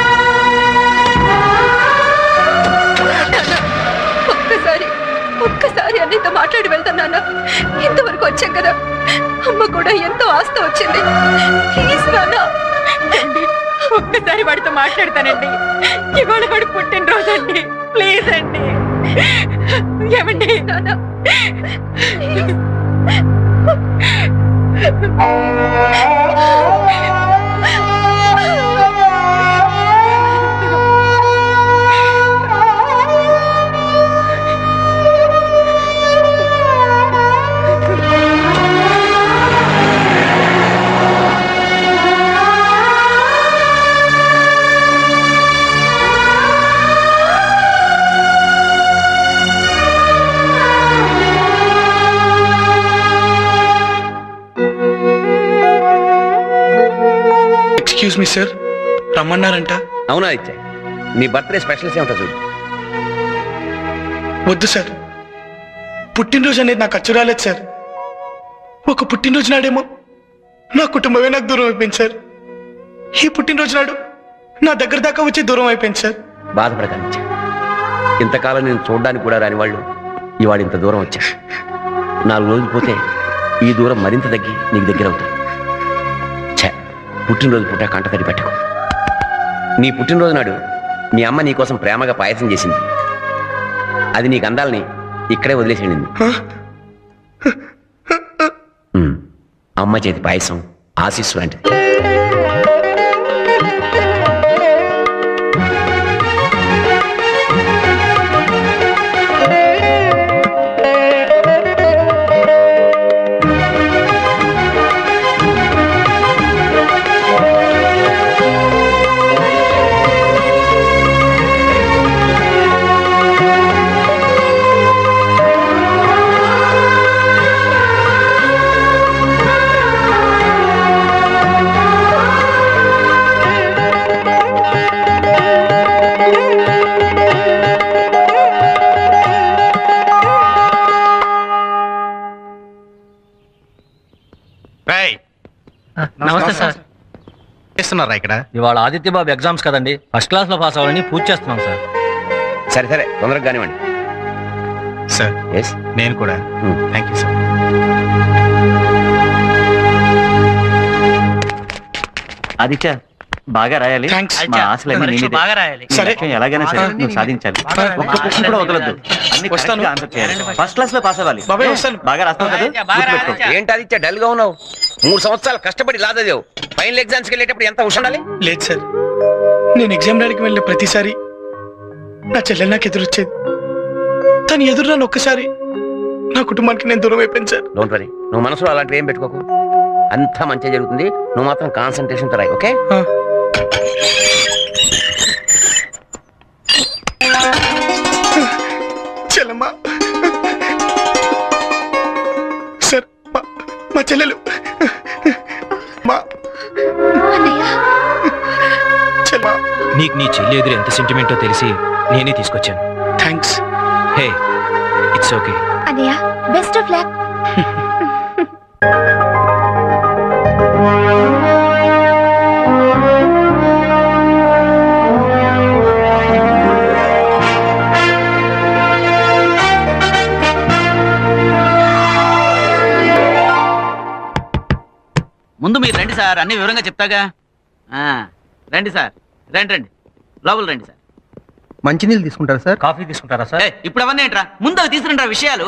ఒక్కసారి ఒక్కసారి అన్నితో మాట్లాడి వెళ్తున్నాను ఇంతవరకు వచ్చాం కదా అమ్మ కూడా ఎంతో ఆస్తి వచ్చింది ప్లీజ్ నాన్న ఏమండి? ఒక్కసారి వాడితో మాట్లాడతానండి ఇవాళ వాడు పుట్టినరోజు అండి ప్లీజ్ అండి ఏమండి నాన్న ఎక్స్క్యూజ్ మీ సార్ రమ్మన్నారంట అవునా ఇచ్చా నీ బర్త్డే స్పెషల్స్ ఏమిటో చూడు వద్దు సార్ పుట్టినరోజు అనేది నాకు అచ్చు రాలేదు సార్ ఒక పుట్టినరోజు నాడేమో నా కుటుంబమే నాకు దూరం అయిపోయింది సార్ ఈ పుట్టినరోజు నాడు నా దగ్గర దాకా వచ్చి దూరం అయిపోయింది సార్ బాధపడకండి ఇచ్చా ఇంతకాలం నేను చూడడానికి కూడా రాని వాళ్ళు ఇవాళ ఇంత దూరం వచ్చా నాలుగు రోజులు పోతే ఈ దూరం మరింత తగ్గి నీకు దగ్గర అవుతుంది ఛే పుట్టినరోజు పూట కంట తడి పెట్టకు నీ పుట్టినరోజు నాడు మీ అమ్మ నీకోసం ప్రేమగా పాయసం చేసింది అది నీకు అందాలని ఇక్కడే వదిలేసి వెళ్ళింది ఉమ్, అమ్మ చేతి పాయసం ఆశీస్సు లాంటిది నమస్తే సార్ చేస్తున్నారా ఇక్కడ ఇవాళ ఆదిత్య బాబు ఎగ్జామ్స్ కదండి ఫస్ట్ క్లాస్ లో పాస్ అవ్వాలని పూజ చేస్తున్నాం సార్ సరే సరే తొందరగా కానివ్వండి సార్ ఎస్ నేను కూడా థ్యాంక్ యూ సార్ ఆదిత్య బాగా రాయాలి మా ఆశలన్నీ పరీక్ష నీదే. బాగా రాయాలి. ఈ సరే. లక్ష్యం ఎలాగైనా సరే బాగా నువ్వు సాధించాలి బాగా ఒక్క క్వశ్చన్ కూడా వదలొద్దు అన్ని వస్తాను. correct గా ఆన్సర్ చేయాలి ఫస్ట్ క్లాస్ లో పాస్ అవ్వాలి బాబాయ్, ఏ? వస్తాను. బాగా రాస్తావు కదా గుర్తుపెట్టుకో. ఏంటి ఆదిత్య డల్ గా ఉన్నావు మూడు సంవత్సరాలు కష్టపడి లాదదేవు ఫైనల్ ఎగ్జామ్స్కి వెళ్ళేటప్పుడు ఎంత ఉండాలి లేదు సార్ నేను ఎగ్జామ్ రాయడానికి వెళ్ళిన ప్రతిసారి నా చెల్లెలు నాకు ఎదురొచ్చేది తను ఎదురు రాని ఒక్కసారి నా కుటుంబానికి నేను దూరం అయిపోయాను సార్ డోంట్ వరీ నువ్వు మనసులో అలాంటివి ఏం పెట్టుకోకు అంతా మంచిగా జరుగుతుంది నువ్వు మాత్రం కాన్సన్ట్రేషన్ తో రాయి ఓకే నీకు నీ చెల్లి ఎదురు ఎంత సెంటిమెంటో తెలిసి నేనే తీసుకొచ్చాను థ్యాంక్స్ హే ఇట్స్ ఓకే అన్నయ్య బెస్ట్ ఆఫ్ లక్ ముందు మీరు రండి సార్ అన్ని వివరంగా చెప్తాగా ఆ, రండి సార్ రండి రండి లోపల రండి సార్ మంచినీళ్ళు తీసుకుంటారా సార్ కాఫీ తీసుకుంటారా సార్ ఏ, ఇప్పుడు అవన్నీ ఏంట్రా ముందు అవి తీసుకురండి విషయాలు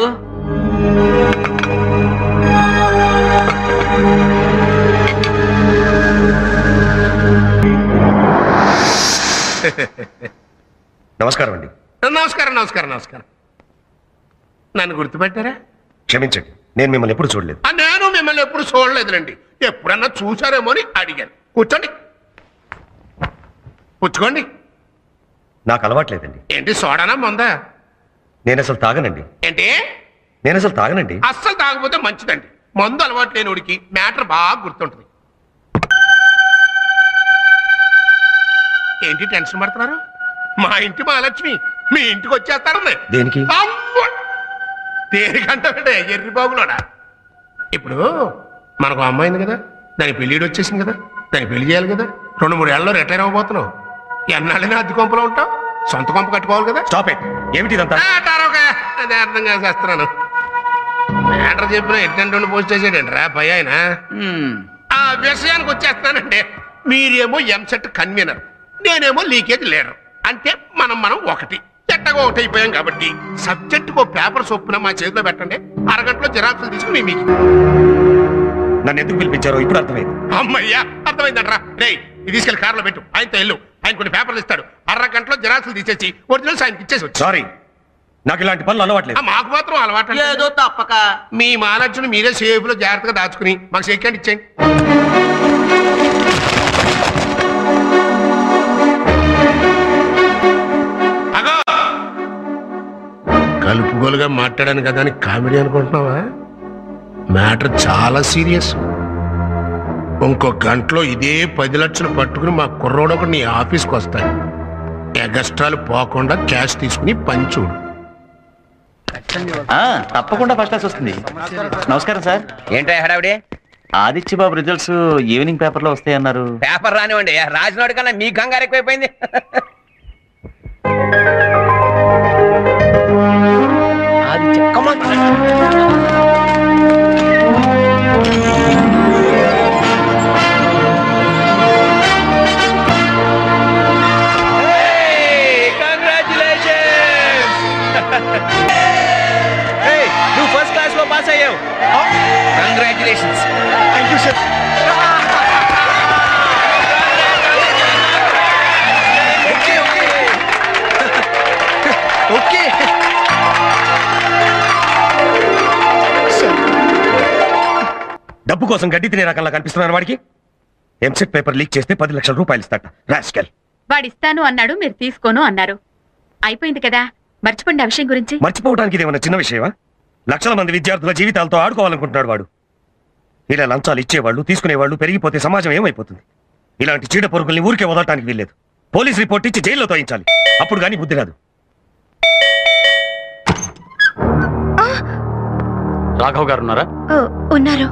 నమస్కారం అండి నమస్కారం నమస్కారం నమస్కారం నన్ను గుర్తుపెట్టారా క్షమించండి నేను మిమ్మల్ని ఎప్పుడు చూడలేదు ఆ, నేను మిమ్మల్ని ఎప్పుడు చూడలేదులండి ఎప్పుడన్నా చూసారేమో అని అడిగాను కూర్చోండి పుచ్చుకోండి నాకు అలవాట్లేదండి ఏంటి సోడానా మొందా నేను అసలు తాగనండి ఏంటి నేను అసలు తాగనండి అస్సలు తాగకపోతే మంచిదండి మందు అలవాటు లేనివాడికి మ్యాటర్ బాగా గుర్తుంటుంది ఏంటి టెన్షన్ పడుతున్నారు మా ఇంటి మహాలక్ష్మి మీ ఇంటికి వచ్చేస్తారండి దేనికి అమ్మో! దేనికంటే ఎర్రి బాబులోడా ఇప్పుడు మనకు అమ్మాయి ఉంది కదా దాని పెళ్ళిడు వచ్చేసింది కదా దాని పెళ్లి చేయాలి కదా రెండు మూడు ఏళ్ళలో రిటైర్ అవ్వబోతున్నావు ఎన్నాళ్ళైనా అద్దె కొంపలో ఉంటావు సొంత కొంప కట్టుకోవాలి కదా స్టాప్ ఇట్ ఏమిటి ఇదంతా ఆ, తారొక. అదే అర్థం చేస్తున్నాను మ్యాటర్ చెప్పిన ఎట్టంటే పోస్ట్ చేసాడండి రా పై ఆయన ఆ విషయానికి వచ్చేస్తానంటే మీరేమో ఎంసెట్ కన్వీనర్ నేనేమో లీకేజ్ లీడర్ అంటే మనం మనం ఒకటి ఎట్టగా ఒకటి అయిపోయాం కాబట్టి సబ్జెక్టుకు పేపర్ చొప్పున మా చేతిలో పెట్టండి అరగంటలో జిరాక్సులు తీసుకుని మీకు నన్ను ఎందుకు పిలిపించారో ఇప్పుడు అర్థమైంది అమ్మయ్యా అర్థమైందంట్రా రే ఇది తీసుకెళ్లి కారులో పెట్టు ఆయనతో వెళ్ళు ఆయన కొన్ని పేపర్లు ఇస్తాడు అరగంటలో జిరాక్సులు తీసేసి ఒరిజినల్స్ ఆయనకి ఇచ్చేసి వచ్చి సారీ నాకు ఇలాంటి పనులు అలవాట్లేదు మాకు మాత్రం అలవాటు ఏదో తప్పక మీ మహాలక్ష్మిని మీరే సేఫ్ లో జాగ్రత్తగా దాచుకుని మాకు సెకండ్ ఇచ్చేయండి అగో! కలుపుగోలుగా మాట్లాడాను కదా అని కామెడీ అనుకుంటున్నావా మ్యాటర్ చాలా సీరియస్ ఇంకో గంటలో ఇదే పది లక్షలు పట్టుకుని మా కుర్రోడు ఒకడు నీ ఆఫీస్కి వస్తాడు ఎగస్ట్రాలు పోకుండా క్యాష్ తీసుకుని పంచుడు ఆ, తప్పకుండా ఫస్ట్ క్లాస్ వస్తుంది నమస్కారం సార్ ఏంటో హడావిడి ఆదిత్య బాబు రిజల్ట్స్ ఈవినింగ్ పేపర్ లో వస్తాయన్నారు పేపర్ రానివ్వండి రాసినోడి కన్నా మీ కంగారు ఎక్కువైపోయింది ఆదిత్య come on. నువ్వు ఫస్ట్ క్లాస్ లో పాస్ అయ్యావు congratulations thank you sir okay డబ్బు కోసం గడ్డి తినే రకంలా కనిపిస్తున్నాను వాడికి ఎంసెట్ పేపర్ లీక్ చేస్తే పది లక్షల రూపాయలు ఇస్తాట రాస్కెల్ వాడిస్తాను అన్నాడు మీరు తీసుకోను అన్నారు అయిపోయింది కదా మర్చిపోండి ఆ విషయం గురించి మర్చిపోవడానికి ఇదేమన్నా చిన్న విషయమా లక్షల మంది విద్యార్థుల జీవితాలతో ఆడుకోవాలనుకుంటున్నాడు వాడు ఇలా లంచాలు ఇచ్చేవాళ్ళు తీసుకునేవాళ్ళు పెరిగిపోతే సమాజం ఏమైపోతుంది ఇలాంటి చీడ పొరుగుల్ని ఊరికే వదలటానికి వీల్లేదు పోలీస్ రిపోర్ట్ ఇచ్చి జైల్లో తోయించాలి అప్పుడు కానీ బుద్ధి రాదు రాఘవ్ గారు ఉన్నారా ఓ, ఉన్నారు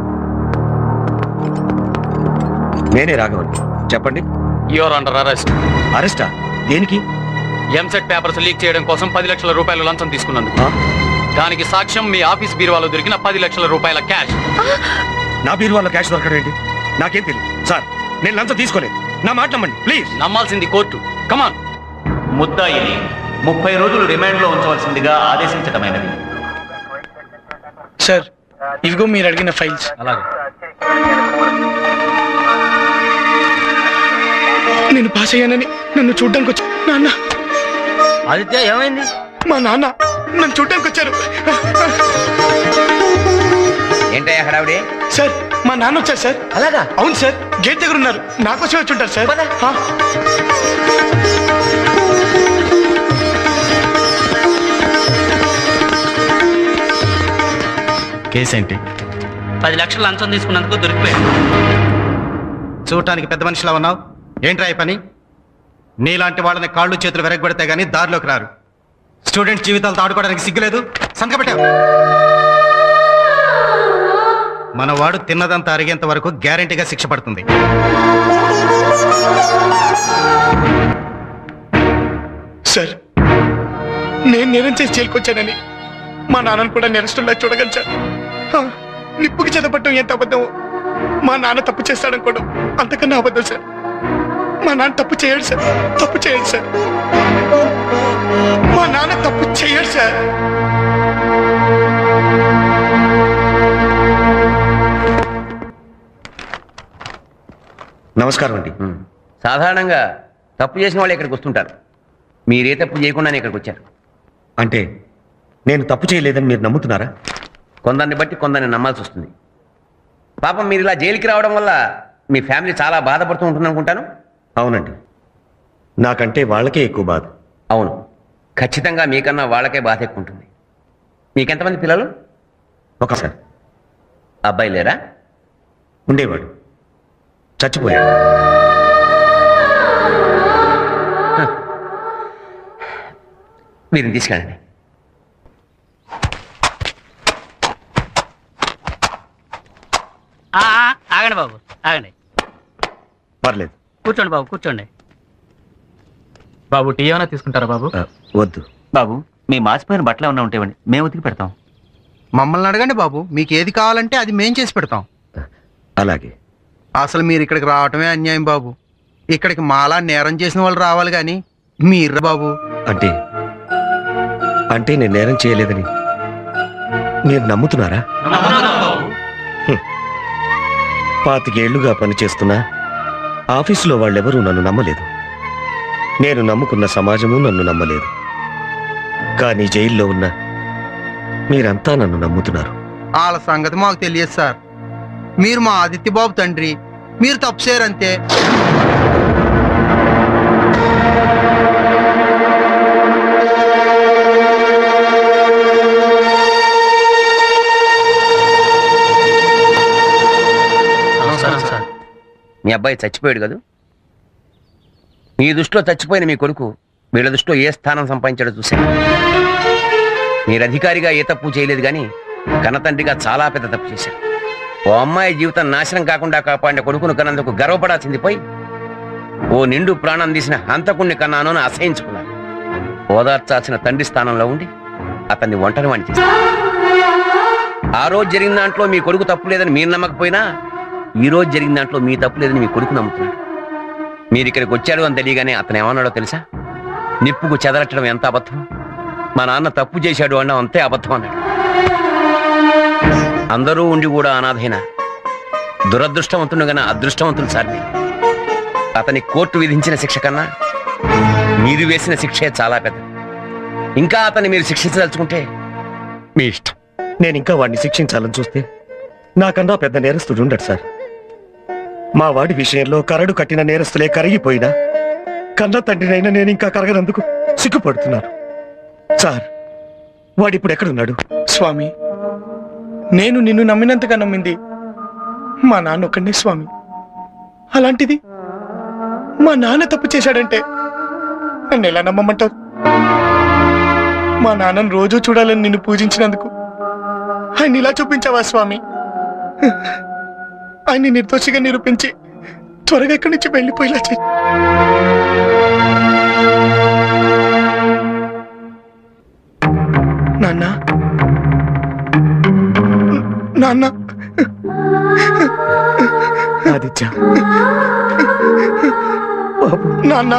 నేనే రాఘవన్ చెప్పండి యువర్ అండర్ అరెస్ట్ అరెస్టా దేనికి ఎంసెట్ పేపర్స్ లీక్ చేయడం కోసం పది లక్షల రూపాయలు లంచం తీసుకున్నందుకు దానికి సాక్ష్యం మీ ఆఫీస్ బీరువాలో దొరికిన పది లక్షల రూపాయల క్యాష్ నా బీరువాలో క్యాష్ దొరకడం ఏంటి నాకేం తెలియదు సార్ నేను లంచం తీసుకోలేదు నా మాట నమ్మండి ప్లీజ్ నమ్మాల్సింది కోర్టు కమాన్ ముద్దాయిని ముప్పై రోజులు రిమాండ్ లో ఉంచవలసిందిగా ఆదేశించటమైనది సార్ ఇవిగో మీరు అడిగిన ఫైల్స్ అలాగే నేను పాస్ అయ్యానని నన్ను చూడ్డానికి వచ్చా నాన్న ఆదిత్య ఏమైంది మా నాన్న నన్ను చూడ్డానికి వచ్చారు ఏంటయ్యా హడావిడి సార్ మా నాన్న వచ్చారు సార్ అలాగా అవును సార్ గేట్ దగ్గర ఉన్నారు నాకోసమే వచ్చి ఉంటారు సార్ ఆ. కేసు ఏంటి పది లక్షలు లంచం తీసుకున్నందుకు దొరికిపోయాడు చూడటానికి పెద్ద మనిషిలా ఉన్నావు ఏంట్రా ఈ పని నీలాంటి వాళ్ళని కాళ్ళు చేతులు వెరగబెడితే గానీ దారిలోకి రారు స్టూడెంట్స్ జీవితాలతో ఆడుకోవడానికి సిగ్గులేదు సంతకపెట్టావు మన వాడు తిన్నదంతా అరిగేంత వరకు గ్యారంటీగా శిక్ష పడుతుంది సార్ నేను నేరం చేసి జైలుకొచ్చానని మా నాన్నను కూడా నేరస్తుల్లా చూడగలను సార్ హా, నిప్పుకి చదవటం ఎంత అబద్ధం మా నాన్న తప్పు చేస్తాడనుకోవడం అంతకన్నా అబద్ధం సార్ మా నాన్న తప్పు చేయడు సార్ తప్పు చేయడు సార్ మా నాన్న తప్పు చేయడు సార్ నమస్కారం అండి సాధారణంగా తప్పు చేసిన వాళ్ళు ఇక్కడికి వస్తుంటారు మీరే తప్పు చేయకుండానే ఇక్కడికి వచ్చారు అంటే నేను తప్పు చేయలేదని మీరు నమ్ముతున్నారా కొందరిని బట్టి కొందరిని నమ్మాల్సి వస్తుంది పాపం మీరు ఇలా జైలుకి రావడం వల్ల మీ ఫ్యామిలీ చాలా బాధపడుతూ ఉంటుంది అనుకుంటాను అవునండి నాకంటే వాళ్ళకే ఎక్కువ బాధ అవును ఖచ్చితంగా మీకన్నా వాళ్ళకే బాధ ఎక్కువ ఉంటుంది మీకెంతమంది పిల్లలు ఒకసారి అబ్బాయి లేరా ఉండేవాడు చచ్చిపోయాడు వీరిని తీసుకెళ్ళండి ఆ, ఆ, ఆగండి బాబు ఆగండి పర్లేదు కూర్చోండి బాబు కూర్చోండి బాబు టీ ఏమైనా తీసుకుంటారా బాబు వద్దు బాబు మీ మాసిపోయిన బట్టలు ఏమన్నా ఉంటేవండి మేము ఉతికి పెడతాం మమ్మల్ని అడగండి బాబు మీకు ఏది కావాలంటే అది మేం చేసి పెడతాం అలాగే అసలు మీరు ఇక్కడికి రావటమే అన్యాయం బాబు ఇక్కడికి మాలా నేరం చేసిన వాళ్ళు రావాలి కానీ మీరు బాబు అంటే అంటే నేను నేరం చేయలేదని మీరు నమ్ముతున్నారా హ్మ్. పాతికేళ్లుగా పనిచేస్తున్నా ఆఫీసులో వాళ్ళెవరూ నన్ను నమ్మలేదు నేను నమ్ముకున్న సమాజము నన్ను నమ్మలేదు కానీ జైల్లో ఉన్న మీరంతా నన్ను నమ్ముతున్నారు వాళ్ళ సంగతి మాకు తెలియదు సార్ మీరు మా ఆదిత్య బాబు తండ్రి మీరు తప్పు చేయరంతే నమస్కారం సార్ మీ అబ్బాయి చచ్చిపోయాడు కదా మీ దృష్టిలో చచ్చిపోయిన మీ కొడుకు వీళ్ళ దృష్టిలో ఏ స్థానం సంపాదించాడో చూశాను మీరు అధికారిగా ఏ తప్పు చేయలేదు కానీ కన్నతండ్రిగా చాలా పెద్ద తప్పు చేశారు ఓ అమ్మాయి జీవితం నాశనం కాకుండా కాపాడిన కొడుకును కన్నందుకు గర్వపడాల్సింది పోయి ఓ నిండు ప్రాణం తీసిన హంతకుణ్ణి కన్నాను అని అసహించుకున్నాను ఓదార్చాల్సిన తండ్రి స్థానంలో ఉండి అతన్ని ఒంటరి వాణి చేశారు ఆ రోజు జరిగిన దాంట్లో మీ కొడుకు తప్పు లేదని మీరు నమ్మకపోయినా ఈ రోజు జరిగిన దాంట్లో మీ తప్పు లేదని మీ కొడుకు నమ్ముతున్నాడు మీరు ఇక్కడికి వచ్చాడు అని తెలియగానే అతను ఏమన్నాడో తెలుసా నిప్పుకు చెదరట్టడం ఎంత అబద్ధం మా నాన్న తప్పు చేశాడు అన్న అంతే అబద్ధం అన్నాడు అందరూ ఉండి కూడా అనాథైన దురదృష్టవంతుడు గన అదృష్టవంతుడు సార్ మీరు. అతని కోర్టు విధించిన శిక్ష కన్నా మీరు వేసిన శిక్షే చాలా పెద్ద ఇంకా అతన్ని మీరు శిక్షించదలుచుకుంటే మీ ఇష్టం నేను ఇంకా వాడిని శిక్షించాలని చూస్తే నాకన్నా పెద్ద నేరస్తుడు ఉండడు సార్ మా వాడి విషయంలో కరడు కట్టిన నేరస్తులే కరిగిపోయినా కన్న తండ్రినైనా నేను ఇంకా కరగనందుకు సిగ్గుపడుతున్నాను సార్ వాడిప్పుడు ఎక్కడున్నాడు స్వామి నేను నిన్ను నమ్మినంతగా నమ్మింది మా నాన్న ఒక్కడే స్వామి అలాంటిది మా నాన్న తప్పు చేశాడంటే నన్ను ఎలా నమ్మమంటావు మా నాన్నను రోజూ చూడాలని నిన్ను పూజించినందుకు ఆయన ఇలా చూపించావా స్వామి ఆయన్ని నిర్దోషిగా నిరూపించి త్వరగా ఇక్కడి నుంచి వెళ్ళిపోయేలా చెయ్యి నాన్న నాన్న ఆదిత్య నాన్న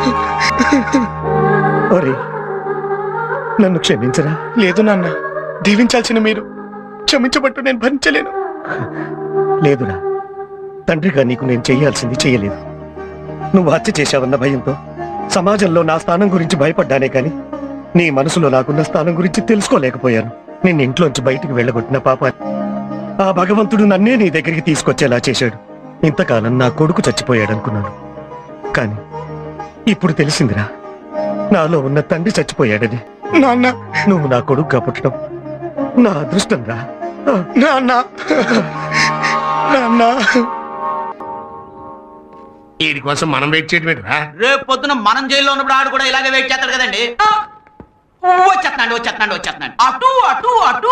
ఒరే నన్ను క్షమించరా లేదు నాన్న దీవించాల్సిన మీరు క్షమించబట్టు నేను భరించలేను లేదురా తండ్రిగా నీకు నేను చెయ్యాల్సింది చెయ్యలేదు నువ్వు హత్య చేశావన్న భయంతో సమాజంలో నా స్థానం గురించి భయపడ్డానే కాని నీ మనసులో నాకున్న స్థానం గురించి తెలుసుకోలేకపోయాను నిన్ను ఇంట్లోంచి బయటికి వెళ్ళగొట్టిన పాప ఆ భగవంతుడు నన్నే నీ దగ్గరికి తీసుకొచ్చేలా చేశాడు ఇంతకాలం నా కొడుకు చచ్చిపోయాడనుకున్నాను కాని ఇప్పుడు తెలిసిందిరా నాలో ఉన్న తండ్రి చచ్చిపోయాడని నాన్న నువ్వు నా కొడుకుగా పుట్టడం నా అదృష్టం రా నాన్న నాన్న వీడి కోసం మనం వెయిట్ చేయడం ఏంట్రా రేపు పొద్దున మనం జైల్లో ఉన్నప్పుడు ఆడు కూడా ఇలాగే వెయిట్ చేస్తాడు కదండి ఆ! వచ్చేస్తున్నాడు వచ్చేస్తున్నాడు వచ్చేస్తున్నాడు అటు అటు అటు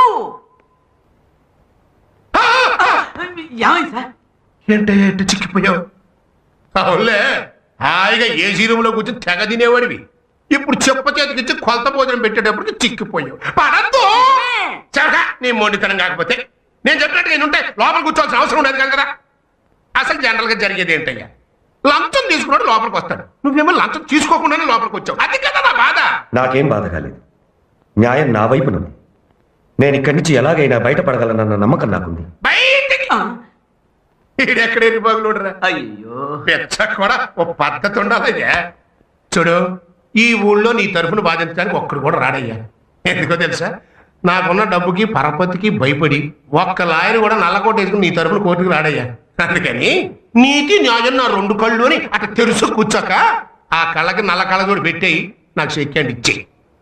ఏమైంది సార్ ఏంటే ఎట్టు చిక్కిపోయావు అవునులే హాయిగా ఏసీ రూమ్ లో కూర్చొని తెగ తినేవాడివి ఇప్పుడు చెప్ప చేతికిచ్చి కొలత భోజనం పెట్టేటప్పటికి చిక్కిపోయావు పడద్దు చరగా నీ మొండితనం కాకపోతే నేను చెప్పినట్టుగా నేను ఉంటే లోపల కూర్చోవాల్సిన అవసరం ఉండదు కదా కదా అసలు జనరల్ గా జరిగేది ఏంటయ్యా లంచం తీసుకున్నాడు లోపలికి వస్తాడు నువ్వేమో లంచం తీసుకోకుండానే లోపలికి వచ్చావు అది కదా నా బాధ నాకేం బాధ కాలేదు న్యాయం నా వైపునుంది నేను ఇక్కడి నుంచి ఎలాగైనా బయటపడగలనన్న నమ్మకం నాకుంది బయటికి ఈడెక్కడ ఎరిబాగులోడరా అయ్యో పెచ్చ కూడా ఓ పద్ధతి ఉండాలయ్యా చూడు ఈ ఊళ్ళో నీ తరఫున బాధించడానికి ఒక్కడు కూడా రాడయ్యా ఎందుకో తెలుసా నాకున్న డబ్బుకి పరపతికి భయపడి ఒక్క లాయర్ కూడా నల్లకోట వేసుకుని నీ తరఫున కోర్టుకు రాడయ్యా అందుకని నీతి న్యాయం నా రెండు కళ్ళు అని అట్లా తెరుసు కూర్చోక ఆ కళ్ళకి నల్ల కళ్ళజోడు పెట్టేయి నాకు చెక్కండి ఇచ్చేయి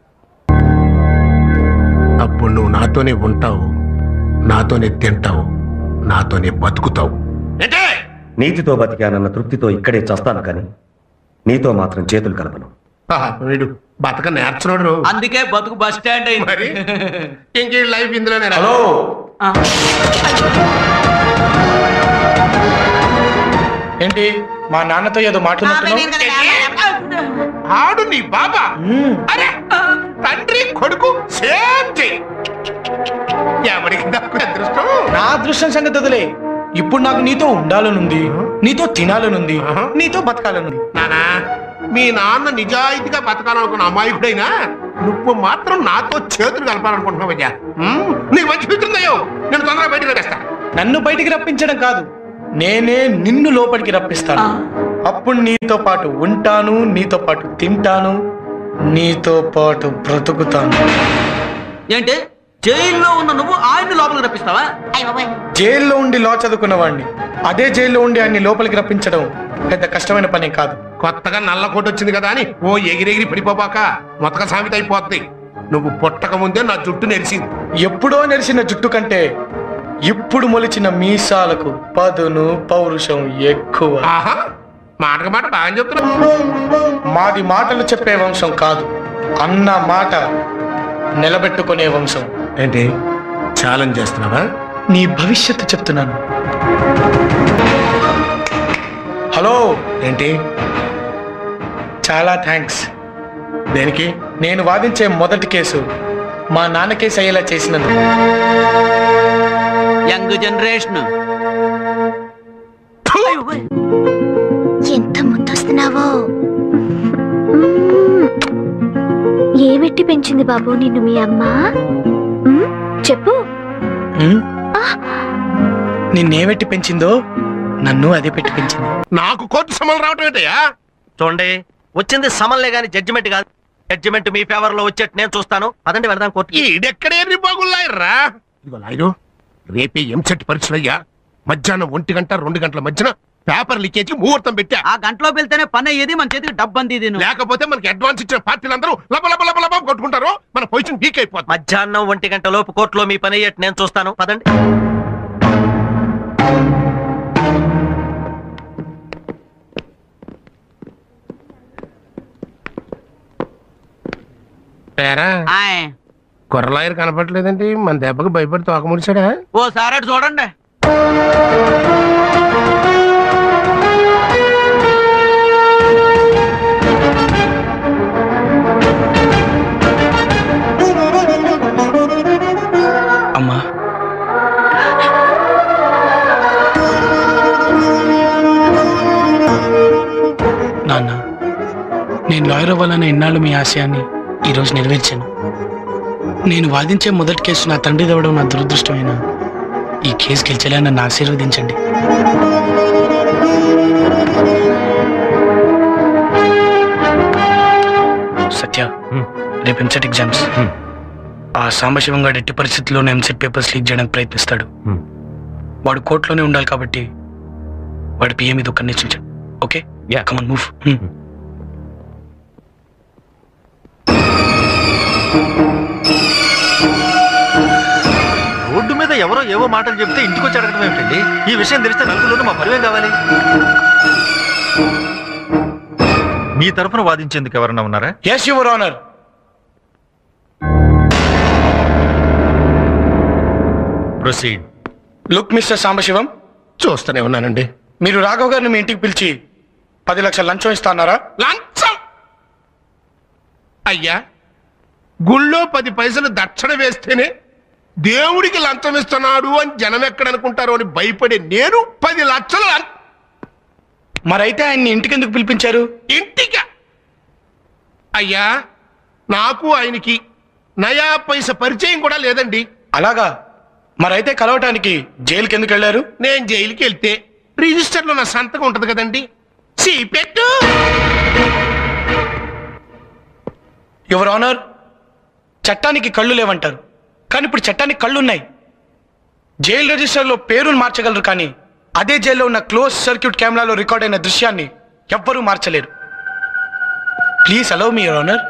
అప్పుడు నువ్వు నాతోనే ఉంటావు నాతోనే తింటావు నాతోనే బతుకుతావు ఏంటే నీతితో బతికానన్న తృప్తితో ఇక్కడే చస్తాను కానీ నీతో మాత్రం చేతులు కలపను ఆహా, వీడు బతక నేర్చున్నాడు అందుకే బతుకు బస్ స్టాండ్ అయింది మరి ఇంకే లైఫ్ ఇందులోనే రా. హలో ఏంటి మా నాన్నతో ఏదో మాట్లాడుతున్నావు ఆడు నీ బాబా అరే తండ్రి కొడుకు సేమ్ చెయ్యి ఎవరికి దక్కు అదృష్టం నా అదృష్టం సంగతి వదిలే ఇప్పుడు నాకు నీతో ఉండాలనుంది నీతో తినాలనుంది నీతో బతకాలనుంది నానా మీ నాన్న నిజాయితీగా బతకాలనుకున్న అమాయకుడైనా నువ్వు మాత్రం నాతో చేతులు కలపాలనుకుంటున్నావయ్యా ఉమ్, నీకు మంచి మిత్రుందయ్యో నేను తొందరగా బయటకు తెస్తా నన్ను బయటికి రప్పించడం కాదు నేనే నిన్ను లోపలికి రప్పిస్తాను అప్పుడు నీతో పాటు ఉంటాను నీతో పాటు తింటాను నీతో పాటు బ్రతుకుతాను ఏంటి జైల్లో ఉన్న నువ్వు ఆయన్ని లోపలికి రప్పిస్తావా జైల్లో ఉండి లా చదువుకున్న వాడిని అదే జైల్లో ఉండి ఆయన్ని లోపలికి రప్పించడం పెద్ద కష్టమైన పని కాదు కొత్తగా నల్ల కోట వచ్చింది కదా అని ఓ ఎగిరెగిరి పడిపోబాక మొత్తక సామెత అయిపోద్ది నువ్వు పుట్టక ముందే నా జుట్టు నెరిసింది ఎప్పుడో నెరిసిన జుట్టు కంటే ఇప్పుడు మొలిచిన మీసాలకు పదును పౌరుషం ఎక్కువ ఆహా మాటకు మాట బాగా చెప్తున్నావు మాది మాటలు చెప్పే వంశం కాదు అన్న మాట నిలబెట్టుకునే వంశం ఏంటి ఛాలెంజ్ చేస్తున్నావా నీ భవిష్యత్తు చెప్తున్నాను హలో ఏంటి చాలా థ్యాంక్స్ దేనికి నేను వాదించే మొదటి కేసు మా నాన్న కేసు అయ్యేలా చేసినందుకు యంగ్ జనరేషన్ ఎంత ముద్దొస్తున్నావో ఏమెట్టి పెంచింది బాబు నిన్ను మీ అమ్మ మ్, చెప్పు ఉమ్? నిన్నేమెట్టి పెంచిందో నన్ను అదే పెట్టి పెంచింది నాకు కోర్టు సమలు రావటం ఏంటయ్యా చూడండి వచ్చింది సమన్లే గాని జడ్జిమెంట్ కాదు జడ్జిమెంట్ మీ ఫేవర్ లో వచ్చేట్టు నేను చూస్తాను పదండి వెళదాం కోర్టు ఈడెక్కడే బాగున్నాయర్రా ఇదిగో లాయరు రేపే ఎంసెట్ పరీక్షలయ్యా మధ్యాహ్నం ఒంటి గంట రెండు గంటల మధ్యన పేపర్ లీకేజ్ ముహూర్తం పెట్టా ఆ గంటలో వెళ్తేనే పని అయ్యేది మన చేతికి డబ్బు అంది లేకపోతే మనకి అడ్వాన్స్ ఇచ్చిన పార్టీలందరూ లబ లబ లబ లబ కొట్టుకుంటారు మన పొజిషన్ వీక్ అయిపోతుంది మధ్యాహ్నం ఒంటి గంట లోపు కోర్టులో మీ పని అయ్యేట్టు నేను చూస్తాను పదండి ఏరా కుర్రలాయర్ కనపడలేదండి మన దెబ్బకి భయపడి తోక ముడిచాడా ఓ సార్ అటు చూడండి అమ్మా నాన్న నేను లాయర్ అవ్వాలనే ఇన్నాళ్ళు మీ ఆశయాన్ని ఈరోజు నెరవేర్చాను నేను వాదించే మొదటి కేసు నా తండ్రి దవ్వడం నా దురదృష్టమైన ఈ కేసు గెలిచేలా నన్ను ఆశీర్వదించండి సత్య రేపు ఎంసెట్ ఎగ్జామ్స్ ఆ సాంబశివం గారు ఎట్టి పరిస్థితుల్లోనే ఎంసెట్ పేపర్స్ లీక్ చేయడానికి ప్రయత్నిస్తాడు వాడు కోర్టులోనే ఉండాలి కాబట్టి వాడి పిఏ మీద ఒక నిశ్చించాడు okay ya come on move road మీద ఎవరో ఏవో మాటలు చెప్తే ఇంటికి వచ్చి అడగడం ఏమిటండి ఈ విషయం తెలిస్తే నలుగురు మా పరివేం కావాలి మీ తరఫున వాదించేందుకు ఎవరన్నా ఉన్నారా yes your honour proceed look mister Sambasivam చూస్తూనే ఉన్నానండి మీరు రాఘవ్ గారిని మీ ఇంటికి పిలిచి పది లక్షల లంచం ఇస్తాన్నారా లంచం అయ్యా గుళ్ళో పది పైసలు దక్షిణ వేస్తేనే దేవుడికి లంచం ఇస్తున్నాడు అని జనం ఎక్కడనుకుంటారో అని భయపడే నేను పది లక్షలు లం- మరైతే ఆయన్ని ఇంటికి ఎందుకు పిలిపించారు ఇంటికా అయ్యా నాకు ఆయనకి నయా పైస పరిచయం కూడా లేదండి అలాగా మరైతే కలవటానికి జైలుకి ఎందుకు వెళ్ళారు నేను జైలుకి వెళ్తే రిజిస్టర్లో నా సంతకం ఉంటది కదండి సీ పెట్టు యువర్ ఆనర్ చట్టానికి కళ్ళు లేవంటారు కానీ ఇప్పుడు చట్టానికి కళ్ళు ఉన్నాయి జైలు రిజిస్టర్లో పేరును మార్చగలరు కానీ అదే జైల్లో ఉన్న క్లోజ్ సర్క్యూట్ కెమెరాలో రికార్డ్ అయిన దృశ్యాన్ని ఎవ్వరూ మార్చలేరు please allow me your honour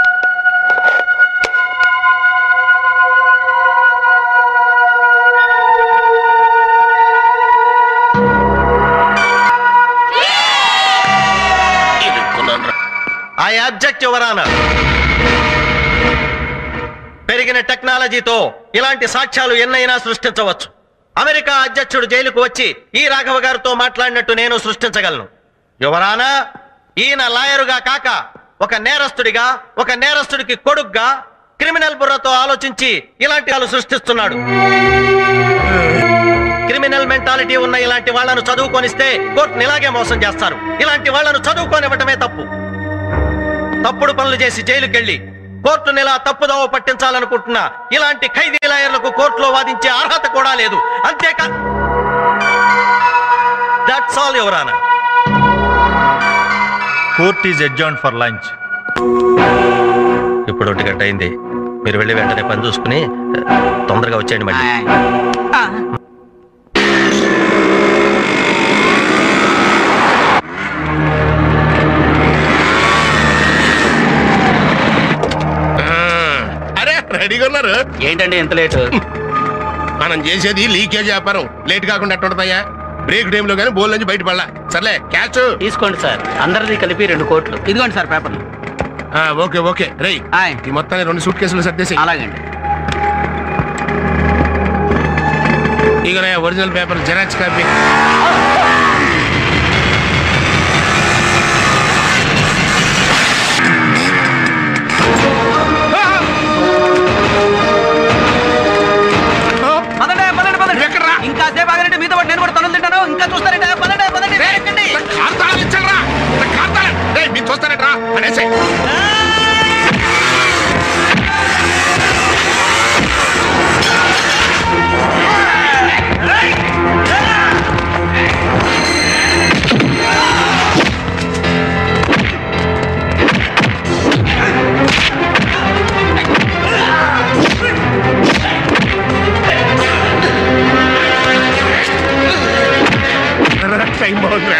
I object your honour పెరిగిన టెక్నాలజీతో ఇలాంటి సాక్ష్యాలు ఎన్నైనా సృష్టించవచ్చు అమెరికా అధ్యక్షుడు జైలుకు వచ్చి ఈ రాఘవ గారితో మాట్లాడినట్టు నేను సృష్టించగలను యువరానా ఈయన లాయరుగా కాక ఒక నేరస్తుడిగా ఒక నేరస్తుడికి కొడుగ్గా క్రిమినల్ బుర్రతో ఆలోచించి ఇలాంటి వాళ్ళు సృష్టిస్తున్నాడు క్రిమినల్ మెంటాలిటీ ఉన్న ఇలాంటి వాళ్ళను చదువుకొనిస్తే కోర్టుని ఇలాగే మోసం చేస్తారు ఇలాంటి వాళ్ళను చదువుకోనివ్వటమే తప్పు తప్పుడు పనులు చేసి జైలుకెళ్లి కోర్టుని ఇలా తప్పుదోవ పట్టించాలనుకుంటున్న ఇలాంటి ఖైదీ లాయర్లకు కోర్టులో వాదించే అర్హత కూడా లేదు అంతేకా that's all your honour court is adjourn for lunch ఇప్పుడు ఒంటి గంట అయింది మీరు వెళ్ళి వెంటనే పని చూసుకుని తొందరగా వచ్చేయండి మళ్ళీ అరే రెడీగా ఉన్నారు ఏంటండి ఎంత లేట్ మనం చేసేది లీకేజ్ వ్యాపారం లేట్ కాకుండా ఎట్టుంటదయ్యా బ్రేక్ టైం లో కానీ బోల్ నుంచి బయట పడలా సర్లే క్యాచ్ తీసుకోండి సార్ అందరిది కలిపి రెండు కోట్లు ఇదిగోండి సార్ పేపర్లు ఓకే ఓకే రేయ్ ఈ మొత్తాన్ని రెండు సూట్ కేసులు సర్దేసి అలాగండి ఇక ఒరిజినల్ పేపర్ జెరాక్స్ కాపీ పదండి పదండి పదండి ఇంకా సేపు ఆగండి మీతో పాటు నేను కూడా తనులు తింటాను ఇంకా చూస్తారంటే పదండి పదండి ఎక్కండి. మీరు చూస్తారట్రా అనేసి టైం బాగుందిరా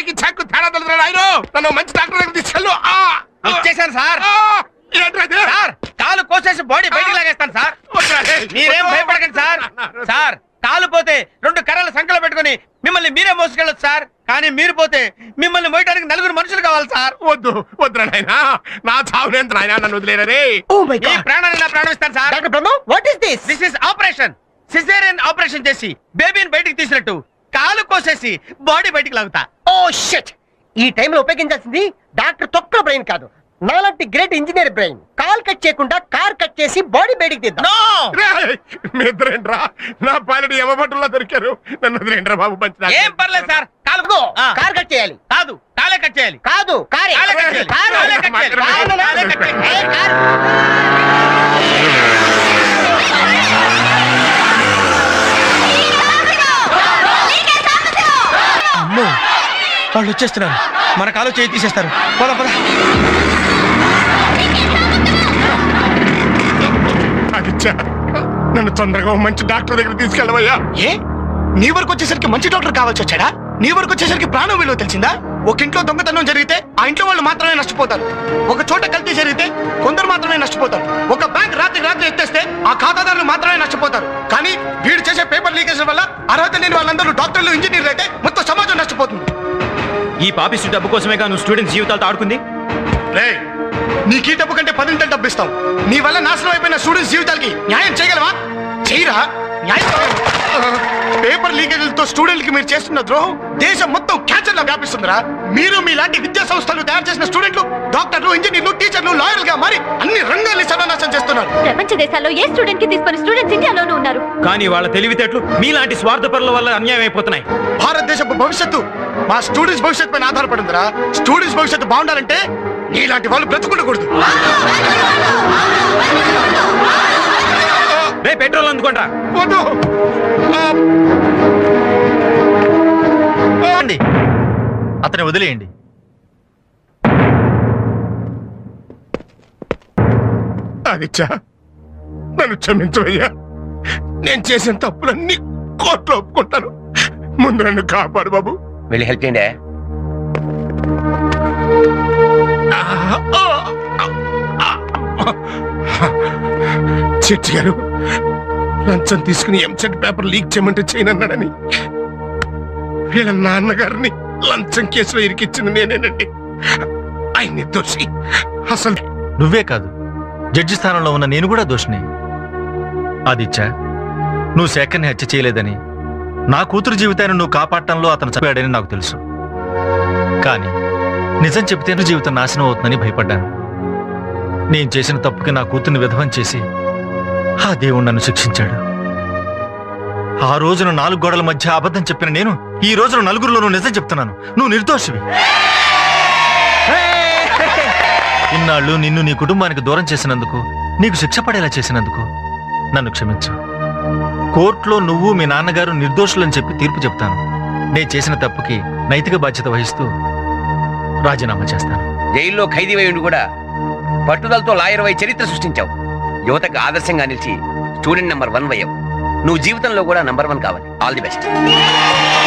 చాకి చాకు తేడా తెలుసు ఆయన నన్ను మంచి డాక్టర్ దగ్గర తీసుకెళ్ళు ఆ! ఇచ్చేశాను సార్ ఆ! ఏంట్రా ఇది? సార్ కాలు కోసేసి బాడీ బయటికి లాగేస్తాను సార్ మీరేం భయపడకండి సార్ సార్ కాలు పోతే రెండు కర్రలు సంకలో పెట్టుకొని మిమ్మల్ని మీరే మోసుకెళ్ళొచ్చు సార్ కానీ మీరు పోతే మిమ్మల్ని మోయడానికి నలుగురు మనుషులు కావాలి సార్ వద్దు వద్దురా నాయనా నా చావునేంత నాయనా నన్ను వదిలేరా రే ఈ ప్రాణాన్ని నా ప్రాణం ఇస్తాను sir doctor Brahma what is this this is operation caesarean operation చేసి బేబీని బయటికి తీసినట్టు కాలు కోసేసి బాడీ బయటికి లాగుతా ఓ షట్ ఈ టైంలో ఉపయోగించాల్సింది డాక్టర్ తొక్కల బ్రెయిన్ కాదు నాలాంటి great engineer brain call cut చేయకుండా కార్ కట్ చేసి బాడీ బయటికి తీద్దాం రేయ్, మీ ఇద్దరేంట్రా నా పైలట్ యమభటుల్లో దొరికారు నన్ను వదిలేంట్రా బాబు మంచి ఏం పర్లేదు సార్ కాలు కార్ కట్ చేయాలి కాదు కాలే కట్ చేయాలి కాదు కారే కాలే కట్ చేయాలి కారు. కాలే కట్ చేయాలి కారు. కాలే కట్ చేయాలి ఏ, కారు. అమ్మో వాళ్ళు వచ్చేస్తున్నారు మన కాలు చేయి తీసేస్తారు పద పద అదిచ్చా నన్ను తొందరగా ఓ మంచి డాక్టర్ దగ్గర తీసుకెళ్ళవయ్యా ఏ నీ వరకు వచ్చేసరికి మంచి డాక్టర్ కావాల్సి వచ్చాడా నీ వరకు వచ్చేసరికి ప్రాణం విలువ తెలిసిందా ఒక ఇంట్లో దొంగతనం జరిగితే ఆ ఇంట్లో వాళ్ళు మాత్రమే నష్టపోతారు ఒక చోట కల్తీ జరిగితే కొందరు మాత్రమే నష్టపోతారు ఒక బ్యాంక్ రాత్రి రాత్రి ఎత్తేస్తే ఆ ఖాతాదారులు మాత్రమే నష్టపోతారు కానీ వీడు చేసే పేపర్ లీకేజ్ వల్ల అర్హత లేని వాళ్ళందరూ డాక్టర్లు ఇంజనీర్లు అయితే మొత్తం సమాజం నష్టపోతుంది ఈ పాపిస్టు డబ్బు కోసమేగా నువ్వు స్టూడెంట్స్ జీవితాలతో ఆడుకుంది రే నీకు ఈ డబ్బు కంటే పదింతలు డబ్బు ఇస్తాం నీ వల్ల నాశనం అయిపోయిన స్టూడెంట్స్ జీవితాలకి న్యాయం చేయగలవా చేయరా న్యాయం పేపర్ లీకేజీలతో స్టూడెంట్లకి మీరు చేస్తున్న ద్రోహం దేశం మొత్తం క్యాన్సర్ లా వ్యాపిస్తుందిరా మీరు మీలాంటి విద్యా సంస్థలు తయారు చేసిన స్టూడెంట్లు డాక్టర్లు ఇంజనీర్లు టీచర్లు లాయర్లు గా మారి అన్ని రంగాల్ని సర్వనాశనం చేస్తున్నారు ప్రపంచ దేశాల్లో ఏ స్టూడెంట్ కి తీసుకుని స్టూడెంట్స్ ఇండియాలోనూ ఉన్నారు కానీ వాళ్ళ తెలివితేటలు మీలాంటి స్వార్థపరుల వల్ల అన్యాయం అయిపోతున్నాయి భారతదేశపు భవిష్యత్తు మా స్టూడెంట్స్ భవిష్యత్తు పైన ఆధారపడిందిరా స్టూడెంట్స్ భవిష్యత్తు బాగుండాలంటే నీలాంటి వాళ్ళు బ్రతుకుండకూడదు రే పెట్రోల్ అందుకోండి వద్దు అండి అతని వదిలేయండి అదిచ్చా నన్ను క్షమించవయ్యా నేను చేసిన తప్పులన్నీ కోర్టులో ఒప్పుకుంటాను ముందు నన్ను కాపాడు బాబు వెళ్ళి హెల్ప్ చేయండి చర్చి గారు లంచం తీసుకుని ఎంసెట్ పేపర్ లీక్ చేయమంటే చేయనన్నాడని వీళ్ళ నాన్నగారిని లంచం కేసులో ఇరికిచ్చింది నేనేనండి ఆయన నిర్దోషి అసలు నువ్వే కాదు జడ్జి స్థానంలో ఉన్న నేను కూడా దోషిని ఆదిత్య నువ్వు శేఖర్ని హత్య చేయలేదని నా కూతురు జీవితాన్ని నువ్వు కాపాడటంలో అతను చంపాడని నాకు తెలుసు కానీ నిజం చెబితే నా జీవితం నాశనం అవుతుందని భయపడ్డాను నేను చేసిన తప్పుకి నా కూతుర్ని విధవం చేసి ఆ దేవుడు నన్ను శిక్షించాడు ఆ రోజున నాలుగు గోడల మధ్య అబద్ధం చెప్పిన నేను ఈ రోజున నలుగురిలోనూ నిజం చెప్తున్నాను నువ్వు నిర్దోషివి ఇన్నాళ్ళు నిన్ను నీ కుటుంబానికి దూరం చేసినందుకు నీకు శిక్ష పడేలా చేసినందుకు నన్ను క్షమించు కోర్టులో నువ్వు మీ నాన్నగారు నిర్దోషులని చెప్పి తీర్పు చెప్తాను నేను చేసిన తప్పుకి నైతిక బాధ్యత వహిస్తూ రాజీనామా చేస్తాను జైల్లో ఖైదీ వై ఉండి కూడా పట్టుదలతో లాయర్ వై చరిత్ర సృష్టించావు యువతకు ఆదర్శంగా నిలిచి స్టూడెంట్ నెంబర్ వన్ వయ్యావు నువ్వు జీవితంలో కూడా నంబర్ వన్ కావాలి ఆల్ ది బెస్ట్